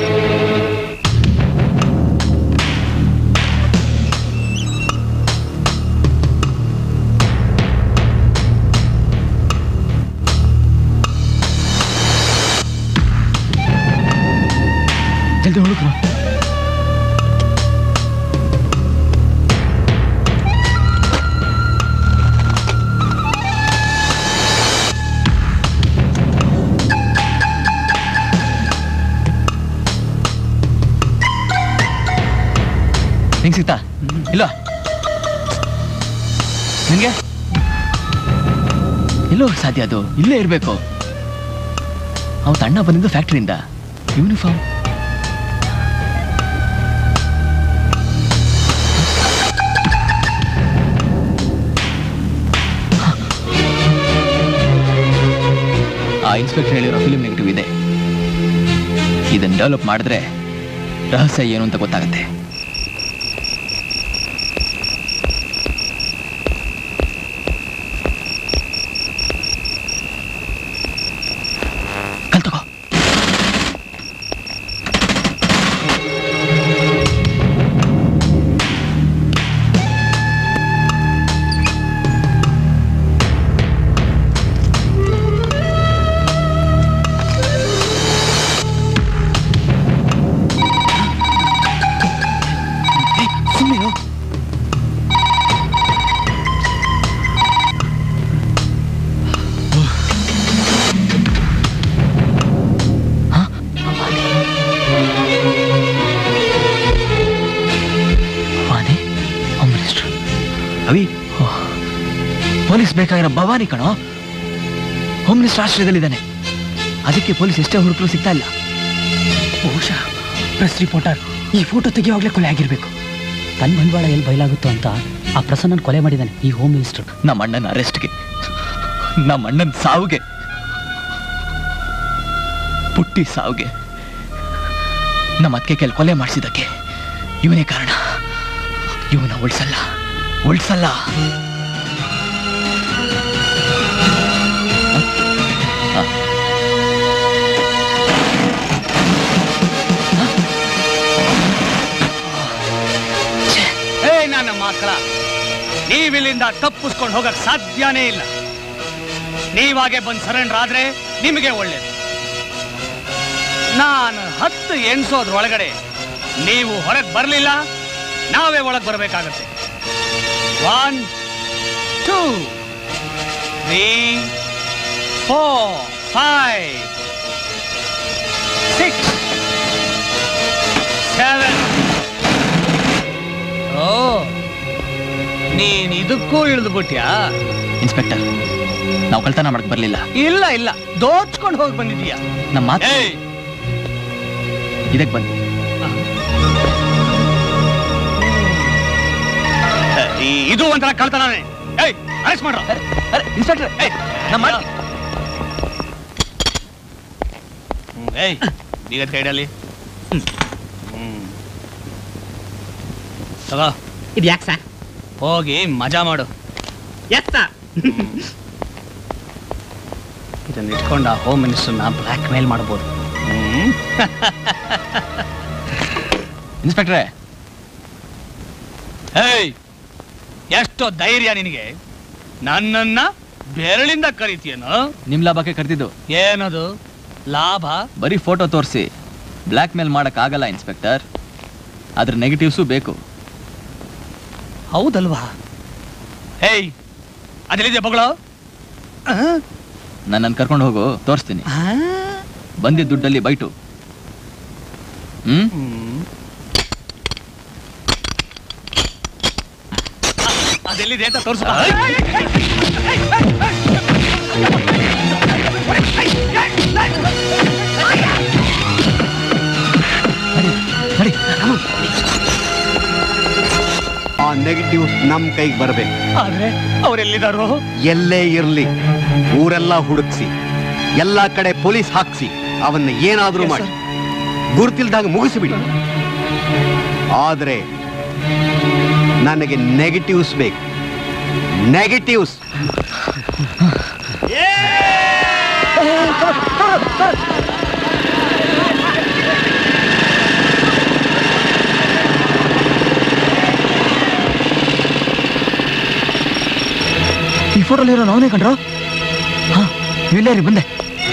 S10: ಜಲ್ದಿ ಹುಡುಕ್ರು ಹೆಂಗ್ ಸಿಗ್ತಾ ಇಲ್ಲ ನಿನ್ಗೆ ಎಲ್ಲೋ ಸಾಧ್ಯ ಅದು ಇಲ್ಲೇ ಇರಬೇಕು ಅವತ್ತು ಅಣ್ಣ ಬಂದಿದ್ದು ಫ್ಯಾಕ್ಟ್ರಿಯಿಂದ ಯೂನಿಫಾರ್ಮ್ ಆ ಇನ್ಸ್ಪೆಕ್ಟರ್ ಹೇಳಿರೋ ಫಿಲ್ಮ್ ನೆಗೆಟಿವ್ ಇದೆ ಇದನ್ನ ಡೆವಲಪ್ ಮಾಡಿದ್ರೆ ರಹಸ್ಯ ಏನು ಅಂತ ಗೊತ್ತಾಗುತ್ತೆ ಕಲ್ತಕೋ ಸುಮ್ಮನೆ Bhavani home minister Avi police ಬೇಕಾಗಿರೋ ಭವಾನಿ ಕಣೋ ಹೋಮ್ ಮಿನಿಸ್ಟರ್ ಆಶ್ರಯದಲ್ಲಿದ್ದಾನೆ ಅದಕ್ಕೆ ಪೊಲೀಸ್ ಎಷ್ಟೇ ಹುಡುಕಲು ಸಿಗ್ತಾ ಇಲ್ಲ
S14: ಬಹುಶಃ ಪ್ರೆಸ್ ರಿಪೋರ್ಟರ್ ಈ ಫೋಟೋ ತೆಗೆಯುವಾಗಲೇ ಕೊಲೆ ಆಗಿರ್ಬೇಕು ತನ್ನ ಬಂಡವಾಳ ಎಲ್ಲಿ ಬಯಲಾಗುತ್ತೋ ಅಂತ ಆ ಪ್ರಸನ್ನ ಕೊಲೆ ಮಾಡಿದ್ದಾನೆ ಈ ಹೋಮ್ ಮಿನಿಸ್ಟರ್
S10: ನಮ್ಮ ಅಣ್ಣನ ಅರೆಸ್ಟ್ಗೆ ನಮ್ಮ ಅಣ್ಣನ ಸಾವುಗೆ ಪುಟ್ಟಿ ಸಾವುಗೆ ನಮ್ಮ ಅತ್ತಿಗೆ ಕೆಲ ಕೊಲೆ ಮಾಡಿಸಿದ್ದಕ್ಕೆ ಇವನೇ ಕಾರಣ ಇವನ ಉಳಿಸಲ್ಲ ಉಳಿಸಲ್ಲ
S7: ಏ ನನ್ನ ಮಕ್ಕಳ ನೀವಿಲ್ಲಿಂದ ತಪ್ಪಿಸ್ಕೊಂಡು ಹೋಗಕ್ ಸಾಧ್ಯನೇ ಇಲ್ಲ ನೀವಾಗೆ ಬಂದು ಸರೆಂಡರ್ ಆದ್ರೆ ನಿಮಗೆ ಒಳ್ಳೇದು ನಾನು ಹತ್ತು ಎಣ್ಸೋದ್ರೊಳಗಡೆ ನೀವು ಹೊರಗೆ ಬರಲಿಲ್ಲ ನಾವೇ ಒಳಗೆ ಬರಬೇಕಾಗತ್ತೆ one two three four five six seven ಓ ನೀನ್ ಇದಕ್ಕೂ ಇಳಿದು ಬಿಟ್ಯಾ
S10: ಇನ್ಸ್ಪೆಕ್ಟರ್ ನಾವು ಕಳ್ತನ ಮಾಡಕ್ ಬರ್ಲಿಲ್ಲ
S7: ಇಲ್ಲ ಇಲ್ಲ ದೋಚ್ಕೊಂಡು ಹೋಗಿ ಬಂದಿದ್ಯಾ
S10: ನಮ್ಮ ಮಾತು
S7: ಏಯ್
S10: ಇದಕ್ಕೆ ಬಂದು
S7: ಈ- ಇದು ಒಂಥರ ಕಳ್ತನಾನೆ ಏಯ್ ಅರೆಸ್ಟ್ ಮಾಡ್ರ
S10: ಇನ್ಸ್ಪೆಕ್ಟರ್ ನಮ್ಮ
S7: ಏಯ್ ಈಗ ಕೈಡಲ್ಲಿ ತಗೋ
S5: ಇದು ಯಾಕೆ ಸರ್
S7: ಹೋಗಿ ಮಜಾ ಮಾಡು
S5: ಎಸ್ ಸರ್
S14: ಇದನ್ನ ಇಟ್ಕೊಂಡು ಆ ಹೋಮ್ ಮಿನಿಸ್ಟರ್ನ ಬ್ಲ್ಯಾಕ್ ಮೇಲ್ ಮಾಡ್ಬೋದು
S20: ಇನ್ಸ್ಪೆಕ್ಟ್ರೆ
S7: ಹೇಯ್ ಎಷ್ಟೋ ಧೈರ್ಯ ನಿನಗೆ ನನ್ನನ್ನ ಬೆರಳಿಂದ ಕರಿತೀಯನು
S20: ನಿಮ್ ಲಾಭಕ್ಕೆ ಕರೆದಿದ್ದು
S7: ಏನದು ಲಾಭ
S20: ಬರೀ ಫೋಟೋ ತೋರಿಸಿ ಬ್ಲ್ಯಾಕ್ ಮೇಲ್ ಮಾಡಕ್ ಆಗಲ್ಲ ಇನ್ಸ್ಪೆಕ್ಟರ್ ಅದ್ರ ನೆಗೆಟಿವ್ಸು ಬೇಕು
S7: ಹೌದಲ್ವಾ ಹೇಯ್ ಅದೆಲ್ಲಿದೆ ಬಗಳು
S20: ನನ್ನನ್ನು ಕರ್ಕೊಂಡು ಹೋಗು ತೋರಿಸ್ತೀನಿ ಬಂದಿದ್ದ ದುಡ್ಡಲ್ಲಿ ಬೈಟು ಹ್ಮ್
S7: ಅದೆಲ್ಲಿದೆ ಅಂತ ತೋರಿಸ
S3: ಆ ನೆಗೆಟಿವ್ ನಮ್ ಕೈಗೆ ಬರ್ಬೇಕು
S7: ಆದ್ರೆ ಅವರೆಲ್ಲಿದಾರೋ
S3: ಎಲ್ಲೇ ಇರ್ಲಿ ಊರೆಲ್ಲ ಹುಡುಕ್ಸಿ ಎಲ್ಲಾ ಕಡೆ ಪೊಲೀಸ್ ಹಾಕ್ಸಿ ಅವನ್ನ ಏನಾದ್ರೂ ಮಾಡಿ ಗುರುತಿಲ್ದಾಗ ಮುಗಿಸಿಬಿಡಿ ಆದ್ರೆ ನನಗೆ ನೆಗೆಟಿವ್ಸ್ ಬೇಕು ನೆಗೆಟಿವ್ಸ್
S10: ಈ ಫೋಟೋಲಿರೋ ನಾವನೇ ಕಂಡ್ರು ಹಾ ಇಲ್ಲೇ ರೀ ಬಂದೆ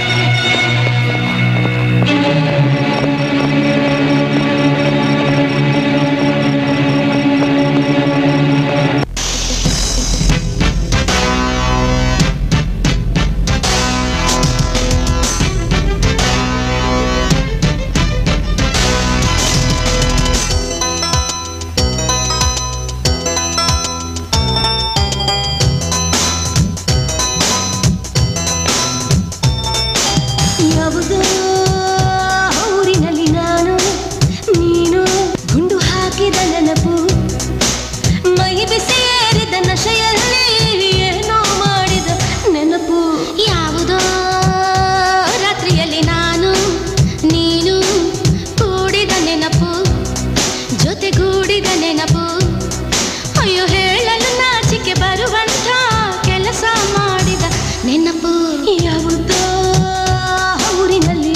S12: ಯಾವುದೋ ಊರಿನಲ್ಲಿ ನಾನು ನೀನು ಗುಂಡು ಹಾಕಿದ ನೆನಪು ಮೈ ಬಿಸಿ ಏರಿದ ನಶೆಯಲ್ಲಿ ಏನೋ ಮಾಡಿದ ನೆನಪು ಯಾವುದೋ ರಾತ್ರಿಯಲ್ಲಿ ನಾನು ನೀನು ಕೂಡಿದ ನೆನಪು ಜೊತೆಗೂಡಿದ ನೆನಪು ಅಯ್ಯೋ ಹೇಳಲು ನಾಚಿಕೆ ಬರುವಂಥ ಕೆಲಸ ಮಾಡಿದ ನೆನಪು ಯಾವುದೋ ಊರಿನಲ್ಲಿ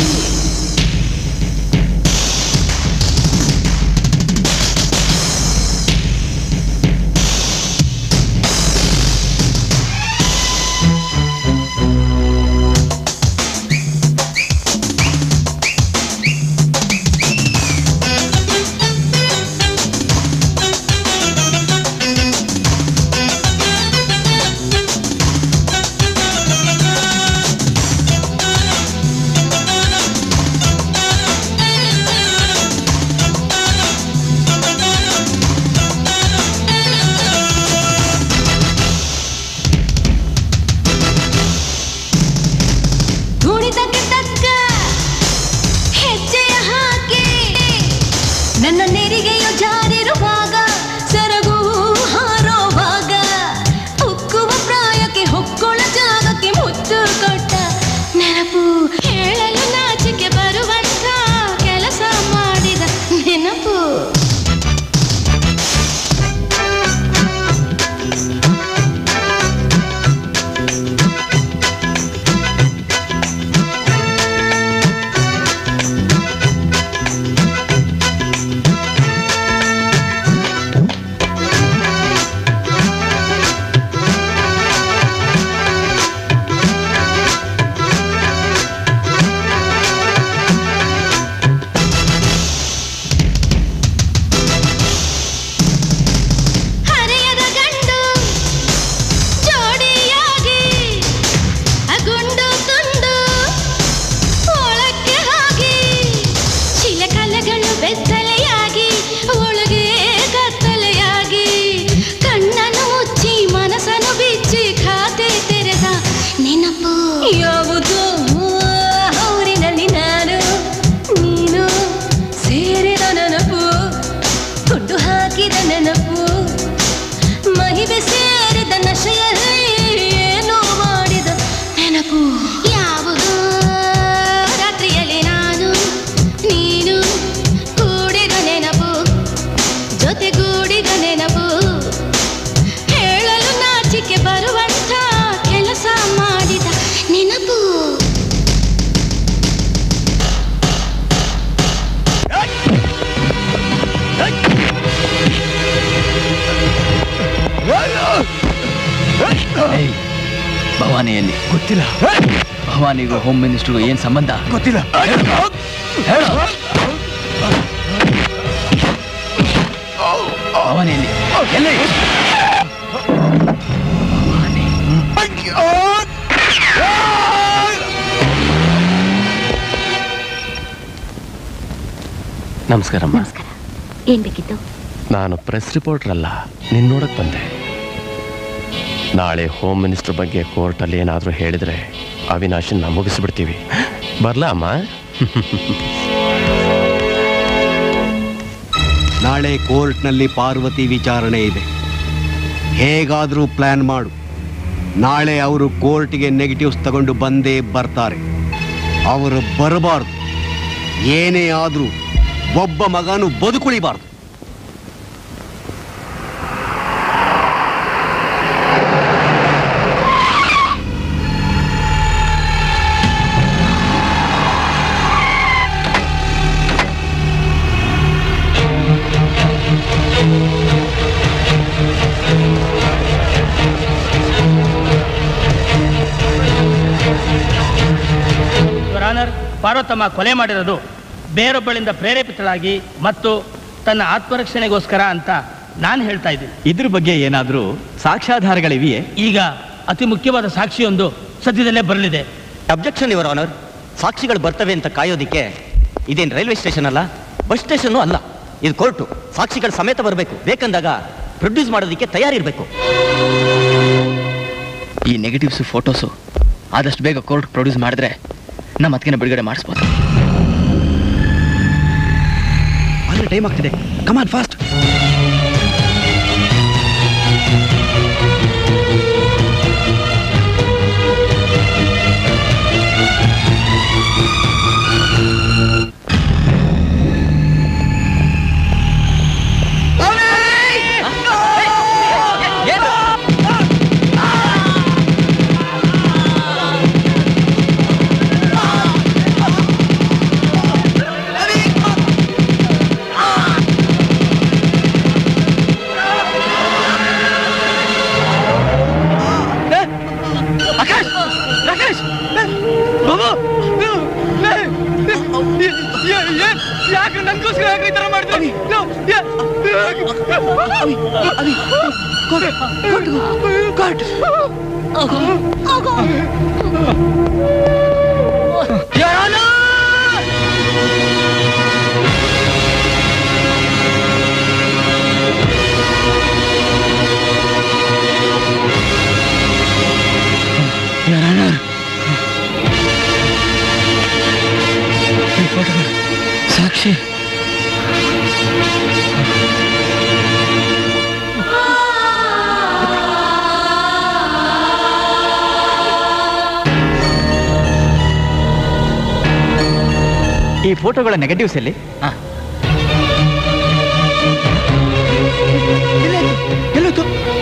S21: ಗೊತ್ತಿಲ್ಲ
S20: ಭವಾನಿಗೂ ಹೋಮ್ ಮಿನಿಸ್ಟರ್ಗೂ ಏನ್ ಸಂಬಂಧ
S21: ಗೊತ್ತಿಲ್ಲ
S20: ಭವಾನಿಯಲ್ಲಿ ಎಲ್ಲಿ
S21: ನಮಸ್ಕಾರಮ್ಮ
S8: ಏನ್ ಬೇಕಿತ್ತು
S21: ನಾನು ಪ್ರೆಸ್ ರಿಪೋರ್ಟರ್ ಅಲ್ಲ ನಿನ್ ನೋಡಕ್ ಬಂದೆ ನಾಳೆ ಹೋಮ್ ಮಿನಿಸ್ಟರ್ ಬಗ್ಗೆ ಕೋರ್ಟಲ್ಲಿ ಏನಾದರೂ ಹೇಳಿದ್ರೆ ಅವಿನಾಶನ್ನ ಮುಗಿಸ್ಬಿಡ್ತೀವಿ ಬರ್ಲಾ ಅಮ್ಮ
S19: ನಾಳೆ ಕೋರ್ಟ್ನಲ್ಲಿ ಪಾರ್ವತಿ ವಿಚಾರಣೆ ಇದೆ ಹೇಗಾದರೂ ಪ್ಲಾನ್ ಮಾಡು ನಾಳೆ ಅವರು ಕೋರ್ಟ್ಗೆ ನೆಗೆಟಿವ್ಸ್ ತಗೊಂಡು ಬಂದೇ ಬರ್ತಾರೆ ಅವರು ಬರಬಾರ್ದು ಏನೇ ಆದರೂ ಒಬ್ಬ ಮಗನು ಬದುಕುಳಿಬಾರ್ದು
S15: ಯುವರ್ ಆನರ್ ಪಾರ್ವತಮ್ಮ ಕೊಲೆ ಮಾಡಿರೋದು ಬೇರೊಬ್ಬಳಿಂದ ಪ್ರೇರೇಪಿತಳಾಗಿ ಮತ್ತು ತನ್ನ ಆತ್ಮರಕ್ಷಣೆಗೋಸ್ಕರ ಅಂತ ನಾನು ಹೇಳ್ತಾ ಇದ್ದೀನಿ
S2: ಇದ್ರ ಬಗ್ಗೆ ಏನಾದರೂ ಸಾಕ್ಷ್ಯಾಧಾರಗಳಿವೆಯೇ
S15: ಈಗ ಅತಿ ಮುಖ್ಯವಾದ ಸಾಕ್ಷಿಯೊಂದು ಸದ್ಯದಲ್ಲೇ ಬರಲಿದೆ
S22: ಅಬ್ಜೆಕ್ಷನ್ ಯುವರ್ ಆನರ್ ಸಾಕ್ಷಿಗಳು ಬರ್ತವೆ ಅಂತ ಕಾಯೋದಿಕ್ಕೆ ಇದೇನು ರೈಲ್ವೆ ಸ್ಟೇಷನ್ ಅಲ್ಲ ಬಸ್ ಸ್ಟೇಷನ್ನು ಅಲ್ಲ ಇದು ಕೋರ್ಟು ಸಾಕ್ಷಿಗಳು ಸಮೇತ ಬರಬೇಕು ಬೇಕಂದಾಗ ಪ್ರೊಡ್ಯೂಸ್ ಮಾಡೋದಕ್ಕೆ ತಯಾರಿರಬೇಕು
S20: ಈ ನೆಗೆಟಿವ್ಸು ಫೋಟೋಸು ಆದಷ್ಟು ಬೇಗ ಕೋರ್ಟ್ ಪ್ರೊಡ್ಯೂಸ್ ಮಾಡಿದ್ರೆ ನಮ್ಮ ಅದಕ್ಕೆ ಬಿಡುಗಡೆ ಮಾಡಿಸ್ಬೋದು
S14: ಆಗಲೇ ಟೈಮ್ ಆಗ್ತಿದೆ ಕಮಾನ್ ಫಾಸ್ಟ್
S15: ಆಕಾಶ್ ರಾಕೇಶ್ ಬಾಬು ಯಾಕೆ ನನ್ಗೋಸ್ಕರ ಯಾಕೆ ಈ ಥರ ಮಾಡ್ತೀನಿ
S20: ಸಾಕ್ಷಿ
S2: ಈ ಫೋಟೋಗಳ ನೆಗೆಟಿವ್ಸ್ ಎಲ್ಲಿ
S14: ಎಲ್ಲೋತು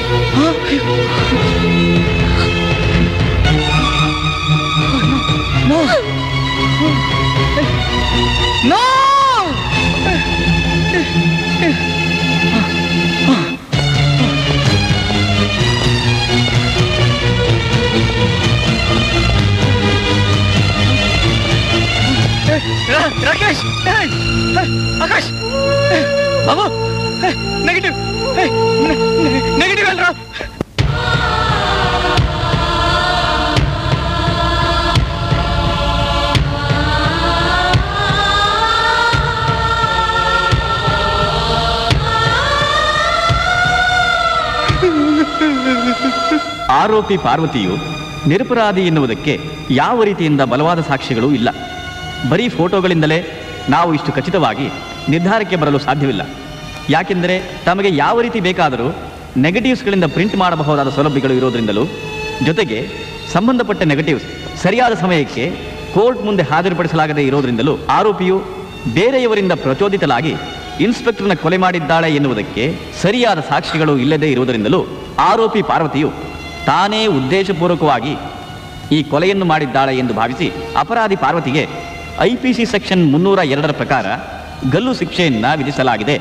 S14: no no
S15: Rakesh Akash Babu negative negative ಅಲ್ರ
S2: ಆರೋಪಿ ಪಾರ್ವತಿಯು ನಿರಪರಾಧಿ ಎನ್ನುವುದಕ್ಕೆ ಯಾವ ರೀತಿಯಿಂದ ಬಲವಾದ ಸಾಕ್ಷ್ಯಗಳು ಇಲ್ಲ ಬರೀ ಫೋಟೋಗಳಿಂದಲೇ ನಾವು ಇಷ್ಟು ಖಚಿತವಾಗಿ ನಿರ್ಧಾರಕ್ಕೆ ಬರಲು ಸಾಧ್ಯವಿಲ್ಲ ಯಾಕೆಂದರೆ ತಮಗೆ ಯಾವ ರೀತಿ ಬೇಕಾದರೂ ನೆಗೆಟಿವ್ಸ್ಗಳಿಂದ ಪ್ರಿಂಟ್ ಮಾಡಬಹುದಾದ ಸೌಲಭ್ಯಗಳು ಇರೋದ್ರಿಂದಲೂ ಜೊತೆಗೆ ಸಂಬಂಧಪಟ್ಟ ನೆಗೆಟಿವ್ಸ್ ಸರಿಯಾದ ಸಮಯಕ್ಕೆ ಕೋರ್ಟ್ ಮುಂದೆ ಹಾಜರುಪಡಿಸಲಾಗದೇ ಇರೋದ್ರಿಂದಲೂ ಆರೋಪಿಯು ಬೇರೆಯವರಿಂದ ಪ್ರಚೋದಿತಲಾಗಿ ಇನ್ಸ್ಪೆಕ್ಟರ್ನ ಕೊಲೆ ಮಾಡಿದ್ದಾಳೆ ಎನ್ನುವುದಕ್ಕೆ ಸರಿಯಾದ ಸಾಕ್ಷಿಗಳು ಇಲ್ಲದೇ ಇರುವುದರಿಂದಲೂ ಆರೋಪಿ ಪಾರ್ವತಿಯು ತಾನೇ ಉದ್ದೇಶಪೂರ್ವಕವಾಗಿ ಈ ಕೊಲೆಯನ್ನು ಮಾಡಿದ್ದಾಳೆ ಎಂದು ಭಾವಿಸಿ ಅಪರಾಧಿ ಪಾರ್ವತಿಗೆ ಐಪಿಸಿ ಸೆಕ್ಷನ್ ಮುನ್ನೂರ ಎರಡರ ಪ್ರಕಾರ ಗಲ್ಲು ಶಿಕ್ಷೆಯನ್ನ ವಿಧಿಸಲಾಗಿದೆ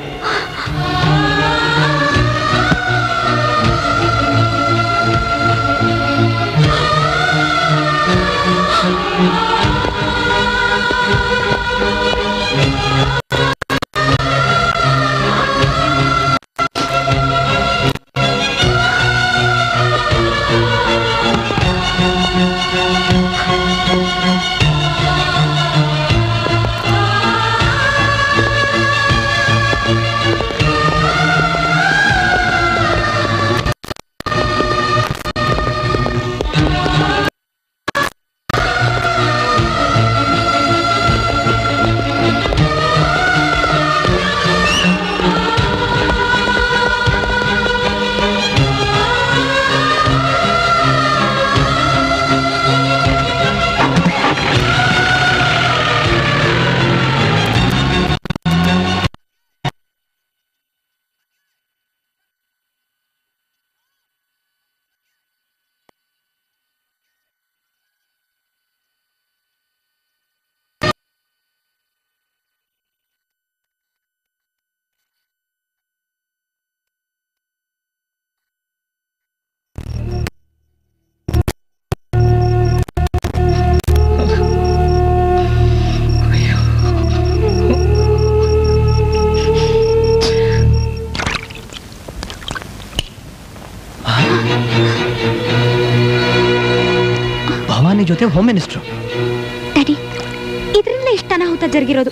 S9: ಭವಾನಿ ಜೊತೆ ಹೋಮ್ ಮಿನಿಸ್ಟ್ರು
S16: ಡ್ಯಾಡಿ ಇದರಿಂದ ಇಷ್ಟ ಅನಾಹುತ ಜರುಗಿರೋದು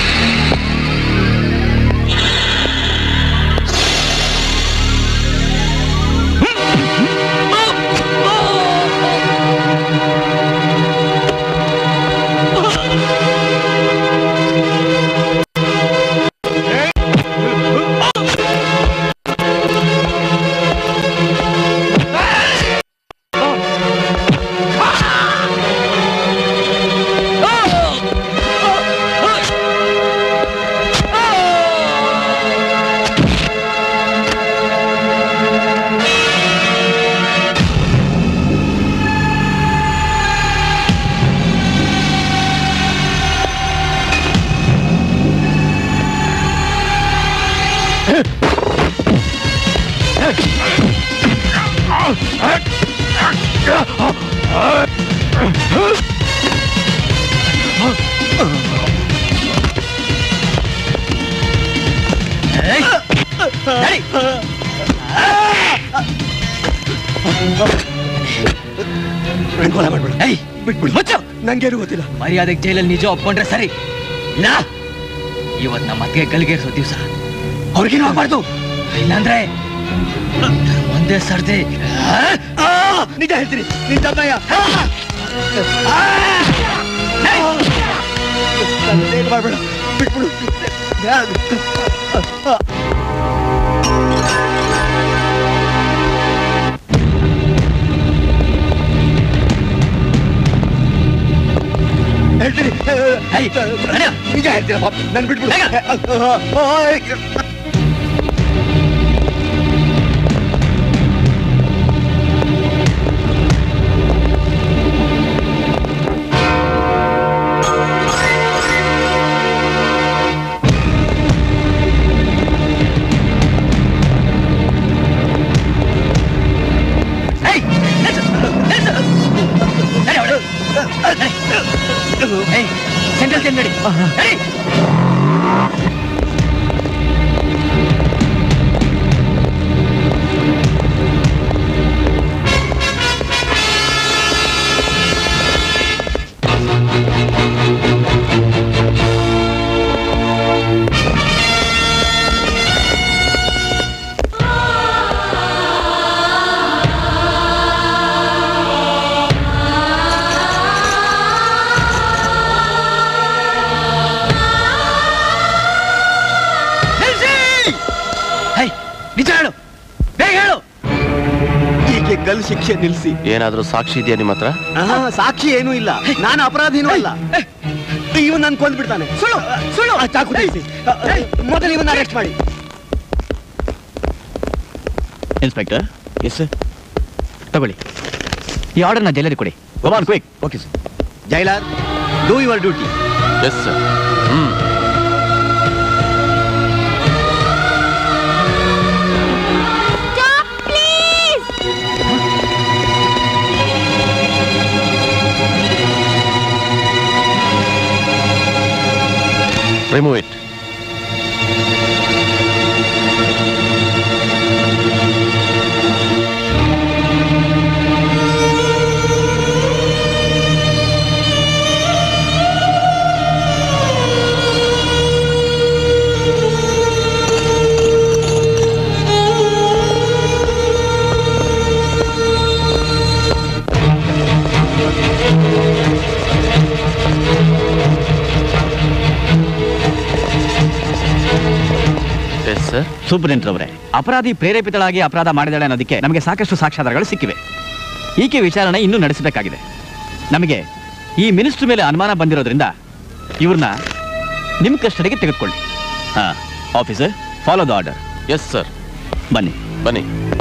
S10: ನಂಗೇನು ಗೊತ್ತಿಲ್ಲ ಮರ್ಯಾದೆಗೆ ಜೈಲಲ್ಲಿ ನಿಜ ಒಪ್ಕೊಂಡ್ರೆ ಸರಿ ಇಲ್ಲ ಇವತ್ ನಮ್ಮ ಅತ್ತಿಗೆ ಗಲ್ಗೇರಿಸೋ ದಿವಸ ಅವ್ರಿಗೇನು ಆಗ್ಬಾರ್ದು ಇಲ್ಲಾಂದ್ರೆ ಒಂದೇ ಸರ್ದಿ ನಿಜ ಹೇಳ್ತೀನಿ ನಿನ್ ತಮ್ಮಯ್ಯ ಮಾಡ್ಬೇಡ ಬಿಟ್ಬಿಡು ಹೇಳ್ತೀನಿ ನಿಜ ಹೇಳ್ತೀರಪ್ಪ ನನ್ ಬಿಟ್ಬಿಡು ಸೆಂಟ್ರಲ್ ಜೈಲ್ ನಡಿ ನಡಿ ನಿಜ ಹೇಳು ಬೇಗ ಹೇಳು
S3: ಹೀಗೆ ಗಲ್ ಶಿಕ್ಷೆ ನಿಲ್ಲಿಸಿ
S21: ಏನಾದ್ರೂ ಸಾಕ್ಷಿ ಇದೆಯಾ ನಿಮ್ಮ ಹತ್ರ
S3: ಆಹಾ, ಸಾಕ್ಷಿ ಏನೂ ಇಲ್ಲ ನಾನು ಅಪರಾಧಿನೂ ಅಲ್ಲ ಇವನ್ ನನ್ ಕೊಂದ್ಬಿಡ್ತಾನೆ ಸುಳ್ಳು ಸುಳ್ಳು ಆ ಚಾಕು ತೆಗ್ಸಿ. ಮೊದಲು ಇವನ್ನ ಅರೆಸ್ಟ್ ಮಾಡಿ
S2: ಇನ್ಸ್ಪೆಕ್ಟರ್
S21: ಎಸ್
S2: ತಗೊಳ್ಳಿ ಈ ಆರ್ಡರ್ನ ಜೈಲರಿಗೆ ಕೊಡಿ
S3: Bhavan quick okay sir jailer do your duty
S21: yes sir hmm
S16: please
S21: remove it sir
S2: superintendent ಅವರೇ ಅಪರಾಧಿ ಪ್ರೇರೇಪಿತಳಾಗಿ ಅಪರಾಧ ಮಾಡಿದಾಳೆ ಅನ್ನೋದಕ್ಕೆ ನಮಗೆ ಸಾಕಷ್ಟು ಸಾಕ್ಷ್ಯಾಧಾರಗಳು ಸಿಕ್ಕಿವೆ ಈಕೆ ವಿಚಾರಣೆ ಇನ್ನೂ ನಡೆಸಬೇಕಾಗಿದೆ ನಮಗೆ ಈ ಮಿನಿಸ್ಟರ್ ಮೇಲೆ ಅನುಮಾನ ಬಂದಿರೋದ್ರಿಂದ ಇವ್ರನ್ನ ನಿಮ್ಮ ಕಸ್ಟಡಿಗೆ ತೆಗೆದುಕೊಳ್ಳಿ ಹಾ officer follow the order
S21: yes sir
S2: ಬನ್ನಿ
S21: ಬನ್ನಿ